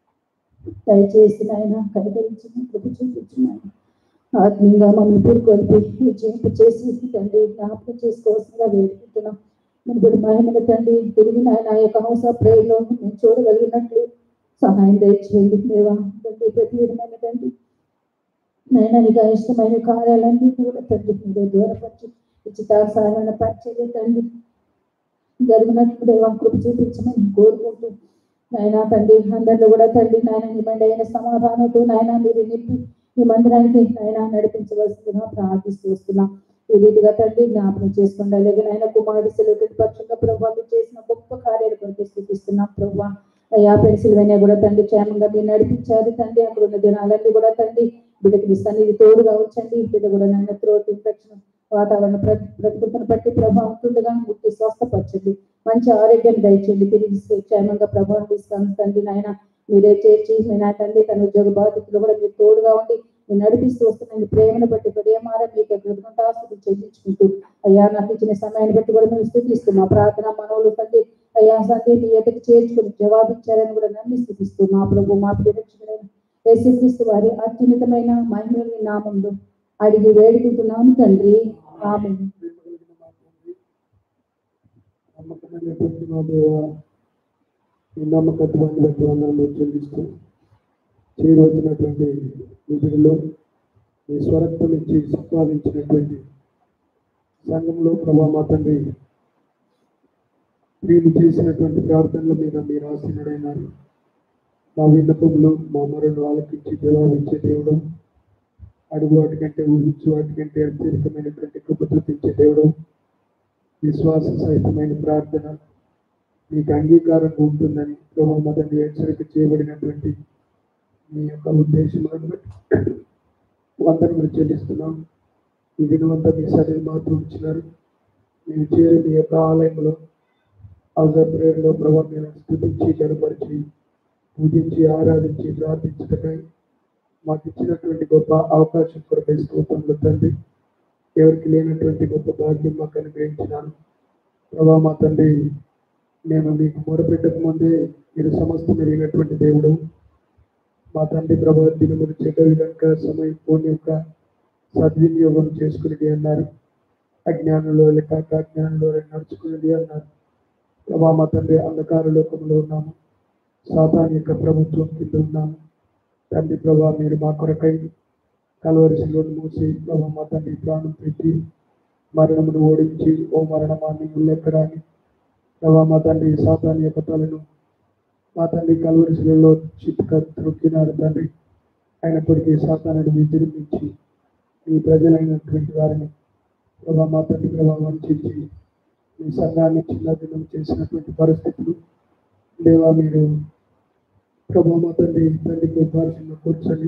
దయచేసి నాయన కనికరించిన కృప చూపించున్నాను ఆత్మీయంగా మమ్మల్ని పూరుకొల్పి జీవింప చేసి తండ్రి జ్ఞాపకం చేసుకోవాల్సిందిగా వేడుకుంటున్నాం మునుపటి మహిమల తండ్రి తిరిగి నాయన ఆ యొక్క హౌస్ ఆఫ్ ప్రేయర్లో మేము చూడగలిగినట్లు సహాయం దయచేయండి దేవా తండ్రి ప్రతి విధమైన తండ్రి నాయన నీకు ఇష్టమైన కార్యాలన్నీ కూడా తండ్రి మీరే దూరపరిచి ఉచితాసారణ పరిచర్య తండ్రి జరిగినట్టు దేవం కృప చూపించమని కోరుకుంటూ నాయన తండ్రి అందరిలో కూడా తండ్రి నాయన నిబండి అయిన సమాధానంతో నాయన మీరు నింపి ఈ మందిరానికి నాయన నడిపించవలసిందిగా ప్రార్థిస్తూ వస్తున్నాం ఈ రీతిగా తండ్రి జ్ఞాపకం చేసుకోండి అలాగే నాయన కుమారుడు సెలవుకి పక్షంగా ప్రభావం చేసిన గొప్ప కార్యాలు కొరకు స్థితిస్తున్నాం ప్రభా అయ్యా పెన్సిల్వేనియా కూడా తండ్రి క్షేమంగా మీరు నడిపించారు తండ్రి అక్కడ ఉన్న దినాలన్నీ కూడా తండ్రి బిడ్డకి మీ సన్నిధి తోడుగా ఉంచండి బిడ్డ కూడా నాయన త్రోట్ ఇన్ఫెక్షన్ వాతావరణ ప్రతి ప్రతికూలతను బట్టి ప్రభావం ఉంటుండగా ముట్టి స్వస్థపరచండి మంచి ఆరోగ్యాన్ని దయచేయండి తిరిగి క్షేమంగా ప్రభావం తీసుకొని తండ్రి నాయన మీరే చేర్చి మీ నా తండ్రి తన ఉద్యోగ బాధ్యతలు కూడా మీరు తోడుగా ఉండి మీరు నడిపిస్తూ వస్తున్న మీ ప్రేమను బట్టి హృదయమార మీకు కృతజ్ఞతాస్తులు చెల్లించుకుంటూ అయ్యా నాకు ఇచ్చిన సమయాన్ని బట్టి కూడా మేము స్థుతిస్తున్నాం ప్రార్థన మనవులు తండ్రి అయ్యా సందే మీ ఎదుటి చేర్చుకుని జవాబిచ్చారని కూడా నమ్మి స్థుతిస్తూ మా ప్రభు మా ప్రియరక్షకుడైన యేసుక్రీస్తు వారి అత్యున్నతమైన మహిమని నామంలో అడిగి వేడుకుంటున్నాము తండ్రి ఆమె నమ్మకమైనటువంటి మా దేవ ఈ నమ్మకత్వాన్ని బట్టి వందనలు చెల్లిస్తూ చేరువచ్చినటువంటి విధుల్లో మీ స్వరత్వం ఇచ్చి సంపాదించినటువంటి సంఘంలో ప్రభా మా తండ్రి వీళ్ళు చేసినటువంటి ప్రార్థనల మీద మీరు ఆసీనుడైనారు మా విన్నపములు మా మరణం ఆలకించి జవాబిచ్చే దేవుడు అడుగు వాటికంటే ఊహించు వాటికంటే అత్యధికమైనటువంటి కృప చూపించే దేవుడు విశ్వాస సహితమైన ప్రార్థన మీకు అంగీకారంగా ఉంటుందని ప్రభు మదని హెచ్చరిక చేయబడినటువంటి మీ యొక్క ఉద్దేశం వందనములు చెల్లిస్తున్నాం ఈ దినమంతా మీ సరిని మాత్రం ఉంచినారు మేము చేరి మీ యొక్క ఆలయంలో అవసర ప్రేయర్లో ప్రభావ మేము స్థుతించి కనపరిచి పూజించి ఆరాధించి ప్రార్థించటకై మాకు ఇచ్చినటువంటి గొప్ప అవకాశం కొరకై స్తోత్రములు తండ్రి ఎవరికి లేనటువంటి గొప్ప భాగ్యం మాకు అనుగ్రహించినాను ప్రభా మా తండ్రి మేము మీకు మొరపెట్టక ముందే మీరు సమస్తం ఎరిగినటువంటి దేవుడు మా తండ్రి ప్రభా దినములు చెడ్డవి కనుక సమయం ఫోన్ యొక్క సద్వినియోగం చేసుకునేది అన్నారు అజ్ఞానంలో లేక అజ్ఞానంలో నడుచుకునేది అన్నారు ప్రభా మా తండ్రి అంధకార లోకంలో ఉన్నాము సాతాన్ యొక్క ప్రభుత్వం కింద ఉన్నాము తండ్రి ప్రభా మీరు మా కొరకై కలవరిశిలో మూసి ప్రభా మా తండ్రి ప్రాణం పెట్టి మరణమును ఓడించి ఓ మరణమాన్ని ఉల్లెక్కడాన్ని ప్రభా మా తండ్రి సాతాన్ యొక్క తలను మా తండ్రి కలవరిశిలలో చిత్క త్రొక్కినారు తండ్రి అయినప్పటికీ సాతానుడు విజృంభించి మీ ప్రజలైనటువంటి వారిని ప్రభా మా తండ్రి ప్రభా వంచించి మీ సంఘాన్ని చిన్న దినం చేసినటువంటి పరిస్థితులు దేవా మీరు ప్రభా మా తండ్రి తండ్రి కృపార్శంగా కూర్చొని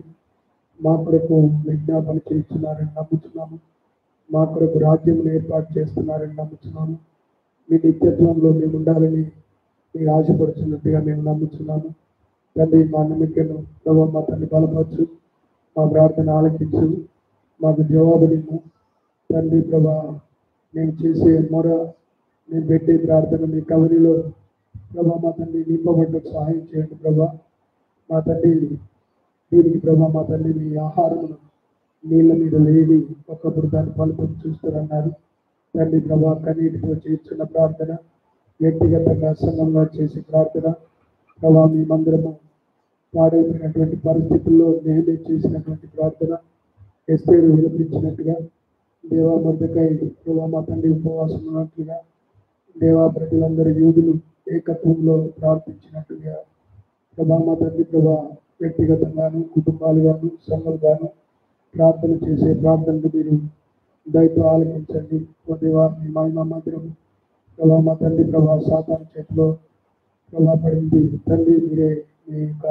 మా కొరకు విజ్ఞాపన చేస్తున్నారని నమ్ముతున్నాము మా కొరకు రాజ్యం ఏర్పాటు చేస్తున్నారని నమ్ముతున్నాము మీ నిత్యత్వంలో మేము ఉండాలని మీరు ఆశపడుతున్నట్టుగా మేము నమ్ముతున్నాము తండ్రి మా నమ్మికను ప్రభావ మా తండ్రి బలపరచు మా ప్రార్థన ఆలకించు మాకు జవాబునిమ్ము తండ్రి ప్రభా మేము చేసే మొర మేము పెట్టే ప్రార్థన మీ కవరిలో ప్రభా మా తండ్రి నింపబడ్డకు సహాయం చేయండి ప్రభా మా తండ్రి దీనికి ప్రభా మా తండ్రి మీ ఆహారమును నీళ్ళ మీద లేవి ఒక్కప్పుడు దాని ఫలితం చూస్తారన్నారు తండ్రి ప్రభా కన్నీటితో చేస్తున్న ప్రార్థన వ్యక్తిగతంగా సంఘంగా చేసే ప్రార్థన ప్రభా మీ మందిరము పాడైపోయినటువంటి పరిస్థితుల్లో నేనే చేసినటువంటి ప్రార్థన ఎస్తేరు విలపించినట్టుగా దేవా మధ్యకై ప్రభా మా తండ్రి ఉపవాసం ఉన్నట్లుగా దేవా ప్రజలందరూ యూదులు ఏకత్వంలో ప్రార్థించినట్టుగా ప్రభా మా తండ్రి ప్రభా వ్యక్తిగతంగాను కుటుంబాలుగాను సంఘాలుగాను ప్రార్థన చేసే ప్రార్థనలు మీరు దయతో ఆలకించండి ఓ దేవా మీ మహిమ మందిరం ప్రభా మా తండ్రి ప్రభా సాతాన్ చేతిలో ప్రభా పడింది తండ్రి మీరే మీ యొక్క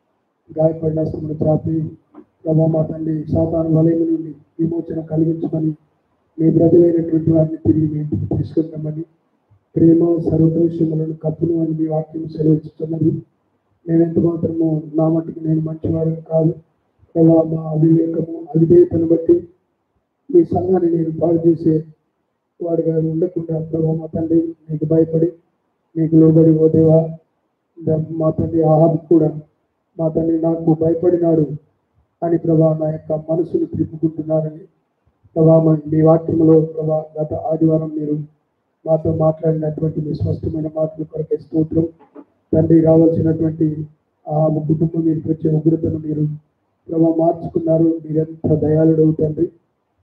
గాయపడిన స్థితిని చాపి ప్రభా మా తండ్రి సాతాను వలయం నుండి విమోచన కలిగించమని మీ ప్రజలైనటువంటి వారిని తిరిగి మీ ఇంటికి తీసుకుంటామని ప్రేమ సర్వదోషములను కప్పును అని మీ వాక్యం సెలవిస్తున్నది నేనెంత మాత్రము నా మట్టుకు నేను మంచివాడిని కాదు ప్రభా మా అవివేకము అవిధేయతను బట్టి మీ సంఘాన్ని నేను పాడు చేసే వాడిగా ఉండకుండా ప్రభా మా తండ్రి నీకు భయపడి నీకు లోబడి ఓ దేవా ద- మా తండ్రి ఆహాబ్ కూడా మా తండ్రి నాకు భయపడినాడు అని ప్రభా నా యొక్క మనసును తిప్పుకుంటున్నారని ప్రభా మ- మీ వాక్యంలో ప్రభా గత ఆదివారం మీరు మాతో మాట్లాడినటువంటి మీ స్పష్టమైన మాటల కొరకే స్తోత్రం తండ్రి రావాల్సినటువంటి ఆ కుటుంబం మీరు వచ్చే ఉగ్రతను మీరు ప్రభా మార్చుకున్నారు మీరెంత దయాళుడు తండ్రి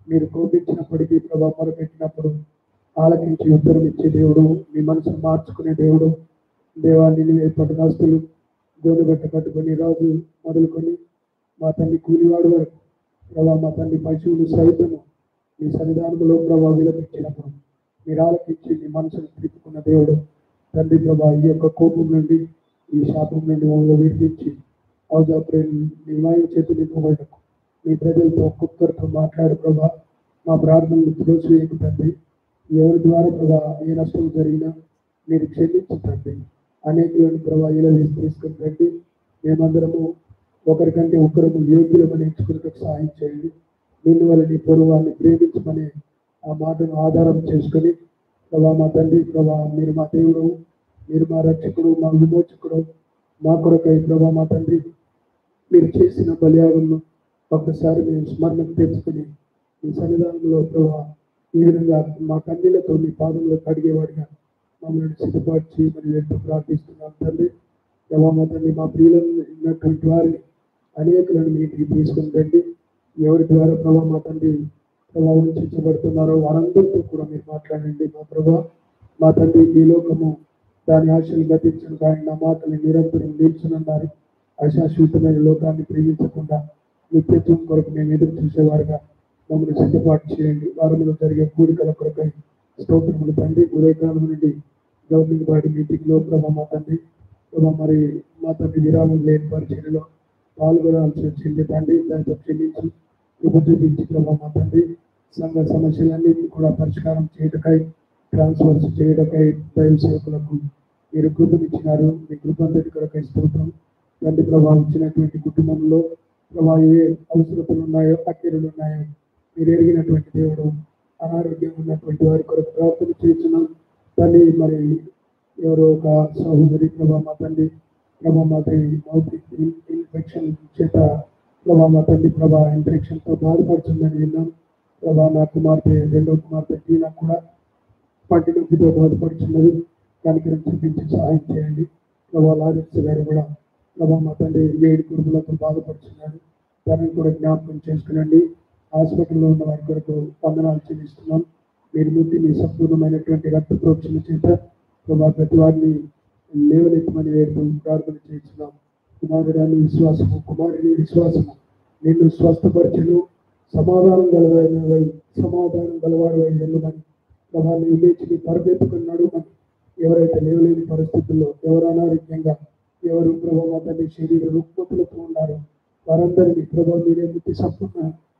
మీరు కోపించినప్పటికీ ప్రభా మొరపెట్టినప్పుడు ఆలకించి ఉత్తరం ఇచ్చే దేవుడు మీ మనసును మార్చుకునే దేవుడు దేవాన్ని నిన్ను పట్టణాస్తులు గోనుగట్ట కట్టుకొని రాజు మొదలుకొని మా తల్లి కూలివాడు వరకు ప్రభా మా తల్లి పశువులు సైతము మీ సన్నిధానంలో ప్రభా విలపించినప్పుడు మీరు ఆలకించి మీ మనసును తిప్పుకున్న దేవుడు తండ్రి ప్రభా ఈ యొక్క కోపం నుండి ఈ శాపం నుండి మమ్మల్ని విడిపించి అవజా ప్రేమ మీ మాయ చేతి నింపబడకు మీ ప్రజలతో ఒక్కొక్కరితో మాట్లాడు ప్రభా మా ప్రార్థనలు త్రోసివేయకు తండ్రి ఎవరి ద్వారా ప్రభా ఏ నష్టం జరిగినా మీరు క్షమించు తండ్రి అనేకులను ప్రభా ఇలా తీసుకుని తండ్రి మేమందరము ఒకరికంటే ఒకరము యోగ్యులమని ఎంచుకున్నట్టు సహాయం చేయండి దీని వల్ల నీ పూర్వాన్ని ప్రేమించమని ఆ మాటను ఆధారం చేసుకొని ప్రభా మా తండ్రి ప్రభా మీరు మా దేవుడు మీరు మా రక్షకుడు మా విమోచకుడు మా కొరకై ప్రభా మా తండ్రి మీరు చేసిన బలియాగంను ఒక్కసారి మేము స్మరణకు తెచ్చుకొని మీ సన్నిధానంలో ప్రభా ఈ విధంగా మా కన్నీళ్లతో మీ పాదంలో కడిగేవాడిగా మమ్మల్ని సిద్ధపాటు చేయమని వెంటూ ప్రార్థిస్తున్నాం తండ్రి ప్రభా మా తండ్రి మా ప్రియులను ఉన్నటువంటి వారిని అనేకులను మీ ఇంటికి తీసుకుని రండి ఎవరి ద్వారా ప్రభా మా తండ్రి ప్రభావం ఉంచబడుతున్నారో వారందరితో కూడా మీరు మాట్లాడండి మా ప్రభా మా తండ్రి ఈ లోకము దాని ఆశలు గతించను కానీ నా మాటలు నిరంతరం నిల్చునున్నారు అశాశ్వతమైన లోకాన్ని ప్రేమించకుండా నిత్యత్వం కొరకు మేము ఎదురు చూసేవారుగా మమ్మల్ని సిద్ధపాటు చేయండి వారంలో జరిగే కూడికల కొరకై స్తోత్రములు తండ్రి ఉదయకాలం నుండి గవర్నింగ్ బాడీ మీటింగ్ లో ప్రభా మా తండ్రి ప్రభా మరి మా తండ్రి విరామం లేని పరిచయలో పాల్గొనాల్సి వచ్చింది తండ్రి దాంతో క్షమించి కృప చూపించి ప్రభా మా తండ్రి సంఘ సమస్యలన్నింటినీ కూడా పరిష్కారం చేయటకై ట్రాన్స్ఫర్స్ చేయటకై దైవ సేవకులకు మీరు కృపనిచ్చినారు మీ కృపంతటి కొరకై స్తోత్రం తండ్రి ప్రభావం ఇచ్చినటువంటి కుటుంబంలో ప్రభా ఏ అవసరతలు ఉన్నాయో అక్కర్లు ఉన్నాయో మీరు ఎరిగినటువంటి దేవుడు అనారోగ్యం ఉన్నటువంటి వారి కొరకు ప్రార్థన చేస్తున్నాం తల్లి మరి ఎవరో ఒక సహోదరి ప్రభా మా తండ్రి ప్రభా మా తండ్రి మౌత్ ఇన్ఫెక్షన్ చేత ప్రభా మా తండ్రి ప్రభా ఇన్ఫెక్షన్ తో బాధపడుతుందని విన్నాం ప్రభా నా కుమార్తె రెండో కుమార్తె టీనా కూడా పంటి నొప్పితో బాధపడుతున్నది కనికరం చూపించి సహాయం చేయండి ప్రభా లారెన్స్ గారు కూడా ప్రభా మా తండ్రి వేడి కురుపులతో బాధపడుతున్నాడు దానిని కూడా జ్ఞాపకం చేసుకునండి హాస్పిటల్లో ఉన్న వారి కొరకు వందనాలు చెల్లిస్తున్నాం మీరు ముట్టి మీ సంపూర్ణమైనటువంటి రక్త ప్రోక్షణ చేత ప్రభా ప్రతి వారిని లేవనెత్తమని వేడుతూ ప్రార్థన చేస్తున్నాం కుమారుడాన్ని విశ్వాసము కుమారుని విశ్వాసము నిన్ను స్వస్థపరచను సమాధానం గలవై సమాధానం గలవాడు వెళ్ళమని ప్రభా నీ లేచి నీ పరపెత్తుకున్నాడు అని ఎవరైతే లేవలేని పరిస్థితుల్లో ఎవరు అనారోగ్యంగా ఎవరు ప్రభావ తల్లి శరీర రుగ్మతులతో ఉన్నారు వారందరినీ ప్రభావ మీరే ముట్టి సంపూర్ణ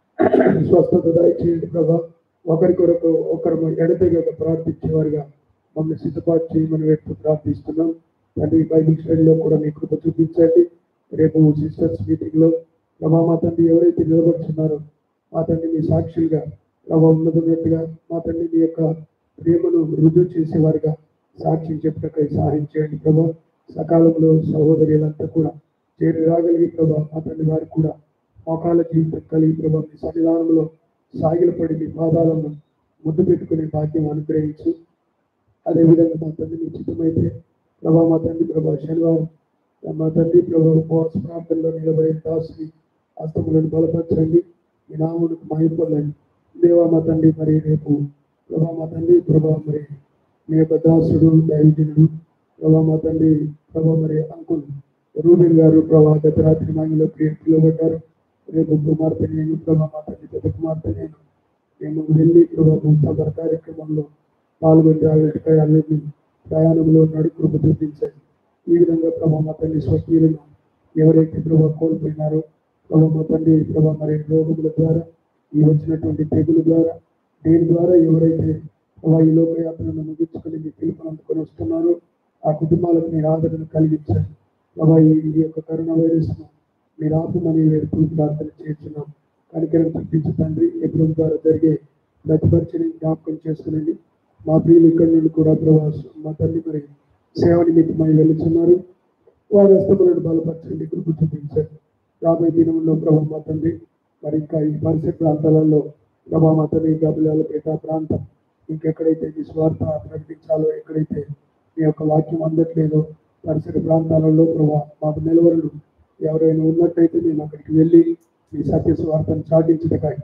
స్వస్థత దయచేయండి ప్రభా ఒకరి కొరకు ఒకరు ఎడతెగక ప్రార్థించేవారుగా మమ్మల్ని సిద్ధపాటు చేయమని వ్యక్తి ప్రార్థిస్తున్నాం తండ్రి బైబిల్ స్టడీలో కూడా మీ కృప చూపించండి రేపు సిస్టర్స్ మీటింగ్ లో ప్రభా మా తండ్రి ఎవరైతే నిలబడుతున్నారో మా తండ్రి మీ సాక్షులుగా ప్రభావ ఉన్నదన్నట్టుగా మా తండ్రి మీ యొక్క ప్రేమను రుజువు చేసేవారుగా సాక్ష్యం చెప్పటకై సహాయం చేయండి ప్రభా సకాలంలో సహోదరులంతా కూడా చేరి రాగలిగి ప్రభా మా తండ్రి వారికి కూడా మోకాల జీవితం కలిగి ప్రభా మీ సన్నిధానంలో సాగిలపడి మీ పాదాలను ముద్దు పెట్టుకునే భాగ్యం అనుగ్రహించు అదేవిధంగా మా తండ్రి మీ చిత్తమైతే ప్రభా మా తండ్రి ప్రభా శనివారం మా తండ్రి ప్రభా ఉపవాస ప్రాంతంలో నిలబడే దాసుని హస్తములను బలపరచండి మీ నాములకు మహిపొందండి దేవా మా తండ్రి మరి రేపు ప్రభా మా తండ్రి ప్రభా మరి మీ యొక్క దాసుడు దైవజనుడు ప్రభా మా తండ్రి ప్రభా మరి అంకుల్ రూబిన్ గారు ప్రభా గత రాత్రి మాగిలో ప్రియ పిలువబడ్డారు రేపు కుమార్తె నేను ప్రభా మా తండ్రి పెద్ద కుమార్తె నేను మేము వెళ్ళి ప్రభా ముస్తాబర్ కార్యక్రమంలో పాల్గొని రాగలిగాయి అన్నింటినీ ప్రయాణంలో ఉన్నాడు కృప చూపించండి ఈ విధంగా ప్రభా మా తండ్రి స్వకీయులను ఎవరైతే ప్రభా కోల్పోయినారో ప్రభా మా తండ్రి ప్రభా మరి రోగముల ద్వారా ఈ వచ్చినటువంటి తెగుల ద్వారా దేని ద్వారా ఎవరైతే ప్రభా ఈ లోకయాత్రను ముగించుకొని మీ పిలుపుని అందుకొని వస్తున్నారో ఆ కుటుంబాలకు మీరు ఆదరణ కలిగించండి ప్రభా ఈ ఈ యొక్క కరోనా వైరస్ ను మీరు ఆపమని వేడుతూ ప్రార్థన చేస్తున్నాం కనికరం చూపించు తండ్రి ఎప్పుడు ద్వారా జరిగే ప్రతిపరిచని జ్ఞాపకం చేసుకునండి మా ప్రియులు ఇక్కడి నుండి కూడా ప్రభాస్ మా తల్లి మరి సేవ నిమిత్తమై వెళుతున్నారు వారి హస్తములను బలపరచండి కృప చూపించండి రాబోయే దినంలో ప్రభా మా తండ్రి మరి ఇంకా ఈ పరిసర ప్రాంతాలలో ప్రభా మా తండ్రి గబిలాలపేట ప్రాంతం ఇంకెక్కడైతే ఈ స్వార్థ ప్రకటించాలో ఎక్కడైతే మీ యొక్క వాక్యం అందట్లేదో పరిసర ప్రాంతాలలో ప్రభా మాకు నిలవరులు ఎవరైనా ఉన్నట్టయితే మేము అక్కడికి వెళ్ళి మీ సత్య స్వార్థను చాటించటకాయ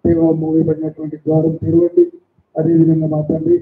దేవ మూయబడినటువంటి ద్వారం తెరవండి అదేవిధంగా మా తండ్రి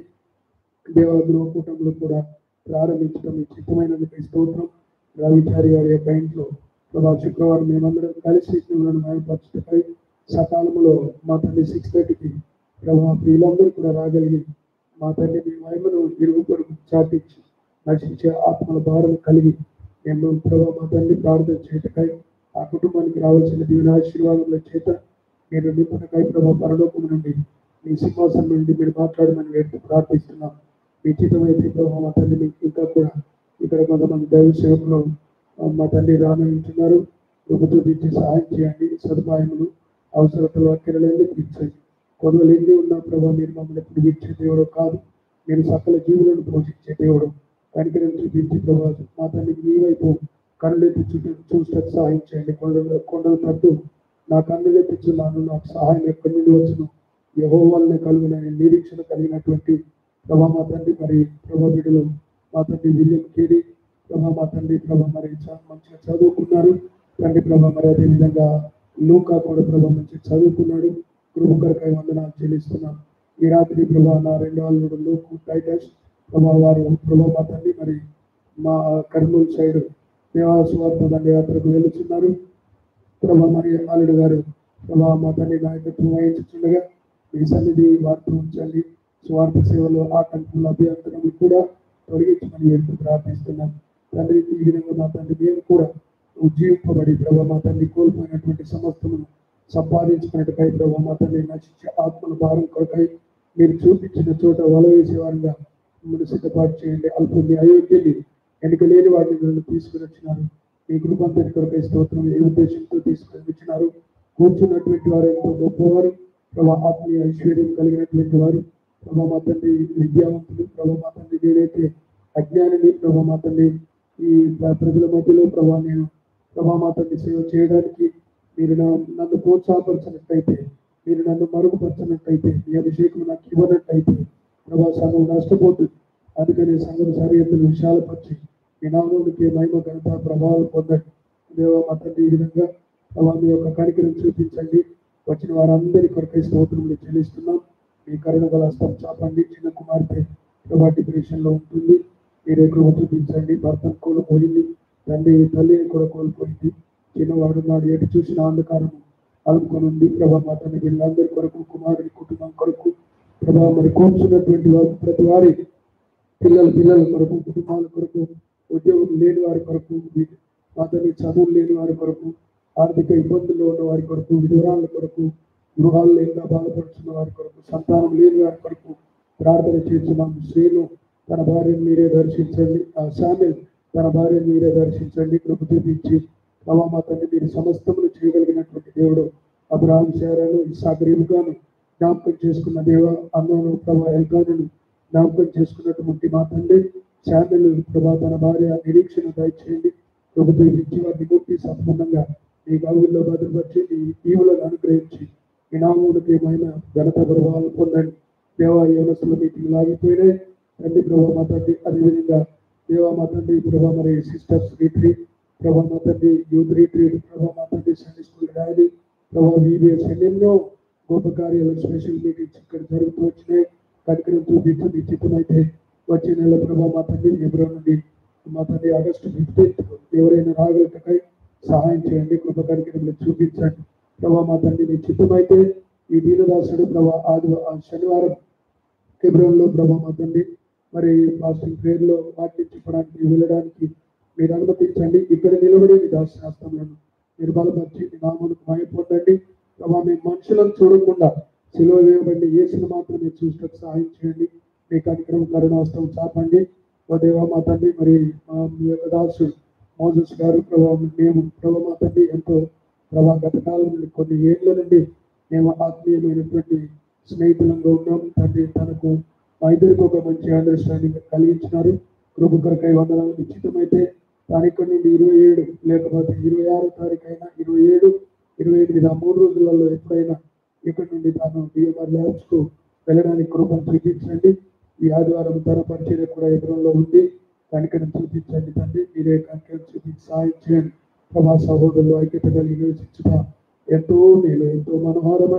దేవ గృహ కూటంలో కూడా ప్రారంభించడం మీ చిత్తమైనందుకు స్తోత్రం రవిచారి గారి యొక్క ఇంట్లో ప్రభా శుక్రవారం మేమందరం కలిసి మిమ్మల్ని మయపరచుటపై సకాలంలో మా తండ్రి సిక్స్ థర్టీకి ప్రభా వీళ్ళందరూ కూడా రాగలిగి మా తండ్రి మీ మహిమను ఇరుగు కొరకు చాటించి నశించే ఆత్మల భారం కలిగి మేము ప్రభా మా తండ్రి ప్రార్థన చేయటకై ఆ కుటుంబానికి రావాల్సిన దీవెన ఆశీర్వాదముల చేత మీరు నింపునకై ప్రభా పరలోకం నుండి మీ సింహాసనం నుండి మీరు మాట్లాడమని వేడుతూ ప్రార్థిస్తున్నాం మీ చిత్తమైతే ప్రభా మా తండ్రి మీకు ఇంకా కూడా ఇక్కడ కొంతమంది దైవ సేవకులు ఆ, మా తండ్రి రానుంటున్నారు కృప చూపించి సహాయం చేయండి సదుపాయములు అవసరతలు అక్కరలేని తీర్చండి కొనుగోలు ఎన్ని ఉన్నా ప్రభావ మీరు మమ్మల్ని ఎప్పుడు ఇచ్చే దేవుడు కాదు మీరు సకల జీవులను పోషించే దేవుడు కనికరం చూపించి ప్రభావ మా తండ్రికి మీ వైపు కనులెత్తి చుట్టూ చూసటకు సహాయం చేయండి కొండలు కొండల తట్టు నా కన్నులెత్తిచున్నాను నాకు సహాయం ఎక్కడి నుండి వచ్చును యహో వల్లనే కలుగునని నిరీక్షణ కలిగినటువంటి ప్రభా మా తండ్రి మరి ప్రభా బిడ్డలు మా తండ్రి విలియం కేరీ ప్రభా మా తండ్రి ప్రభా మరి చాలా మంచిగా చదువుకున్నారు తండ్రి ప్రభా మరి అదే విధంగా లూకా కూడా ప్రభా మంచిగా చదువుకున్నాడు కృప కొరకై వందనాలు చెల్లిస్తున్నాం ఈ రాత్రి ప్రభా నా రెండు వాళ్ళు లోకు టైటస్ ప్రభా వారు ప్రభా మా తండ్రి మరి మా కర్నూలు సైడ్ దేవాసువార్త దండయాత్రకు వెళుతున్నారు ప్రభా మరి అల్లుడు గారు ప్రభా మా తండ్రి నాయకత్వం వహించుతుండగా మీ సన్నిధి వార్త ఉంచండి స్వార్థ సేవలో ఆటంకులు అభ్యంతరములు కూడా తొలగించమని వేడుతూ ప్రార్థిస్తున్నాం తండ్రి ఈ విధంగా మా తండ్రి మేము కూడా ఉజ్జీవింపబడి ప్రభా మా తండ్రి కోల్పోయినటువంటి సమస్తమును సంపాదించుకున్నట్టుకై ప్రభా మా తండ్రి నశించే ఆత్మల భారం కొరకై మీరు చూపించిన చోట వల వేసేవారుగా మిమ్మల్ని సిద్ధపాటు చేయండి అల్పుని అయోగ్యుని వెనుక లేని వాటిని నన్ను తీసుకుని వచ్చినారు మీ కృపంతటి కొరకై స్తోత్రం ఏ ఉద్దేశంతో తీసుకుని వచ్చినారు కూర్చున్నటువంటి వారు ఎంతో గొప్పవారు ప్రభా ఆత్మీయ ఐశ్వర్యం కలిగినటువంటి వారు ప్రభా మా తండ్రి విద్యావంతులు ప్రభా మా తండ్రి నేనైతే అజ్ఞానిని ప్రభా మా తండ్రి ఈ ప్ర- ప్రజల మధ్యలో ప్రభా నేను ప్రభా మా తండ్రి సేవ చేయడానికి మీరు నా నన్ను ప్రోత్సాహపరచినట్టయితే మీరు నన్ను మరుగుపరచినట్టయితే మీ అభిషేకం నాకు ఇవ్వనట్టయితే ప్రభా సంఘం నష్టపోతుంది అందుకని సంఘం సరిహద్దులు విశాలపరిచి మీ నామమునికి మహిమ ఘనత ప్రభావం పొందండి దేవ మా తండ్రి ఈ విధంగా ప్రభా మీ యొక్క కనికరం చూపించండి వచ్చిన వారందరి కొరకై స్తోత్రములు చెల్లిస్తున్నాం మీ కరుణ గల హస్తం చాపండి చిన్న కుమార్తె ప్రభా డిప్రెషన్ లో ఉంటుంది మీరే కృప చూపించండి భర్తను కోల్పోయింది తండ్రి తల్లిని కూడా కోల్పోయింది చిన్నవాడు నాడు ఎటు చూసిన అంధకారం అలుపుకొని ఉంది ప్రభా మా తండ్రి వీళ్ళందరి కొరకు కుమారుని కుటుంబం కొరకు ప్రభా మరి కూర్చున్నటువంటి వారు ప్రతి వారి పిల్లల పిల్లల కొరకు కుటుంబాల కొరకు ఉద్యోగం లేని వారి కొరకు వీ- మా తండ్రి చదువులు లేని వారి కొరకు ఆర్థిక ఇబ్బందుల్లో ఉన్న వారి కొరకు విధురాల కొరకు గృహాల్లో ఇంకా బాధపడుతున్న వారి కొరకు సంతానం లేని వారి కొరకు ప్రార్థన చేస్తున్నాం శ్రీను తన భార్యను మీరే దర్శించండి ఆ శామిల్ తన భార్యను మీరే దర్శించండి కృప చూపించి ప్రభా మా తండ్రి మీరు సమస్తమును చేయగలిగినటువంటి దేవుడు అబ్రాహం శారాను ఇసాకు రేవుగాను జ్ఞాపకం చేసుకున్న దేవ అన్నను ప్రభా ఎల్గాను జ్ఞాపకం చేసుకున్నటువంటి మా తండ్రి శామిల్ ప్రభా తన భార్య నిరీక్షణ దయచేయండి ప్రభుత్వం ఇచ్చి వారిని గుర్తి సంపూర్ణంగా మీ గౌగుల్లో భద్రపరిచి మీ ఈవులను అనుగ్రహించి మీ నామములకి మహిమ ఘనత ప్రభావాలు పొందండి దేవా యోనసుల మీటింగ్ లాగిపోయినాయి తండ్రి ప్రభా మా తండ్రి అదేవిధంగా దేవా మా తండ్రి ప్రభా మరి సిస్టర్స్ రిట్రీట్ ప్రభా మా తండ్రి యూత్ రిట్రీట్ ప్రభా మా తండ్రి సండే స్కూల్ డాడీ ప్రభా వీబిఎస్ ఎన్నెన్నో గొప్ప కార్యాలు స్పెషల్ మీటింగ్స్ ఇక్కడ జరుగుతూ వచ్చినాయి కనికరం చూపించి మీ చిత్తమైతే వచ్చే నెల ప్రభా మా తండ్రి ఫిబ్రవరి నుండి మా తండ్రి ఆగస్టు ఫిఫ్టీన్త్ ఎవరైనా రాగలటకై సహాయం చేయండి కృప కనికరంలో చూపించండి ప్రభా మా తండ్రి మీ చిత్తమైతే ఈ దీనదాసుడు ప్రభా ఆది ఆ శనివారం ఫిబ్రవరిలో ప్రభా మా తండ్రి మరి పాస్టింగ్ ప్రేయర్లో వాక్యం చెప్పడానికి వెళ్ళడానికి మీరు అనుమతించండి ఇక్కడ నిలబడి మీ దాసనాస్తంలను మీరు బలపరిచి మీ నామములకు మహిమ పొందండి ప్రభా మీ మనుషులను చూడకుండా సిలువ వేయబడి యేసును మాత్రమే చూసినట్టు సహాయం చేయండి మీ కార్యక్రమం కరుణాస్తం చాపండి ఓ దేవా మా తండ్రి మరి మా మీ యొక్క దాసుడు మోజస్ గారు ప్రభావ మేము ప్రభా మా తండ్రి ఎంతో ప్రభా గత కాలం నుండి కొన్ని ఏళ్ళ నుండి మేము ఆత్మీయమైనటువంటి స్నేహితులంగా ఉన్నాం తండ్రి తనకు మా ఇద్దరికి ఒక మంచి అండర్స్టాండింగ్ కలిగించినారు కృప కొరకై వందనాలు ఉచితమైతే తాను ఇక్కడ నుండి ఇరవై ఏడు లేకపోతే ఇరవై ఆరో తారీఖు అయినా ఇరవై ఏడు ఇరవై ఎనిమిది ఆ మూడు రోజులలో ఎప్పుడైనా ఇక్కడ నుండి తాను డిఎంఆర్ ల్యాబ్స్ కు వెళ్ళడానికి కృపను చూపించండి ఈ ఆదివారం తన పరిచయం కూడా ఎదురులో ఉంది కనికరం చూపించండి తండ్రి మీరే కనికరం చూపించి సాయం చేయండి ప్రభా సహోదరులు ఐక్యత కలిగి నివసించుట ఎంతో మేలు ఎంతో మనోహరమని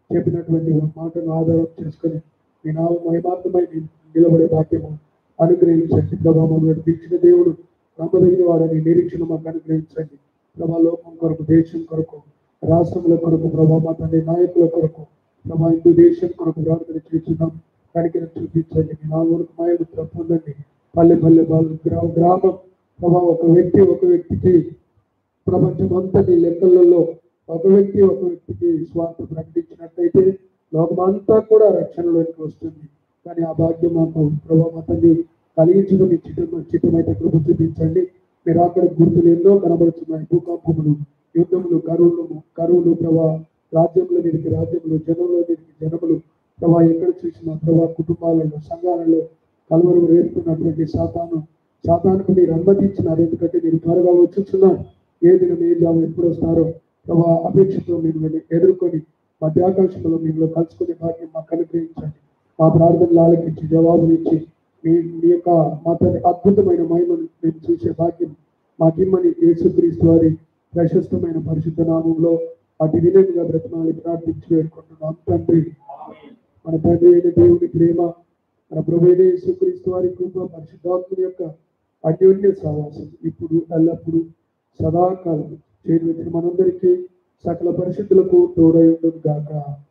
చెప్పినటువంటి మాటను ఆధారం చేసుకొని మీ నా మహిమాత్మై నిలబడే భాగ్యము అనుగ్రహించండి ప్రభావ నడిపించిన దేవుడు నమ్మదగిన వాడని నిరీక్షణ మాకు అనుగ్రహించండి ప్రభా లోకం కొరకు దేశం కొరకు రాష్ట్రముల కొరకు ప్రభా మా తండ్రి నాయకుల కొరకు ప్రభా హిందూ దేశం కొరకు ప్రార్థన చేస్తున్నాం కనికరం చూపించండి మీ నా వరకు మాయను పొందండి పల్లె పల్లె బాలు గ్రామ గ్రామం ప్రభా ఒక వ్యక్తి ఒక వ్యక్తికి ప్రపంచం అంతటి లెక్కలలో ఒక వ్యక్తి ఒక వ్యక్తికి స్వార్థ ప్రకటించినట్లయితే లోకమంతా కూడా రక్షణలోకి వస్తుంది కానీ ఆ భాగ్యం మాకు ప్రభావ తల్లి కలిగించడం మీ చిత్తం చిత్తమైతే కృప చూపించండి మీరు అక్కడ గుర్తులు ఎన్నో కనబడుతున్నాయి భూకంపములు యుద్ధములు కరువులు కరువులు ప్రభా రాజ్యంలో మీదకి రాజ్యములు జనంలో మీదకి జనములు ప్రభా ఎక్కడ చూసినా ప్రభా కుటుంబాలలో సంఘాలలో కలవరం రేపుతున్నటువంటి సాతాను సాతానుకు మీరు అనుమతించినారు ఎందుకంటే మీరు త్వరగా వచ్చుచున్నారు ఏ దినం ఏ జాము ఎప్పుడు వస్తారో ప్రభా అపేక్షతో మీరు వెళ్ళి ఎదుర్కొని మధ్యాకాశంలో మీరు కలుసుకునే భాగ్యం మాకు అనుగ్రహించండి మా ప్రార్థనలు ఆలకించి జవాబులు ఇచ్చి మీ మీ యొక్క మా తండ్రి అద్భుతమైన మహిమను మేము చూసే భాగ్యం మాకిమ్మని యేసుక్రీస్తు వారి ప్రశస్తమైన పరిశుద్ధ నామంలో అతి వినయంగా బ్రతనాలి ప్రార్థించి వేడుకుంటున్నాం తండ్రి మన తండ్రి అయిన దేవుని ప్రేమ మన ప్రభు అయిన యేసుక్రీస్తు వారి కృప పరిశుద్ధాత్ముని యొక్క అన్యోన్య సహవాసం ఇప్పుడు ఎల్లప్పుడు సదాకాలం చేరి వచ్చిన మనందరికీ సకల పరిశుద్ధులకు తోడై ఉండదు గాక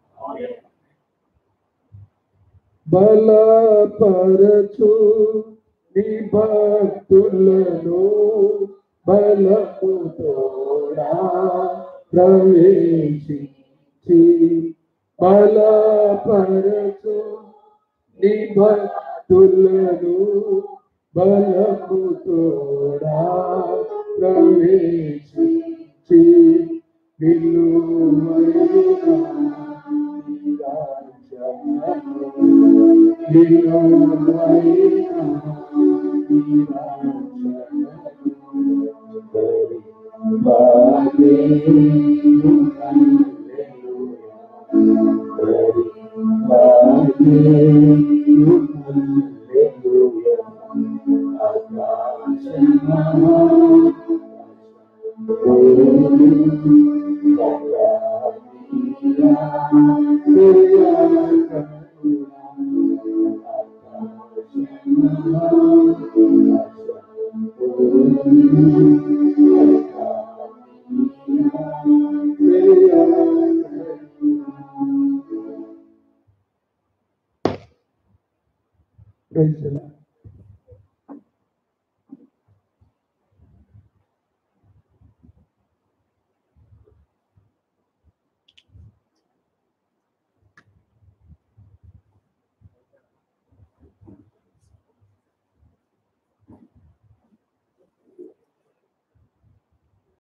బలపరచు నీ భక్తులను బలము తోడా ప్రవేశించి బలపరచు నీ భక్తులను బలము తోడా ప్రవేశించి విలువైన Praise the Lord.